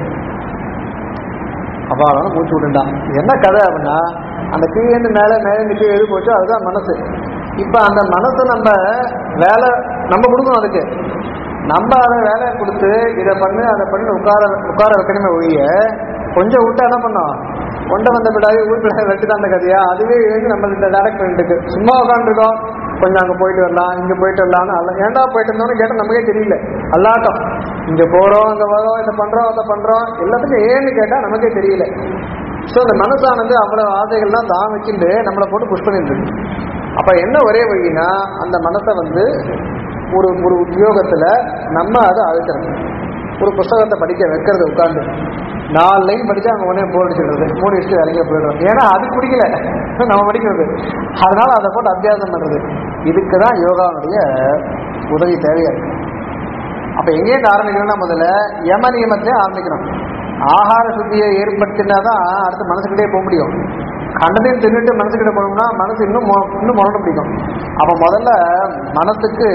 அப்பாவும் மூச்சு விட்டுட்டான் என்ன கதை அப்படின்னா அந்த கீழேந்து மேலே மேலேருந்து கீழே எது போச்சோ அதுதான் மனசு இப்போ அந்த மனசை நம்ம வேலை நம்ம கொடுக்கணும் அதுக்கு நம்ம அதை வேலையை கொடுத்து இதை பண்ணு அதை பண்ணி உட்கார உட்கார வைக்கணுமே ஒழிய கொஞ்சம் விட்டா என்ன பண்ணோம் கொண்ட வந்த பிடாய் ஊர் பிடாய் வெட்டுதான் அந்த கதையா அதுவே எழுந்து நம்ம இந்த டேரக்ட் பண்ணிட்டு இருக்கு சும்மா உட்காந்துருக்கோம் கொஞ்சம் அங்கே போயிட்டு வரலாம் இங்கே போயிட்டு வரலாம்னு அல்ல ஏன்டா போயிட்டு இருந்தோம்னு கேட்டால் நமக்கே தெரியல அல்லாட்டம் இங்கே போகிறோம் அங்கே வரோம் இதை பண்ணுறோம் அதை பண்ணுறோம் எல்லாத்துக்கும் ஏன்னு கேட்டால் நமக்கே தெரியல ஸோ அந்த மனசானது அவ்வளோ ஆசைகள்லாம் தான் வச்சுட்டு நம்மளை போட்டு புஷ் பண்ணிட்டு இருக்கு அப்போ என்ன ஒரே வழினா அந்த மனசை வந்து ஒரு ஒரு உத்தியோகத்தில் நம்ம அதை அழுத்தணும் ஒரு புஸ்தகத்தை படிக்க வைக்கிறது உட்காந்து நாலு லைன் படிச்சா அவங்க உடனே போர் அடிச்சிடுறது மூணு இஷ்டம் இறங்கி போயிடுறோம் ஏன்னா அது பிடிக்கல நம்ம படிக்கிறது அதனால அதை போட்டு அபியாசம் பண்றது இதுக்கு தான் யோகாவுடைய உதவி தேவையா இருக்கு அப்ப எங்கேருந்து ஆரம்பிக்கணும்னா முதல்ல யம நியமத்திலே ஆரம்பிக்கணும் ஆகார சுத்தியை ஏற்படுத்தினா தான் அடுத்து மனசுக்கிட்டே போக முடியும் கண்டதையும் தின்னுட்டு மனசுக்கிட்ட போனோம்னா மனசு இன்னும் மொ- இன்னும் முரண்டு பிடிக்கும் அப்ப முதல்ல மனசுக்கு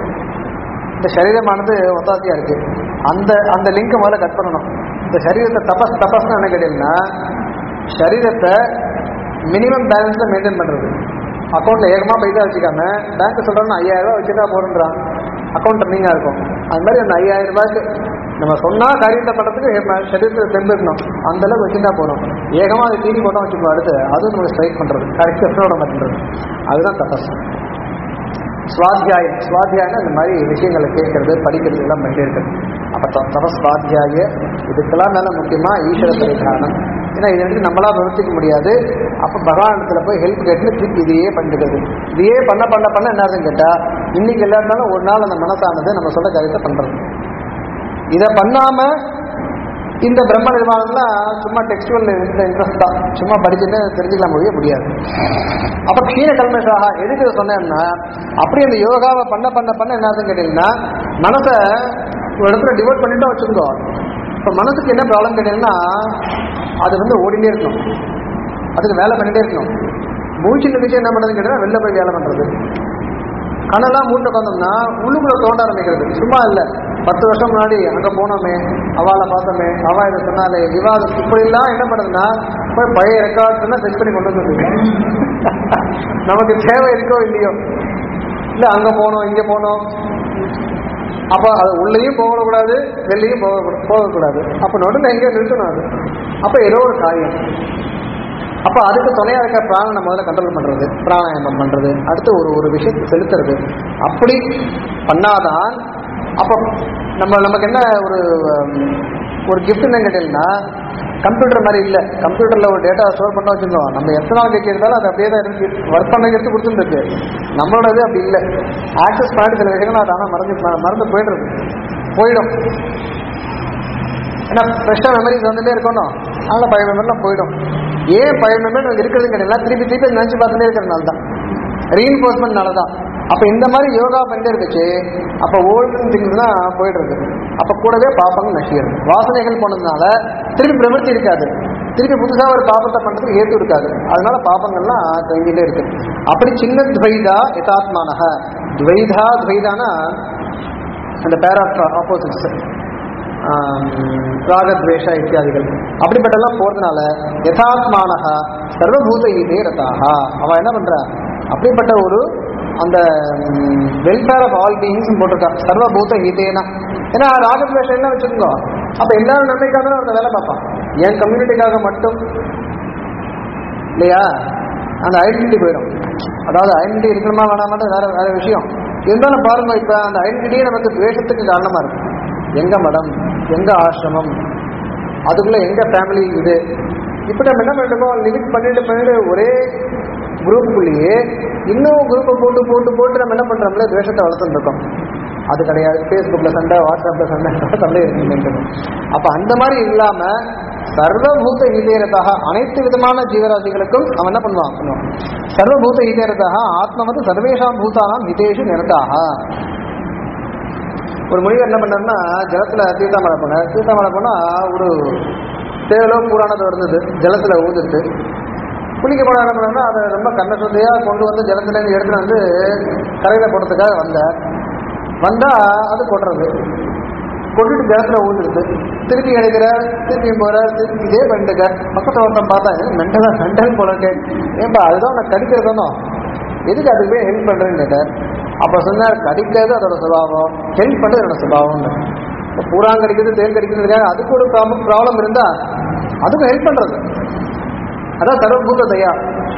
இந்த சரீரமானது ஒத்தாசியா இருக்கு அந்த அந்த லிங்கை முதல்ல கட் பண்ணணும் இந்த சரீரத்தை தபஸ் தபஸ்னு என்ன கேட்டீங்கன்னா சரீரத்தை மினிமம் பேலன்ஸ்ல மெயின்டைன் பண்றது அக்கௌண்ட்ல ஏகமா பைசா வச்சுக்காம பேங்க் சொல்றோம்னா ஐயாயிரம் ரூபாய் வச்சுட்டா போறேன்றான் அக்கௌண்ட் ரன்னிங்கா இருக்கும் அது மாதிரி அந்த ஐயாயிரம் ரூபாய்க்கு நம்ம சொன்னா காரியத்தை பண்றதுக்கு நம்ம சரீரத்தில் தெம்பு இருக்கணும் அந்த அளவுக்கு வச்சுட்டா போறோம் ஏகமா அது தீனி போட்டோம் வச்சுக்கோ அடுத்து அதுவும் நமக்கு ஸ்ட்ரைக் பண்றது கரெக்டாக மாட்டேன்றது அதுதான் தபஸ் சுவாத்தியாயம் சுவாத்தியாயம் இந்த மாதிரி விஷயங்களை கேட்கறது படிக்கிறது எல்லாம் பண்ணிட்டே இருக்கிறது அப்போ தப சுவாத்தியாய இதுக்கெல்லாம் மேல முக்கியமா ஈஸ்வர பரிதானம் ஏன்னா இது வந்து நம்மளா பிரவர்த்திக்க முடியாது அப்போ பகவானத்துல போய் ஹெல்ப் கேட்டு திருப்பி இதையே பண்ணிக்கிறது இதையே பண்ண பண்ண பண்ண என்னதுன்னு கேட்டா இன்னைக்கு எல்லா இருந்தாலும் ஒரு நாள் அந்த மனசானது நம்ம சொல்ல காரியத்தை பண்றது இதை பண்ணாம இந்த பிரம்ம நிர்வாகம்லாம் சும்மா டெக்ஸ்டுவல் இன்ட்ரெஸ்ட் தான் சும்மா படிச்சுட்டு தெரிஞ்சுக்கலாம் முடிய முடியாது அப்ப கீழ கல்மஷாக எதுக்கு இதை சொன்னேன்னா அப்படி அந்த யோகாவை பண்ண பண்ண பண்ண என்னதுன்னு கேட்டீங்கன்னா மனசை ஒரு இடத்துல டிவோட் பண்ணிட்டு வச்சுருந்தோம் இப்போ மனசுக்கு என்ன ப்ராப்ளம் கேட்டீங்கன்னா அது வந்து ஓடிட்டே இருக்கணும் அதுக்கு வேலை பண்ணிட்டே இருக்கணும் மூச்சு நிகழ்ச்சி என்ன பண்ணுறதுன்னு கேட்டால் வெளில போய் வேலை பண்ணுறது கண்ணெல்லாம் மூட்டை உட்காந்தோம்னா உள்ளுக்குள்ள தோண்ட ஆரம்பிக்கிறது சும்மா இல்லை பத்து வருஷம் முன்னாடி அங்கே போனோமே அவாளை பார்த்தோமே அவா இதை சொன்னாலே விவாதம் இப்படிலாம் என்ன பண்ணுதுன்னா போய் பழைய ரெக்கார்ட்ஸ் எல்லாம் செக் பண்ணி கொண்டு வந்து நமக்கு தேவை இருக்கோ இல்லையோ இல்லை அங்கே போனோம் இங்கே போனோம் அப்போ அது உள்ளேயும் போகக்கூடாது வெளியும் போக போகக்கூடாது அப்போ நடுவில் எங்கேயோ நிறுத்தணும் அது அப்போ ஏதோ ஒரு காரியம் அப்போ அதுக்கு துணையாக இருக்க பிராணனை முதல்ல கண்ட்ரோல் பண்ணுறது பிராணாயாமம் பண்ணுறது அடுத்து ஒரு ஒரு விஷயத்தை செலுத்துறது அப்படி பண்ணாதான் அப்போ நம்ம நமக்கு என்ன ஒரு ஹம், ஒரு gift என்ன கேட்டீங்கன்னா கம்ப்யூட்டர் மாதிரி இல்லை கம்ப்யூட்டரில் ஒரு டேட்டா ஸ்டோர் பண்ண வச்சுருந்தோம் நம்ம எத்தனை நாள் கட்சி இருந்தாலும் அது அப்படியே தான் இருக்கு ஒர்க் பண்ண எடுத்து கொடுத்துருக்கு நம்மளோட இது அப்படி இல்லை ஆக்சஸ் பண்ணிட்டு சில விஷயங்கள் அது ஆனால் மறந்து ம- மறந்து போயிடுறது போயிடும் ஏன்னா ஃப்ரெஷ்ஷாக மெமரிஸ் வந்துட்டே இருக்கணும் அதனால் பழைய மெமரிலாம் போயிடும் ஏன் பழைய மெமரி இருக்கிறது கிடையாது திருப்பி திருப்பி நினச்சி பார்த்துட்டே இருக்கிறதுனால தான் ரீஎன்ஃபோர்ஸ்மெண்ட்னால தான் அப்போ இந்த மாதிரி யோகா பண்ணிட்டே இருந்துச்சு அப்போ ஓல்டு திங்ஸ்லாம் போயிடுறது அப்போ கூடவே பாப்பங்கள் நசிக்கிறது வாசனைகள் போனதுனால திருப்பி பிரவர்த்தி இருக்காது திருப்பி புதுசாக ஒரு பாப்பத்தை பண்ணுறதுக்கு ஏற்று இருக்காது அதனால பாப்பங்கள்லாம் தங்கிட்டே இருக்கு அப்படி சின்ன துவைதா யதாத்மானக துவைதா துவைதானா அந்த பேர் ஆஃப் ஆப்போசிட்ஸ் ராகத்வேஷ இத்தியாதிகள் அப்படிப்பட்டெல்லாம் போறதுனால யதாத்மானக சர்வபூத இதே ரதாக அவ என்ன பண்றா அப்படிப்பட்ட ஒரு அந்த வெல்ஃபேர் ஆஃப் ஆல் பீயிங்ஸ் போட்டிருக்கா சர்வபூத ஹிதேனா ஏன்னா ராகத்வேஷம் என்ன வச்சுக்கோங்க அப்ப எல்லாரும் நன்மைக்காக தான் அந்த வேலை பார்ப்பான் என் கம்யூனிட்டிக்காக மட்டும் இல்லையா அந்த ஐடென்டிட்டி போயிடும் அதாவது ஐடென்டிட்டி இருக்கணுமா வேணாமான்றது வேற வேற விஷயம் இருந்தாலும் பாருங்க இப்ப அந்த ஐடென்டிட்டியே நமக்கு துவேஷத்துக்கு காரணமா இருக்கு எங்க மடம் எங்க ஆசிரமம் அதுக்குள்ள எங்க ஃபேமிலி இது இப்படி நம்ம என்ன பண்ணிட்டோம் லிமிட் பண்ணிட்டு பண்ணிட்டு ஒரே குரூப்புக்குள்ளேயே இன்னும் குரூப்பை போட்டு போட்டு போட்டு நம்ம என்ன பண்றோம்ல துவேஷத்தை வளர்த்துட்டு இருக்கோம் அது கிடையாது ஃபேஸ்புக்கில் சண்டை வாட்ஸ்அப்பில் சண்டை சண்டை இருக்கு அப்ப அந்த மாதிரி இல்லாம சர்வபூத ஈதேரதாக அனைத்து விதமான ஜீவராசிகளுக்கும் அவன் என்ன பண்ணுவான் பண்ணுவான் சர்வபூத ஈதேரதாக ஆத்மவது சர்வேஷாம் பூதானாம் ஹிதேஷு நிரதாக ஒரு முனிவர் என்ன பண்ணாருன்னா ஜலத்துல தீர்த்தாமலை போனார் தீர்த்தாமலை போனா ஒரு தேவலோ பூரானது இருந்தது ஜலத்துல ஊதுட்டு குளிக்க போன என்ன பண்ணாருன்னா அதை ரொம்ப கண்ண சுத்தையா கொண்டு வந்து ஜலத்துல இருந்து எடுத்துட்டு வந்து கரையில போடுறதுக்காக வந்தார் வந்தா அது கொட்டுறது கொண்டுட்டு ஜலத்துல ஊந்துடுது திருப்பி கிடைக்கிறார் திருப்பியும் போறார் திருப்பி இதே பண்ணிட்டுக்கார் பக்கத்துல ஒருத்தன் பார்த்தா மென்டலா மென்டல் போல இருக்கு ஏன்பா அதுதான் நான் கடிக்கிறதானோ எதுக்கு அதுக்கு போய் ஹெல்ப் பண்றேன்னு கேட்டார் அப்ப சொன்னார் கடிக்கிறது அதோட சுபாவம் ஹெல்ப் பண்றது என்னோட சுபாவம்னு இப்ப பூரான் கடிக்கிறது தேன் கடிக்கிறதுக்காக அதுக்கு ஒரு ப்ராப்ளம் இருந்தா அதுக்கும் ஹெல்ப் பண்றது அதான் சர்வபூத தயா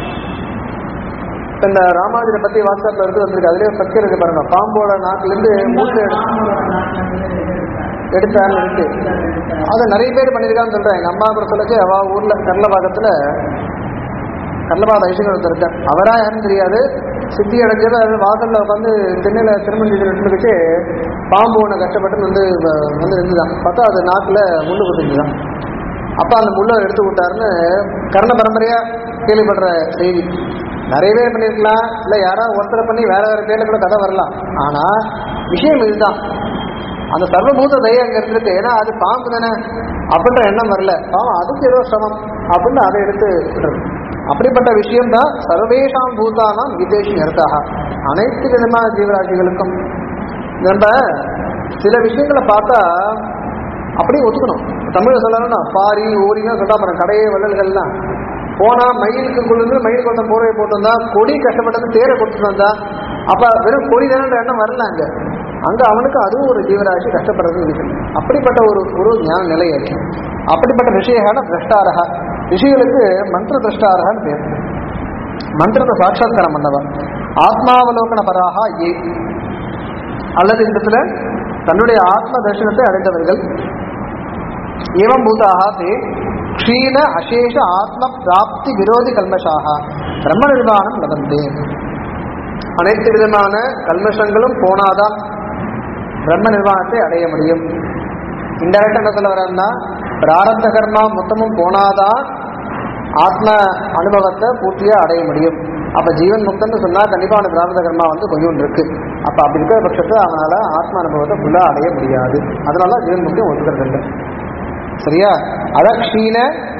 இப்ப இந்த ராமானுஜரை பத்தி வாட்ஸ்அப்ல இருந்து வந்திருக்கு அதுலயே ஒரு பக்கம் இருக்கு பாருங்க பாம்போட நாக்குல இருந்து மூட்டை எடுத்தான்னு இருக்கு அதை நிறைய பேர் பண்ணியிருக்கான்னு சொல்றேன் எங்க அம்மா கூட சொல்லச்சு அவ ஊர்ல கர்லபாகத்துல கர்லபாக ஐசிகரத்தில் இருக்க அவரா யாருன்னு தெரியாது சித்தி அடைஞ்சது அது வாசல்ல உட்காந்து தென்னையில திருமணம் செய்து வச்சு பாம்பு ஒன்று கஷ்டப்பட்டு வந்து வ- வந்து இருந்துதான் பார்த்தா அது நாக்குல முள்ளு குத்துச்சுதான் அப்ப அந்த முள்ளை எடுத்து விட்டாருன்னு கர்ண பரம்பரையா கேள்விப்படுற செய்தி நிறைய பேர் பண்ணியிருக்கலாம் இல்ல யாராவது ஒருத்தரை பண்ணி வேற வேற பேர்ல கூட கதை வரலாம் ஆனா விஷயம் இதுதான் அந்த சர்வபூத தயை அங்க இருந்திருக்கு ஏன்னா அது பாம்பு தானே அப்படின்ற எண்ணம் வரல பாவம் அதுக்கு ஏதோ சிரமம் அப்படின்னு அதை எடுத்து விடுறது அப்படிப்பட்ட விஷயம் தான் சர்வேஷாம் பூதானாம் விதேஷி நிறுத்தாக அனைத்து விதமான ஜீவராசிகளுக்கும் நம்ம சில விஷயங்களை பார்த்தா அப்படியே ஒத்துக்கணும் தமிழ்ல சொல்லணும்னா பாரி ஓரின்னு சொல்ல அப்புறம் கடையே வள்ளல்கள்லாம் போனா மயிலுக்கு கொண்டு மயில் கொண்ட போர்வை போட்டு வந்தா கொடி கஷ்டப்பட்டது தேரை கொடுத்துட்டு வந்தா அப்ப வெறும் கொடி தானே எண்ணம் வரல அங்க அங்க அவனுக்கு அதுவும் ஒரு ஜீவராசி கஷ்டப்படுறது இருக்கு அப்படிப்பட்ட ஒரு ஒரு ஞான நிலை இருக்கு அப்படிப்பட்ட ரிஷியான திரஷ்டாரகா ரிஷிகளுக்கு மந்திர திரஷ்டாரகான்னு பேர் மந்திரத்தை சாட்சாத்காரம் பண்ணவர் ஆத்மாவலோகன பராகா ஏ அல்லது இந்த இடத்துல தன்னுடைய ஆத்ம தரிசனத்தை அடைந்தவர்கள் ஏவம் பூதாக தே க்ஷீண அசேஷ ஆத்ம பிராப்தி விரோதி கல்மஷாக பிரம்ம நிர்வாணம் நடந்தே அனைத்து விதமான கல்மஷங்களும் போனாதான் பிரம்ம நிர்வாணத்தை அடைய முடியும் இன்டெரக்ட் என்ன சொல்ல வரேன்னா பிராரப்த கர்மா மொத்தமும் போனாதான் ஆத்ம அனுபவத்தை பூர்த்தியா அடைய முடியும் அப்ப ஜீவன் முக்தன்னு சொன்னா கண்டிப்பா அவனுக்கு பிராரப்த கர்மா வந்து கொஞ்சம் இருக்கு அப்ப அப்படி இருக்கிற பட்சத்துல அவனால ஆத்ம அனுபவத்தை ஃபுல்லா அடைய முடியாது அதனால ஜீவன் முக்தி ஒத்துக்கிறது இல்லை சரியா அத க்ஷீண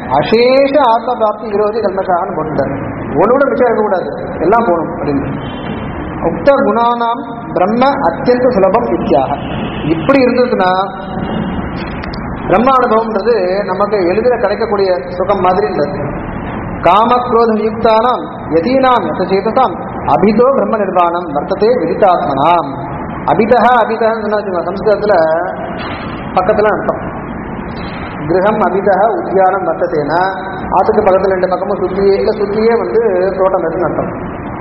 அசேஷ ஆத்ம பிராப்தி விரோதி கல்மஷான்னு போட்டுட்டார் ஒன்று கூட மிச்சம் இருக்கக்கூடாது எல்லாம் போகணும் அப்படின்னு உக்த குணானாம் பிரம்ம அத்தியந்த சுலபம் இத்தியாக இப்படி இருந்ததுன்னா பிரம்ம அனுபவம்ன்றது நமக்கு எளிதில் கிடைக்கக்கூடிய சுகம் மாதிரி இருந்தது காமக்ரோத யுக்தானாம் யதீனாம் யசேதசாம் அபிதோ பிரம்ம நிர்வாணம் வர்த்ததே விதித்தாத்மனாம் அபிதா அபிதான்னு சொன்னா வச்சுக்கோங்க சம்ஸ்கிருதத்தில் பக்கத்தில் அர்த்தம் கிரகம் அபிதா உத்தியானம் வர்த்ததேனா ஆத்துக்கு பக்கத்தில் ரெண்டு பக்கமும் சுத்தியே இல்லை சுத்தியே வந்து தோட்டம் இருக்குன்னு அர்த்தம்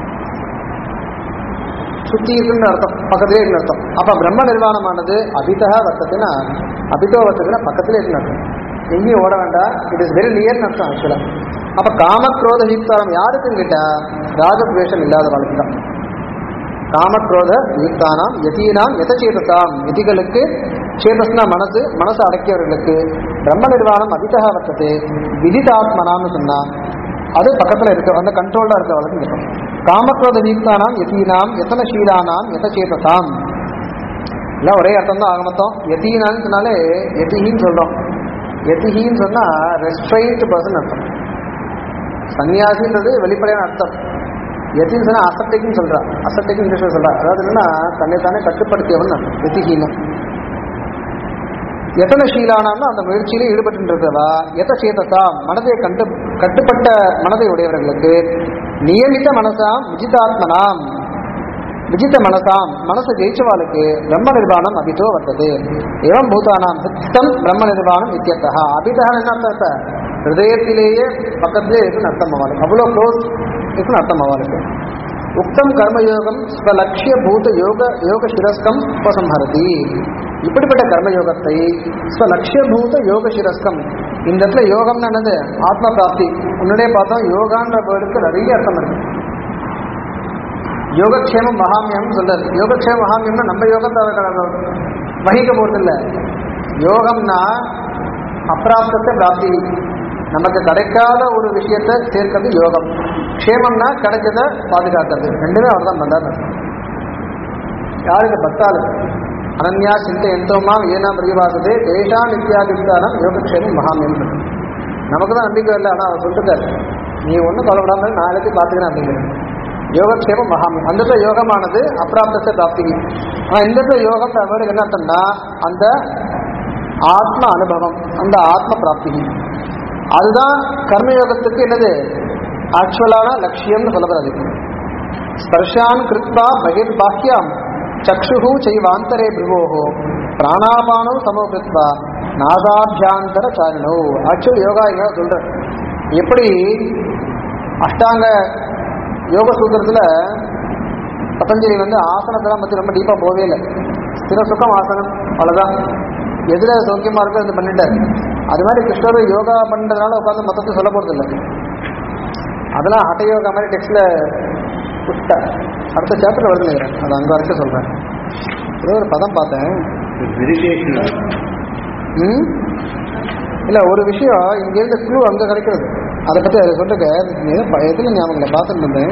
சுத்தி இருக்குன்னு அர்த்தம் பக்கத்திலே இருக்குன்னு அர்த்தம் அப்ப பிரம்ம நிர்வாணமானது அபிதா வர்த்ததுன்னா அபிதோ வர்த்ததுன்னா பக்கத்திலே இருக்குன்னு அர்த்தம் எங்கேயும் ஓட வேண்டாம் இட் இஸ் வெரி நியர்னு அர்த்தம் ஆக்சுவலா அப்ப காமக்ரோத யுக்தாரம் யாருக்கும் கேட்டா ராகத்வேஷம் இல்லாத வாழ்க்கை தான் காமக்ரோத யுக்தானாம் யதீனாம் யதச்சேதசாம் யதிகளுக்கு சேதஸ்னா மனசு மனசு அடக்கியவர்களுக்கு பிரம்ம நிர்வாணம் அதிதா வர்த்தது விதிதாத்மனான்னு சொன்னா அது பக்கத்துல இருக்கு அந்த கண்ட்ரோல்டா இருக்க வழக்கு இருக்கும் காமக்ரோத யுக்தானாம் யதீனாம் யதனசீலானாம் யதச்சேதசாம் எல்லாம் ஒரே அர்த்தம் தான் ஆக மொத்தம் யதீனான்னு சொன்னாலே யதிஹின்னு சொல்றோம் யதிஹின்னு சொன்னா ரெஸ்ட்ரைன்ட் பர்சன் அர்த்தம் சன்னியாசின்றது வெளிப்படையான அர்த்தம் எத்தின்னு சொன்னா அசட்டைக்குன்னு சொல்றா அசட்டைக்கு இங்கிலீஷ்ல சொல்றா அதாவது என்னன்னா தன்னை தானே கட்டுப்படுத்தியவன் அர்த்தம் எதிஹீனம் எத்தனை ஷீலானாலும் அந்த முயற்சியில ஈடுபட்டு இருக்கிறவா எத சேதசா மனதை கண்டு கட்டுப்பட்ட மனதை உடையவர்களுக்கு நியமித்த மனசாம் விஜிதாத்மனாம் விஜித மனசாம் மனசு ஜெயிச்சவாளுக்கு பிரம்ம நிர்வாணம் அபிதோ வர்த்தது ஏவம் பூதானாம் சித்தம் பிரம்ம நிர்வாணம் இத்தியர்த்தா அபிதா என்ன அர்த்தம் இப்ப ஹிருதயத்திலேயே பக்கத்திலே இருக்குன்னு அர்த்தம் அவளுக்கு அவ்வளோ க்ளோஸ் இருக்குன்னு அர்த்தம் அவளுக்கு உக்தம் கர்மயோகம் ஸ்வலட்சிய பூத யோக யோக சிரஸ்கம் உபசம்ஹரதி இப்படிப்பட்ட கர்மயோகத்தை ஸ்வலட்சிய பூத யோக சிரஸ்கம் இந்த இடத்துல யோகம்னு என்னது ஆத்ம பிராப்தி முன்னாடியே பார்த்தோம் யோகான்ற வேர்டுக்கு நிறைய அர்த்தம் இருக்கு யோகக்ஷேமம் மகாமியம் சொல்றாரு யோகக்ஷேம மகாமியம்னா நம்ம யோகத்தை அவர் வகிக்க போறது இல்ல யோகம்னா அப்பிராப்தத்தை பிராப்தி நமக்கு கிடைக்காத ஒரு விஷயத்தை சேர்க்கிறது யோகம் க்ஷேமம்னா கிடைச்சதை பாதுகாக்கிறது ரெண்டுமே அவர் தான் பண்றாரு யாருக்கு பக்தாளு அனன்யா சிந்த எந்தோமா ஏனா பிரதிபாசதே தேஷா நித்யாதித்தானம் யோகக்ஷேமம் மகாமியம் நமக்கு தான் நம்பிக்கை இல்லை ஆனால் அவர் சொல்லிட்டார் நீ ஒன்றும் கவலைப்படாம நான் எல்லாத்தையும் பார்த்துக்கிறேன் அப்படிங்கிறது யோகக்ஷேமம் மகாமியம் அந்த இடத்துல யோகமானது அப்பிராப்தத்தை பிராப்திக்கு ஆனால் இந்த இடத்துல யோகம் வேர்டுக்கு என்ன அர்த்தம்னா அந்த ஆத்ம அனுபவம் அந்த ஆத்ம பிராப்தி அதுதான் கர்மயோகத்துக்கு என்னது ஆக்சுவலான லட்சியம்னு சொல்லப்படுறது ஸ்பர்ஷான் கிருத்வா பகிர் பாக்கியம் சக்ஷு செய்வாந்தரே பிருவோஹோ பிராணாபானோ சமோ கிருத்வா நாசாபியாந்தர சாரிணோ ஆக்சுவல் யோகா இங்க சொல்ற எப்படி அஷ்டாங்க யோக சூத்திரத்துல பதஞ்சலி வந்து ஆசனத்தெல்லாம் பத்தி ரொம்ப டீப்பா போவே இல்லை ஸ்திர சுகம் ஆசனம் அவ்வளவுதான் எதுல சௌக்கியமா இருக்கோ அது பண்ணிட்டாரு அது மாதிரி கிருஷ்ணர் யோகா பண்றதுனால உட்காந்து மொத்தத்தை சொல்ல போறது இல்லை அதெல்லாம் ஹட்ட யோகா மாதிரி டெக்ஸ்ட்ல விட்டார் அடுத்த சாப்டர் வருது நினைக்கிறேன் அது அங்க வரைக்கும் சொல்றேன் ஏதோ ஒரு பதம் பார்த்தேன் ம் இல்ல ஒரு விஷயம் இங்க இருந்து க்ளூ அங்க கிடைக்கிறது அதை பத்தி அதை சொல்லுங்க ஏதோ ப- எதுல ஞாபகம் இல்லை பார்த்துட்டு இருந்தேன்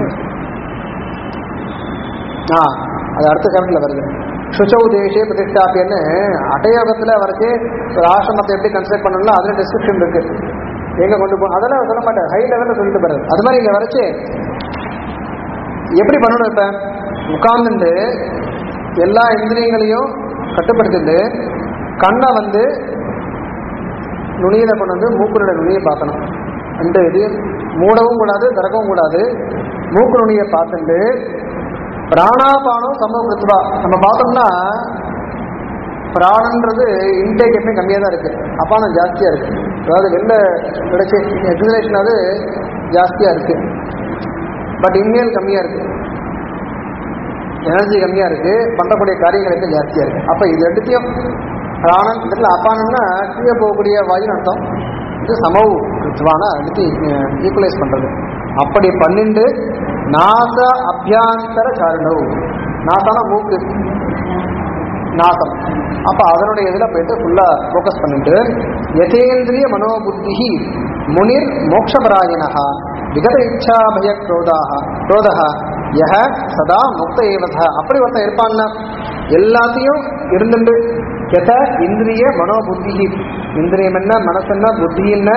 ஆ அது அடுத்த கரண்ட்ல வருது சுச்சௌ தேசே பிரதிஷ்டாபியன்னு அட்டயோகத்துல வரைச்சு ஒரு ஆசிரமத்தை எப்படி கன்ஸ்ட்ரக்ட் பண்ணணும் அதுல டிஸ்கிரிப்ஷன் இருக்கு எங்க கொண்டு போ அதெல்லாம் சொல்ல மாட்டேன் ஹை லெவல்ல சொல்லிட்டு போறது அது மாதிரி இங்க வரைச்சு எப்படி பண்ணணும் இப்ப உட்கார்ந்துட்டு எல்லா இந்திரியங்களையும் கட்டுப்படுத்திட்டு கண்ணை வந்து நுனியில கொண்டு வந்து மூக்குனோட நுனியை பார்க்கணும் அந்த இது மூடவும் கூடாது திறக்கவும் கூடாது மூக்கு நுனியை பார்த்துட்டு பிராணாபானம் சமூக கிருத்வா நம்ம பார்த்தோம்னா பிராணன்றது இன்டேக் எப்பயும் கம்மியாக தான் இருக்கு அப்பானம் ஜாஸ்தியாக இருக்கு அதாவது வெளில கிடைச்சி எக்ஸலேஷன் அது ஜாஸ்தியாக இருக்கு பட் இன்ஹேல் கம்மியாக இருக்கு எனர்ஜி கம்மியாக இருக்கு பண்ணக்கூடிய காரியங்கள் எப்பயும் ஜாஸ்தியாக இருக்கு அப்போ இது ரெண்டுத்தையும் பிராணன் இதில் அப்பானம்னா கீழே போகக்கூடிய வாயுன்னு அர்த்தம் இது சமவு கிருத்வானா அடுத்து ஈக்குவலைஸ் பண்றது அப்படி பண்ணிண்டு நாச அபியாந்தர சாரணவு நாசான மூக்கு நாசம் அப்ப அதனுடைய இதுல போயிட்டு ஃபுல்லா ஃபோக்கஸ் பண்ணிட்டு யதேந்திரிய மனோபுத்தி முனிர் மோக்ஷபராயணா விகத இச்சா பய குரோதாக குரோதா யஹ சதா முக்த ஏவத அப்படி ஒருத்தன் இருப்பான்னா எல்லாத்தையும் இருந்துட்டு எத இந்திரிய மனோபுத்தி இந்திரியம் என்ன மனசு என்ன புத்தி என்ன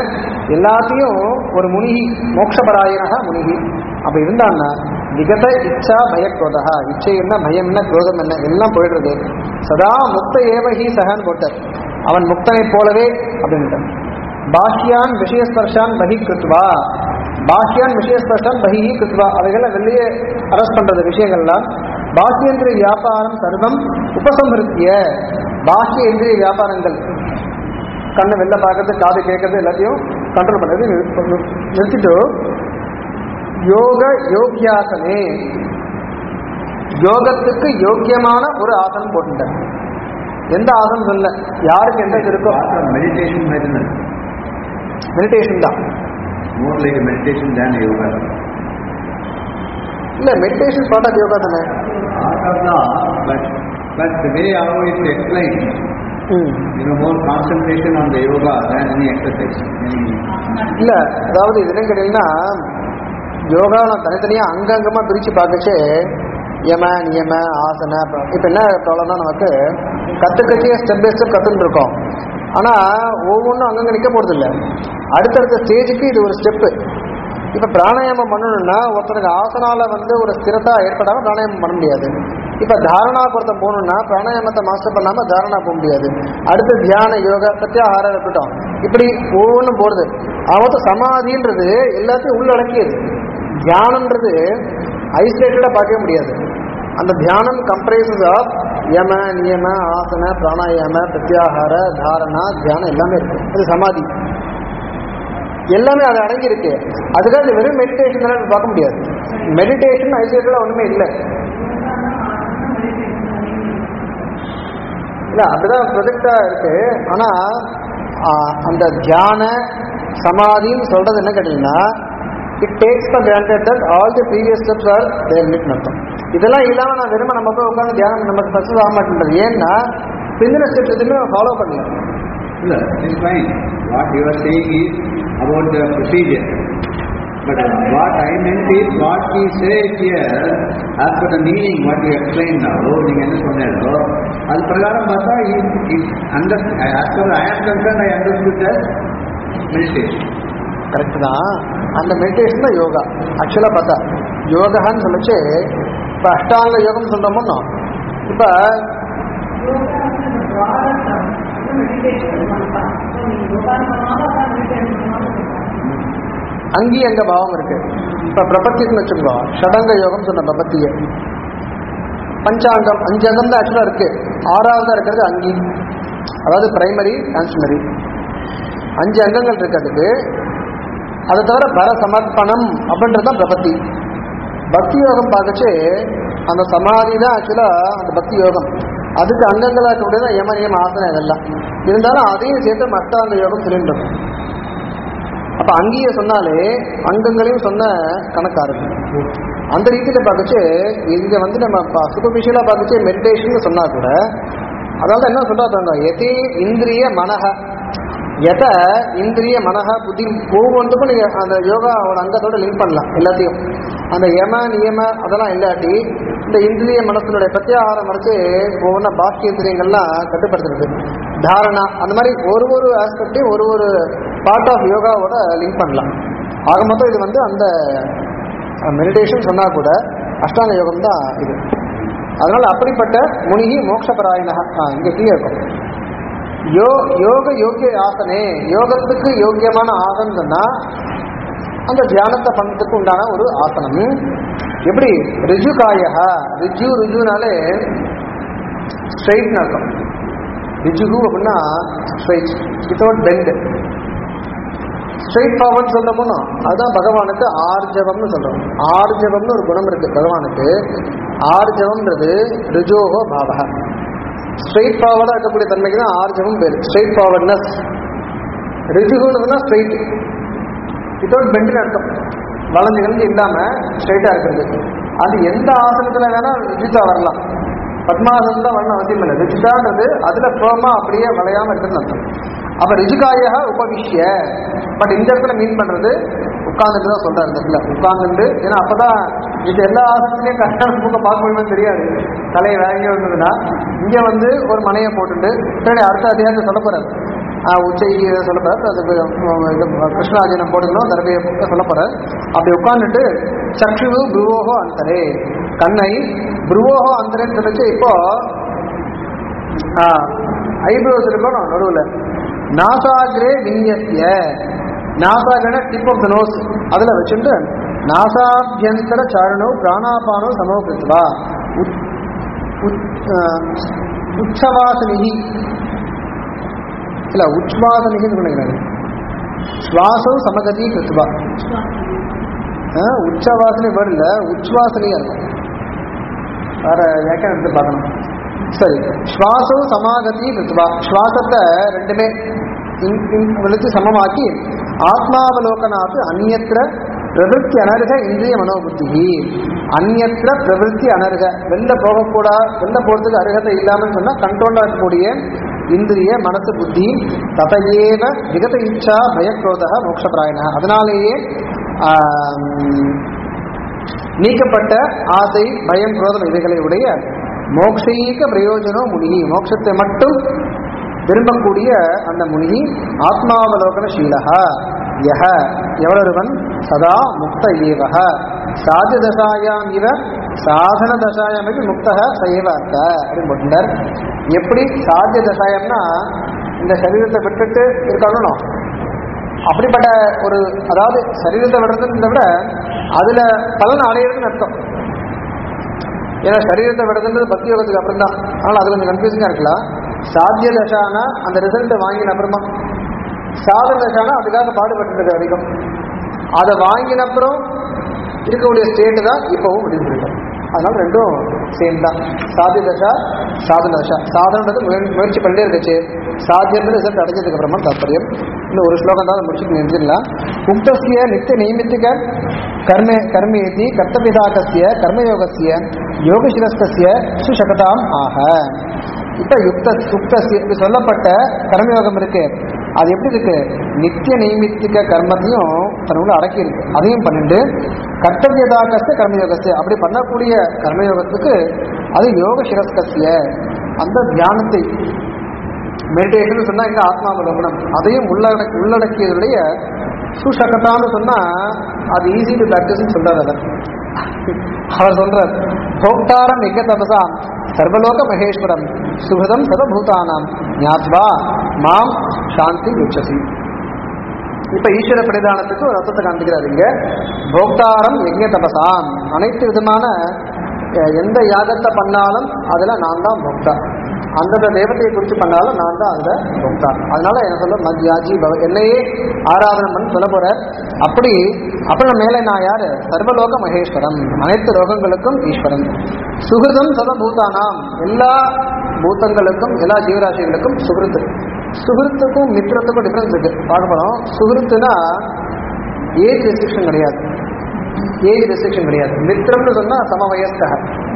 எல்லாத்தையும் ஒரு முனிகி மோட்சபராயனக முனிகி அப்படி இருந்தான்னா விகத இச்சா பயக்ரோதா இச்சை என்ன பயம் என்ன குரோதம் என்ன எல்லாம் போயிடுறது சதா முக்த ஏவகி சகான் போட்டார் அவன் முக்தனை போலவே அப்படின்ட்டார் பாஹ்யான் விஷயஸ்பர்ஷான் பகி கிருத்வா பாஹ்யான் விஷயஸ்பர்ஷான் பகி கிருத்வா அவைகளை வெளியே அரஸ்ட் பண்றது விஷயங்கள்லாம் பாஹ்யேந்திரிய வியாபாரம் சர்வம் உபசம்ஹிருத்திய பாஹ்ய இந்திரிய வியாபாரங்கள் கண்ணை வெளில பார்க்கறது காது கேட்கறது எல்லாத்தையும் கண்ட்ரோல் பண்ணுறது நிறு- நிறுத்திட்டு யோக யோக்கியாசனே யோகத்துக்கு யோக்கியமான ஒரு ஆசனம் போட்டுட்டார் எந்த ஆசனம் சொல்ல யாருக்கு எந்த இது இருக்கோ meditation medicine. மெடிடேஷன் தான் More like a meditation than a yoga. இல்ல மெடிடேஷன் பார்ட் ஆஃப் யோகா தானே Part of the, but, but the way how it's explained, ம். you know, more concentration on the yoga than any exercise. Any, இல்ல அதாவது இது என்ன கேட்டீங்கன்னா யோகா நான் தனித்தனியா அங்கங்கமா பிரிச்சு பார்க்கச்சே யம நியம ஆசன ப- இப்ப என்ன ப்ராப்ளம்னா நமக்கு கத்துக்கச்சே ஸ்டெப் பை ஸ்டெப் கத்துன்னு இருக்கோம் ஆனா ஒவ்வொன்றும் அங்கங்க நிக்க போறது இல்ல அடுத்தடுத்த ஸ்டேஜுக்கு இது ஒரு ஸ்டெப்பு இப்ப பிராணாயாமம் பண்ணணும்னா ஒருத்தருக்கு ஆசனால வந்து ஒரு ஸ்திரதா ஏற்படாம பிராணாயாமம் பண்ண முடியாது இப்ப தாரணா பொறுத்த போகணும்னா பிராணாயாமத்தை மாஸ்டர் பண்ணாம தாரணா போக முடியாது அடுத்து தியான யோகா பிரத்யாகாரம் இருக்கட்டும் இப்படி ஒவ்வொன்றும் போறது அவத்த சமாதின்றது எல்லாத்தையும் உள்ளடக்கியது தியானம்ன்றது ஐசோலேட்டடா பார்க்கவே முடியாது அந்த தியானம் கம்ப்ரைசஸ் ஆஃப் யம நியம ஆசன பிராணாயாம பிரத்யாகார தாரணா தியானம் எல்லாமே இருக்கு அது சமாதி எல்லாமே அது அடங்கி இருக்கு அதுக்காக இது வெறும் மெடிடேஷன் பார்க்க முடியாது மெடிடேஷன் ஐசோலேட்டடா ஒண்ணுமே இல்லை இல்ல அப்படிதான் ப்ரொஜெக்டா இருக்கு ஆனா ஆ, அந்த தியான சமாதின்னு சொல்றது என்ன கேட்டீங்கன்னா it takes for granted that all the previous steps are there லிட் அர்த்தம் இதெல்லாம் இல்லாம நான் வெறும நம்ம போய் உட்காந்து தியானம் நமக்கு சக்சஸ் ஆக மாட்டேன்றது ஏன்னா பிந்தின ஸ்டெப்ஸ் எதுவுமே ஃபாலோ பண்ணல no, it's fine. What you are saying is about the procedure. But what I meant is what we say here, as per the meaning, what you explained now, நீங்க என்ன சொன்னீங்களோ அது பிரகாரம் பார்த்தா is is under as far as I am concerned, I understood that meditation. Correct தான் அந்த meditation தான் யோகா ஆக்சுவலாக பார்த்தா யோகான்னு சொல்லிச்சு இப்போ அஷ்டாங்க யோகம் சொல்கிறோமோ இப்போ அங்கி அங்க பாவம் இருக்கு இப்ப பிரபத்தின்னு வச்சுக்கோ ஷடங்க யோகம் சொன்ன பிரபத்திய பஞ்சாங்கம் அஞ்சு அங்கம் தான் ஆக்சுவலா இருக்கு ஆறாவதா இருக்கிறது அங்கி அதாவது பிரைமரி கான்ஸ்டனரி அஞ்சு அங்கங்கள் இருக்கு அதுக்கு அதை தவிர பர சமர்ப்பணம் அப்படின்றது தான் பிரபத்தி பக்தி யோகம் பார்க்கச்சு அந்த சமாதி தான் ஆக்சுவலா அந்த பக்தி யோகம் அதுக்கு அங்கங்களா இருக்கக்கூடியது யம நியம ஆசனம் இதெல்லாம் இருந்தாலும் அதையும் சேர்த்து மஷ்டாங்க யோகம் சொல்லிட்டு இருக்கோம் அப்ப அங்கேயே சொன்னாலே அங்கங்களையும் சொன்ன கணக்கா இருக்கு அந்த ரீதியில பார்க்கச்சு இங்க வந்து நம்ம சூப்பர்ஃபிஷியலா பார்க்கச்சு மெடிடேஷன் சொன்னா கூட அதாவது என்ன சொல்றாங்க எதி இந்திரிய மனக எத இந்திரிய மனக புத்தி ஒவ்வொன்றுக்கும் நீங்க அந்த யோகாவோட அங்கத்தோட லிங்க் பண்ணலாம் எல்லாத்தையும் அந்த யம நியம அதெல்லாம் இல்லாட்டி இந்த இந்திரிய மனசனுடைய பிரத்யாகாரம் வரைச்சு ஒவ்வொன்றா பாக்கிய இந்திரியங்கள்லாம் கட்டுப்படுத்துறது தாரணா அந்த மாதிரி ஒரு ஒரு ஆஸ்பெக்டையும் ஒரு ஒரு பார்ட் ஆஃப் யோகாவோட லிங்க் பண்ணலாம் ஆக மொத்தம் இது வந்து அந்த மெடிடேஷன் சொன்னா கூட அஷ்டாங்க யோகம் தான் இது அதனால அப்படிப்பட்ட முனிகி மோட்சபராயணக இங்க கீழே இருக்கும் யோ யோக யோகிய ஆசனே யோகத்துக்கு யோக்கியமான ஆசனம் சொன்னா அந்த தியானத்தை பண்ணதுக்கு உண்டான ஒரு ஆசனம் எப்படி ரிஜுகாய ரிஜு ரிஜுனாலே ஸ்ட்ரைட்னு அர்த்தம் ரிஜுகு அப்படின்னா straight without bend straightforward சொல்றோமோ அதுதான் பகவானுக்கு ஆர்ஜவம்னு சொல்றோம் ஆர்ஜவம்னு ஒரு குணம் இருக்கு பகவானுக்கு ஆர்ஜவம்ன்றது ரிஜோகோ பாவக ஸ்ட்ரைட் ஃபார்வர்டாக இருக்கக்கூடிய தன்மைக்கு தான் ஆர்ஜவம் பேர் ஸ்ட்ரைட் ஃபார்வர்ட்னஸ் ரிஜுகுன்னு ஸ்ட்ரைட் வித்தவுட் பெண்டின் அர்த்தம் வளைஞ்சு கலந்து இல்லாம ஸ்ட்ரைட்டா இருக்கிறது அது எந்த ஆசனத்துல வேணா ரிஜிதா வரலாம் பத்மாசனம் தான் வரணும் அவசியம் இல்லை ரிஜிதான்றது அதுல ஃபேமா அப்படியே வளையாம இருக்குன்னு அர்த்தம் அப்ப ரிஜுகாய உபவிஷ்ய பட் இந்த இடத்துல மீன் பண்றது உட்கார்ந்துட்டு தான் சொல்றாரு இந்த இடத்துல உட்கார்ந்துட்டு ஏன்னா அப்பதான் இது எல்லா ஆசனத்திலையும் கரெக்டான மூக்க பார்க்க முடியுமான்னு தெரியாது தலையை வேற எங்கேயோ இருந்ததுன்னா இங்க வந்து ஒரு மனையை போட்டுட்டு பின்னாடி அடுத்த அதிகாரத்தை சொல்ல போறாரு உச்சைக்கு சொல்லப்படுற அதுக்கு அஹ், இது கிருஷ்ணாஜனம் போட்டுக்கணும் தர்பையை சொல்லப்படுற அப்படி உட்கார்ந்துட்டு சக்ஷுவு புருவோகோ அந்தரே கண்ணை புருவோகோ அந்தரேன்னு சொல்லிச்சு இப்போ ஐப்ரோஸ் இருக்கணும் நடுவில் நாசாகிரே விநியசிய நாசாகிரன டிப் ஆஃப் த நோஸ் அதில் வச்சுட்டு நாசாபியந்தர சாரணோ பிராணாபானோ சமோகிருத்வா உச்- உச்- ஆஹ், உச்சவாசனிகி இல்ல உச்வாசனிகின்னு நினைக்கிறேன் சுவாசம் சமகதி கிருத்வா ஆஹ், உச்சவாசனை வேர்டு இல்ல உச்வாசனியா இருக்கும் வேற வியாக்கியம் எடுத்து பார்க்கணும் சரி சுவாசம் சமாகதி கிருத்வா சுவாசத்தை ரெண்டுமே இன்- இன் விழித்து சமமாக்கி ஆத்மாவலோகனாத்து அந்நியத்திர பிரவருத்தி அனர்க இந்திரிய மனோபுத்தி அந்நியத்திர பிரவருத்தி அனர்க வெளில போகக்கூடா வெளில போறதுக்கு அருகதை இல்லாமல் சொன்னா கண்ட்ரோலா இருக்கக்கூடிய இந்திரிய மனசு புத்தி ததையேவ விகத இச்சா பயக்ரோதக மோட்சப்பிராயண அதனாலேயே ஆம், நீக்கப்பட்ட ஆசை பயம் குரோதம் இவைகளை உடைய மோக்ஷீக பிரயோஜனம் முனிகி மோட்சத்தை மட்டும் விரும்பக்கூடிய அந்த முனிகி ஆத்மாவலோகன சீலகா யஹ எவரொருவன் சதா முக்த ஏவக சாத்திய தசாயாம் இவ சாதன தசாயாம் இது முக்தக சைவ அர்த்த அப்படின்னு போட்டுட்டார் எப்படி சாத்திய தசாயம்னா இந்த சரீரத்தை விட்டுட்டு இருக்கணும் அப்படிப்பட்ட ஒரு அதாவது சரீரத்தை விடுறதுன்றத விட அதுல பலன் அடையிறதுன்னு அர்த்தம் ஏன்னா சரீரத்தை விடுறதுன்றது பக்தி யோகத்துக்கு அப்புறம் தான் ஆனால் அது கொஞ்சம் கன்ஃபியூசிங்காக இருக்கலாம் சாத்திய தசானா அந்த ரிசல்ட்டை வாங்கின அப்புறமா சாதன தசானா அதுக்காக பாடுபட்டு வரைக்கும் அதை வாங்கின அப்புறம் இருக்கக்கூடிய ஸ்டேட்டு தான் இப்போவும் முடிவு பண்ணிட்டோம் அதனால ரெண்டும் சேம் தான் சாத்திய தசா சாதன தசா சாதனன்றது முயற்சி முயற்சி பண்ணிட்டே இருந்துச்சு சாத்தியன்றது ரிசல்ட் அடைஞ்சதுக்கு அப்புறமா தாற்பயம் இன்னும் ஒரு ஸ்லோகம் தான் முடிச்சுட்டு நிறுத்திடலாம் உக்தசிய நித்திய நைமித்திக கர்மே கர்மேதி கர்த்தபிதாகசிய கர்மயோகசிய யோகசிரஸ்தசிய சுசகதாம் ஆக இப்ப யுக்த யுக்தசிய இப்படி சொல்லப்பட்ட கர்மயோகம் இருக்கு அது எப்படி இருக்கு நித்திய நைமித்திக கர்மத்தையும் தன்னுள்ள அடக்கி இருக்கு அதையும் பண்ணிட்டு கர்த்தவியதாகஸ்ய கர்மயோகஸ்ய அப்படி பண்ணக்கூடிய கர்மயோகத்துக்கு அது யோக சிரஸ்கசிய அந்த தியானத்தை மெடிடேஷன் சொன்னா இந்த ஆத்மாவலோகனம் அதையும் உள்ளடக்கி உள்ளடக்கியதுடைய சுஷகத்தான்னு சொன்னா அது ஈஸி டு ப்ராக்டிஸ் சொல்றாரு அவர் அவர் சொல்றார் போக்தாரம் மிக தபசாம் சர்வலோக மகேஸ்வரம் சுகதம் சதபூதானாம் ஞாத்வா மாம் சாந்தி உச்சசி இப்ப ஈஸ்வர பிரதானத்துக்கு ஒரு அர்த்தத்தை காண்பிக்கிறார் இங்க போக்தாரம் யஜ்ய தபசாம் அனைத்து விதமான அஹ், எந்த யாகத்தை பண்ணாலும் அதுல நான் தான் போக்தா அந்தந்த தெய்வத்தையை குறித்து பண்ணாலும் நான் தான் அதுல போக்தா அதனால என்ன சொல்ல மத்யாஜி பவ என்னையே ஆராதனை பண்ணி சொல்ல போறார் அப்படி அப்புறம் மேலே நான் யாரு சர்வலோக மகேஸ்வரம் அனைத்து லோகங்களுக்கும் ஈஸ்வரன் சுகிருதம் சதபூதானாம் எல்லா பூத்தங்களுக்கும் எல்லா ஜீவராசிகளுக்கும் சுகிருத்து சுகிருத்துக்கும் மித்திரத்துக்கும் டிஃபரன்ஸ் இருக்கு பார்க்க போறோம் சுகிருத்துனா ஏஜ் ரெஸ்ட்ரிக்ஷன் கிடையாது ஏஜ் ரெஸ்ட்ரிக்ஷன் கிடையாது மித்திரம்னு சொன்னா சமவயஸ்தக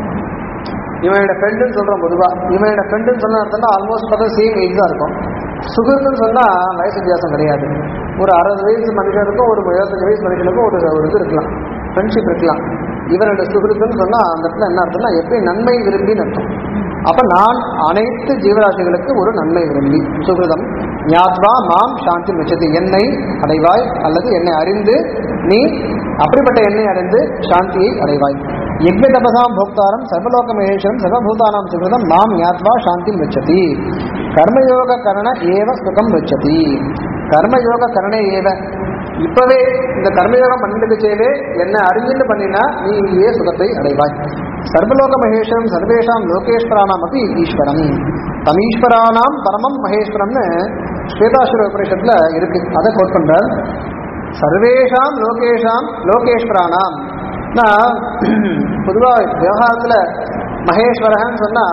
இவன் என்னோட ஃப்ரெண்டுன்னு சொல்றோம் பொதுவா இவன் என்னோட ஃப்ரெண்டுன்னு சொன்ன அர்த்தம்னா ஆல்மோஸ்ட் பார்த்தா சேம் ஏஜ் தான் இருக்கும் சுகிருத்துன்னு சொன்னா வயசு வித்தியாசம் கிடையாது ஒரு அறுபது வயசு மனுஷனுக்கும் ஒரு எழுபத்தஞ்சு வயசு மனுஷனுக்கும் ஒரு ஒரு இது இருக்கலாம் ஃப்ரெண்ட்ஷிப் இருக்கலாம் இவரோட சுகிருத்துன்னு சொன்னா அந்த இடத்துல என்ன அர்த்தம்னா எப்படி நன்மை விரும்பின்னு அர்த்தம் அப்ப நான் அனைத்து ஜீவராசிகளுக்கு ஒரு நன்மை விரும்பி சுகிருதம் ஞாத்வா மாம் சாந்தி மிச்சது என்னை அடைவாய் அல்லது என்னை அறிந்து நீ அப்படிப்பட்ட எண்ணெய் அடைந்து சாந்தியை அடைவாய் யஜ்ய தபசாம் போக்தாரம் சர்வலோக மகேஸ்வரம் சர்வபூதானாம் சுகிருதம் மாம் ஞாத்வா சாந்தி மிச்சதி கர்மயோக கரண ஏவ சுகம் மிச்சதி கர்மயோக கரணே ஏவ இப்பவே இந்த கர்மயோகம் பண்ணிட்டு செய்வே என்ன அறிஞ்சுட்டு பண்ணினா நீ இங்கேயே சுகத்தை அடைவாய் சர்வலோக மகேஸ்வரம் சர்வேஷாம் லோகேஸ்வரானாம் அப்படி ஈஸ்வரம் தமீஸ்வரானாம் பரமம் மகேஸ்வரம்னு ஸ்வேதாசுர உபனிஷத்துல இருக்கு அதை கோட் பண்றார் சர்வேஷாம் லோகேஷாம் லோகேஸ்வரானாம் நான் பொதுவாக விவகாரத்தில் மகேஸ்வரகன்னு சொன்னா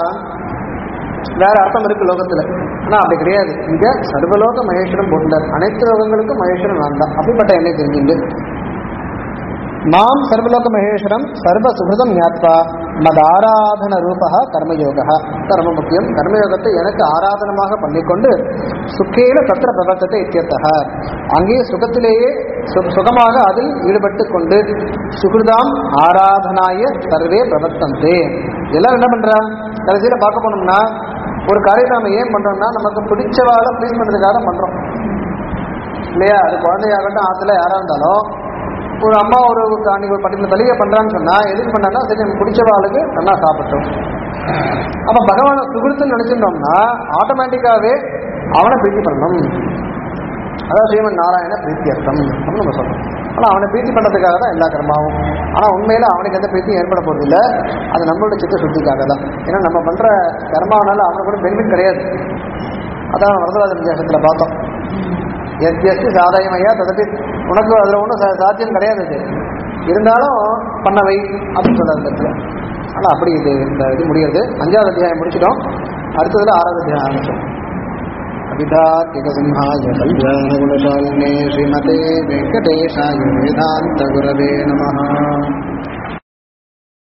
வேற அர்த்தம் இருக்கு லோகத்துல ஆனா அப்படி கிடையாது இங்க சர்வலோக மகேஸ்வரன் போட்டுட்டார் அனைத்து லோகங்களுக்கும் மகேஸ்வரன் நான் தான் அப்படிப்பட்ட என்னை தெரிஞ்சுண்டு மாம் சர்வலோக மகேஸ்வரம் சர்வ சுகிருதம் ஞாத்வா மத் ஆராதன ரூபா கர்மயோக ரொம்ப முக்கியம் கர்மயோகத்தை எனக்கு ஆராதனமாக பண்ணிக்கொண்டு சுக்கேன தத்திர பிரபத்தத்தை இத்தியத்தக அங்கே சுகத்திலேயே சு- சுகமாக அதில் ஈடுபட்டு கொண்டு சுகிருதாம் ஆராதனாய சர்வே பிரபத்தந்தே எல்லாம் என்ன பண்றா கடைசியில பார்க்க போனோம்னா ஒரு காரியத்தை நம்ம ஏன் பண்றோம்னா நமக்கு பிடிச்சவாளை ப்ளீஸ் பண்றதுக்காக பண்றோம் இல்லையா அது குழந்தையாகட்டும் ஆத்துல யாரா இருந்தாலும் ஒரு அம்மா ஒரு அன்னைக்கு ஒரு பர்டிகுலர் பலிகை பண்றான்னு சொன்னா எதுக்கு பண்ணாங்கன்னா சரி நமக்கு பிடிச்சவாளுக்கு நல்லா சாப்பிட்டோம் அப்ப பகவானை சுகிருத்துன்னு நினைச்சிருந்தோம்னா ஆட்டோமேட்டிக்காவே அவனை பிரீத்தி பண்ணணும் அதான் ஸ்ரீமன் நாராயண பிரீத்தியர்த்தம் அப்படின்னு நம்ம சொல்றோம் ஆனா அவனை பிரீத்தி பண்றதுக்காக தான் எல்லா கர்மாவும் ஆனா உண்மையில அவனுக்கு எந்த பிரீத்தியும் ஏற்பட போறது இல்ல அது நம்மளோட சித்த சுத்திக்காக தான் ஏன்னா நம்ம பண்ற கர்மாவனால அவனுக்கு கூட பெனிஃபிட் கிடையாது அதான் வரதராஜ வித்தியாசத்துல பார்த்தோம் எஸ் எஸ் சாதாயமையா ததப்பி உனக்கு அதுல ஒன்றும் சாத்தியம் கிடையாது அது இருந்தாலும் பண்ணவை அப்படின்னு சொல்ற அந்த இடத்துல ஆனா அப்படி இது இந்த இது முடியாது அஞ்சாவது அத்தியாயம் முடிச்சிட்டோம் அடுத்ததுல ஆறாவது அத்தியாயம் ஆரம்பிச்சோம் अभिधात्मिकसिंहाय कल्याणगुणशालिने श्रीमते वेङ्कटेशाय वेदान्तगुरवे नमः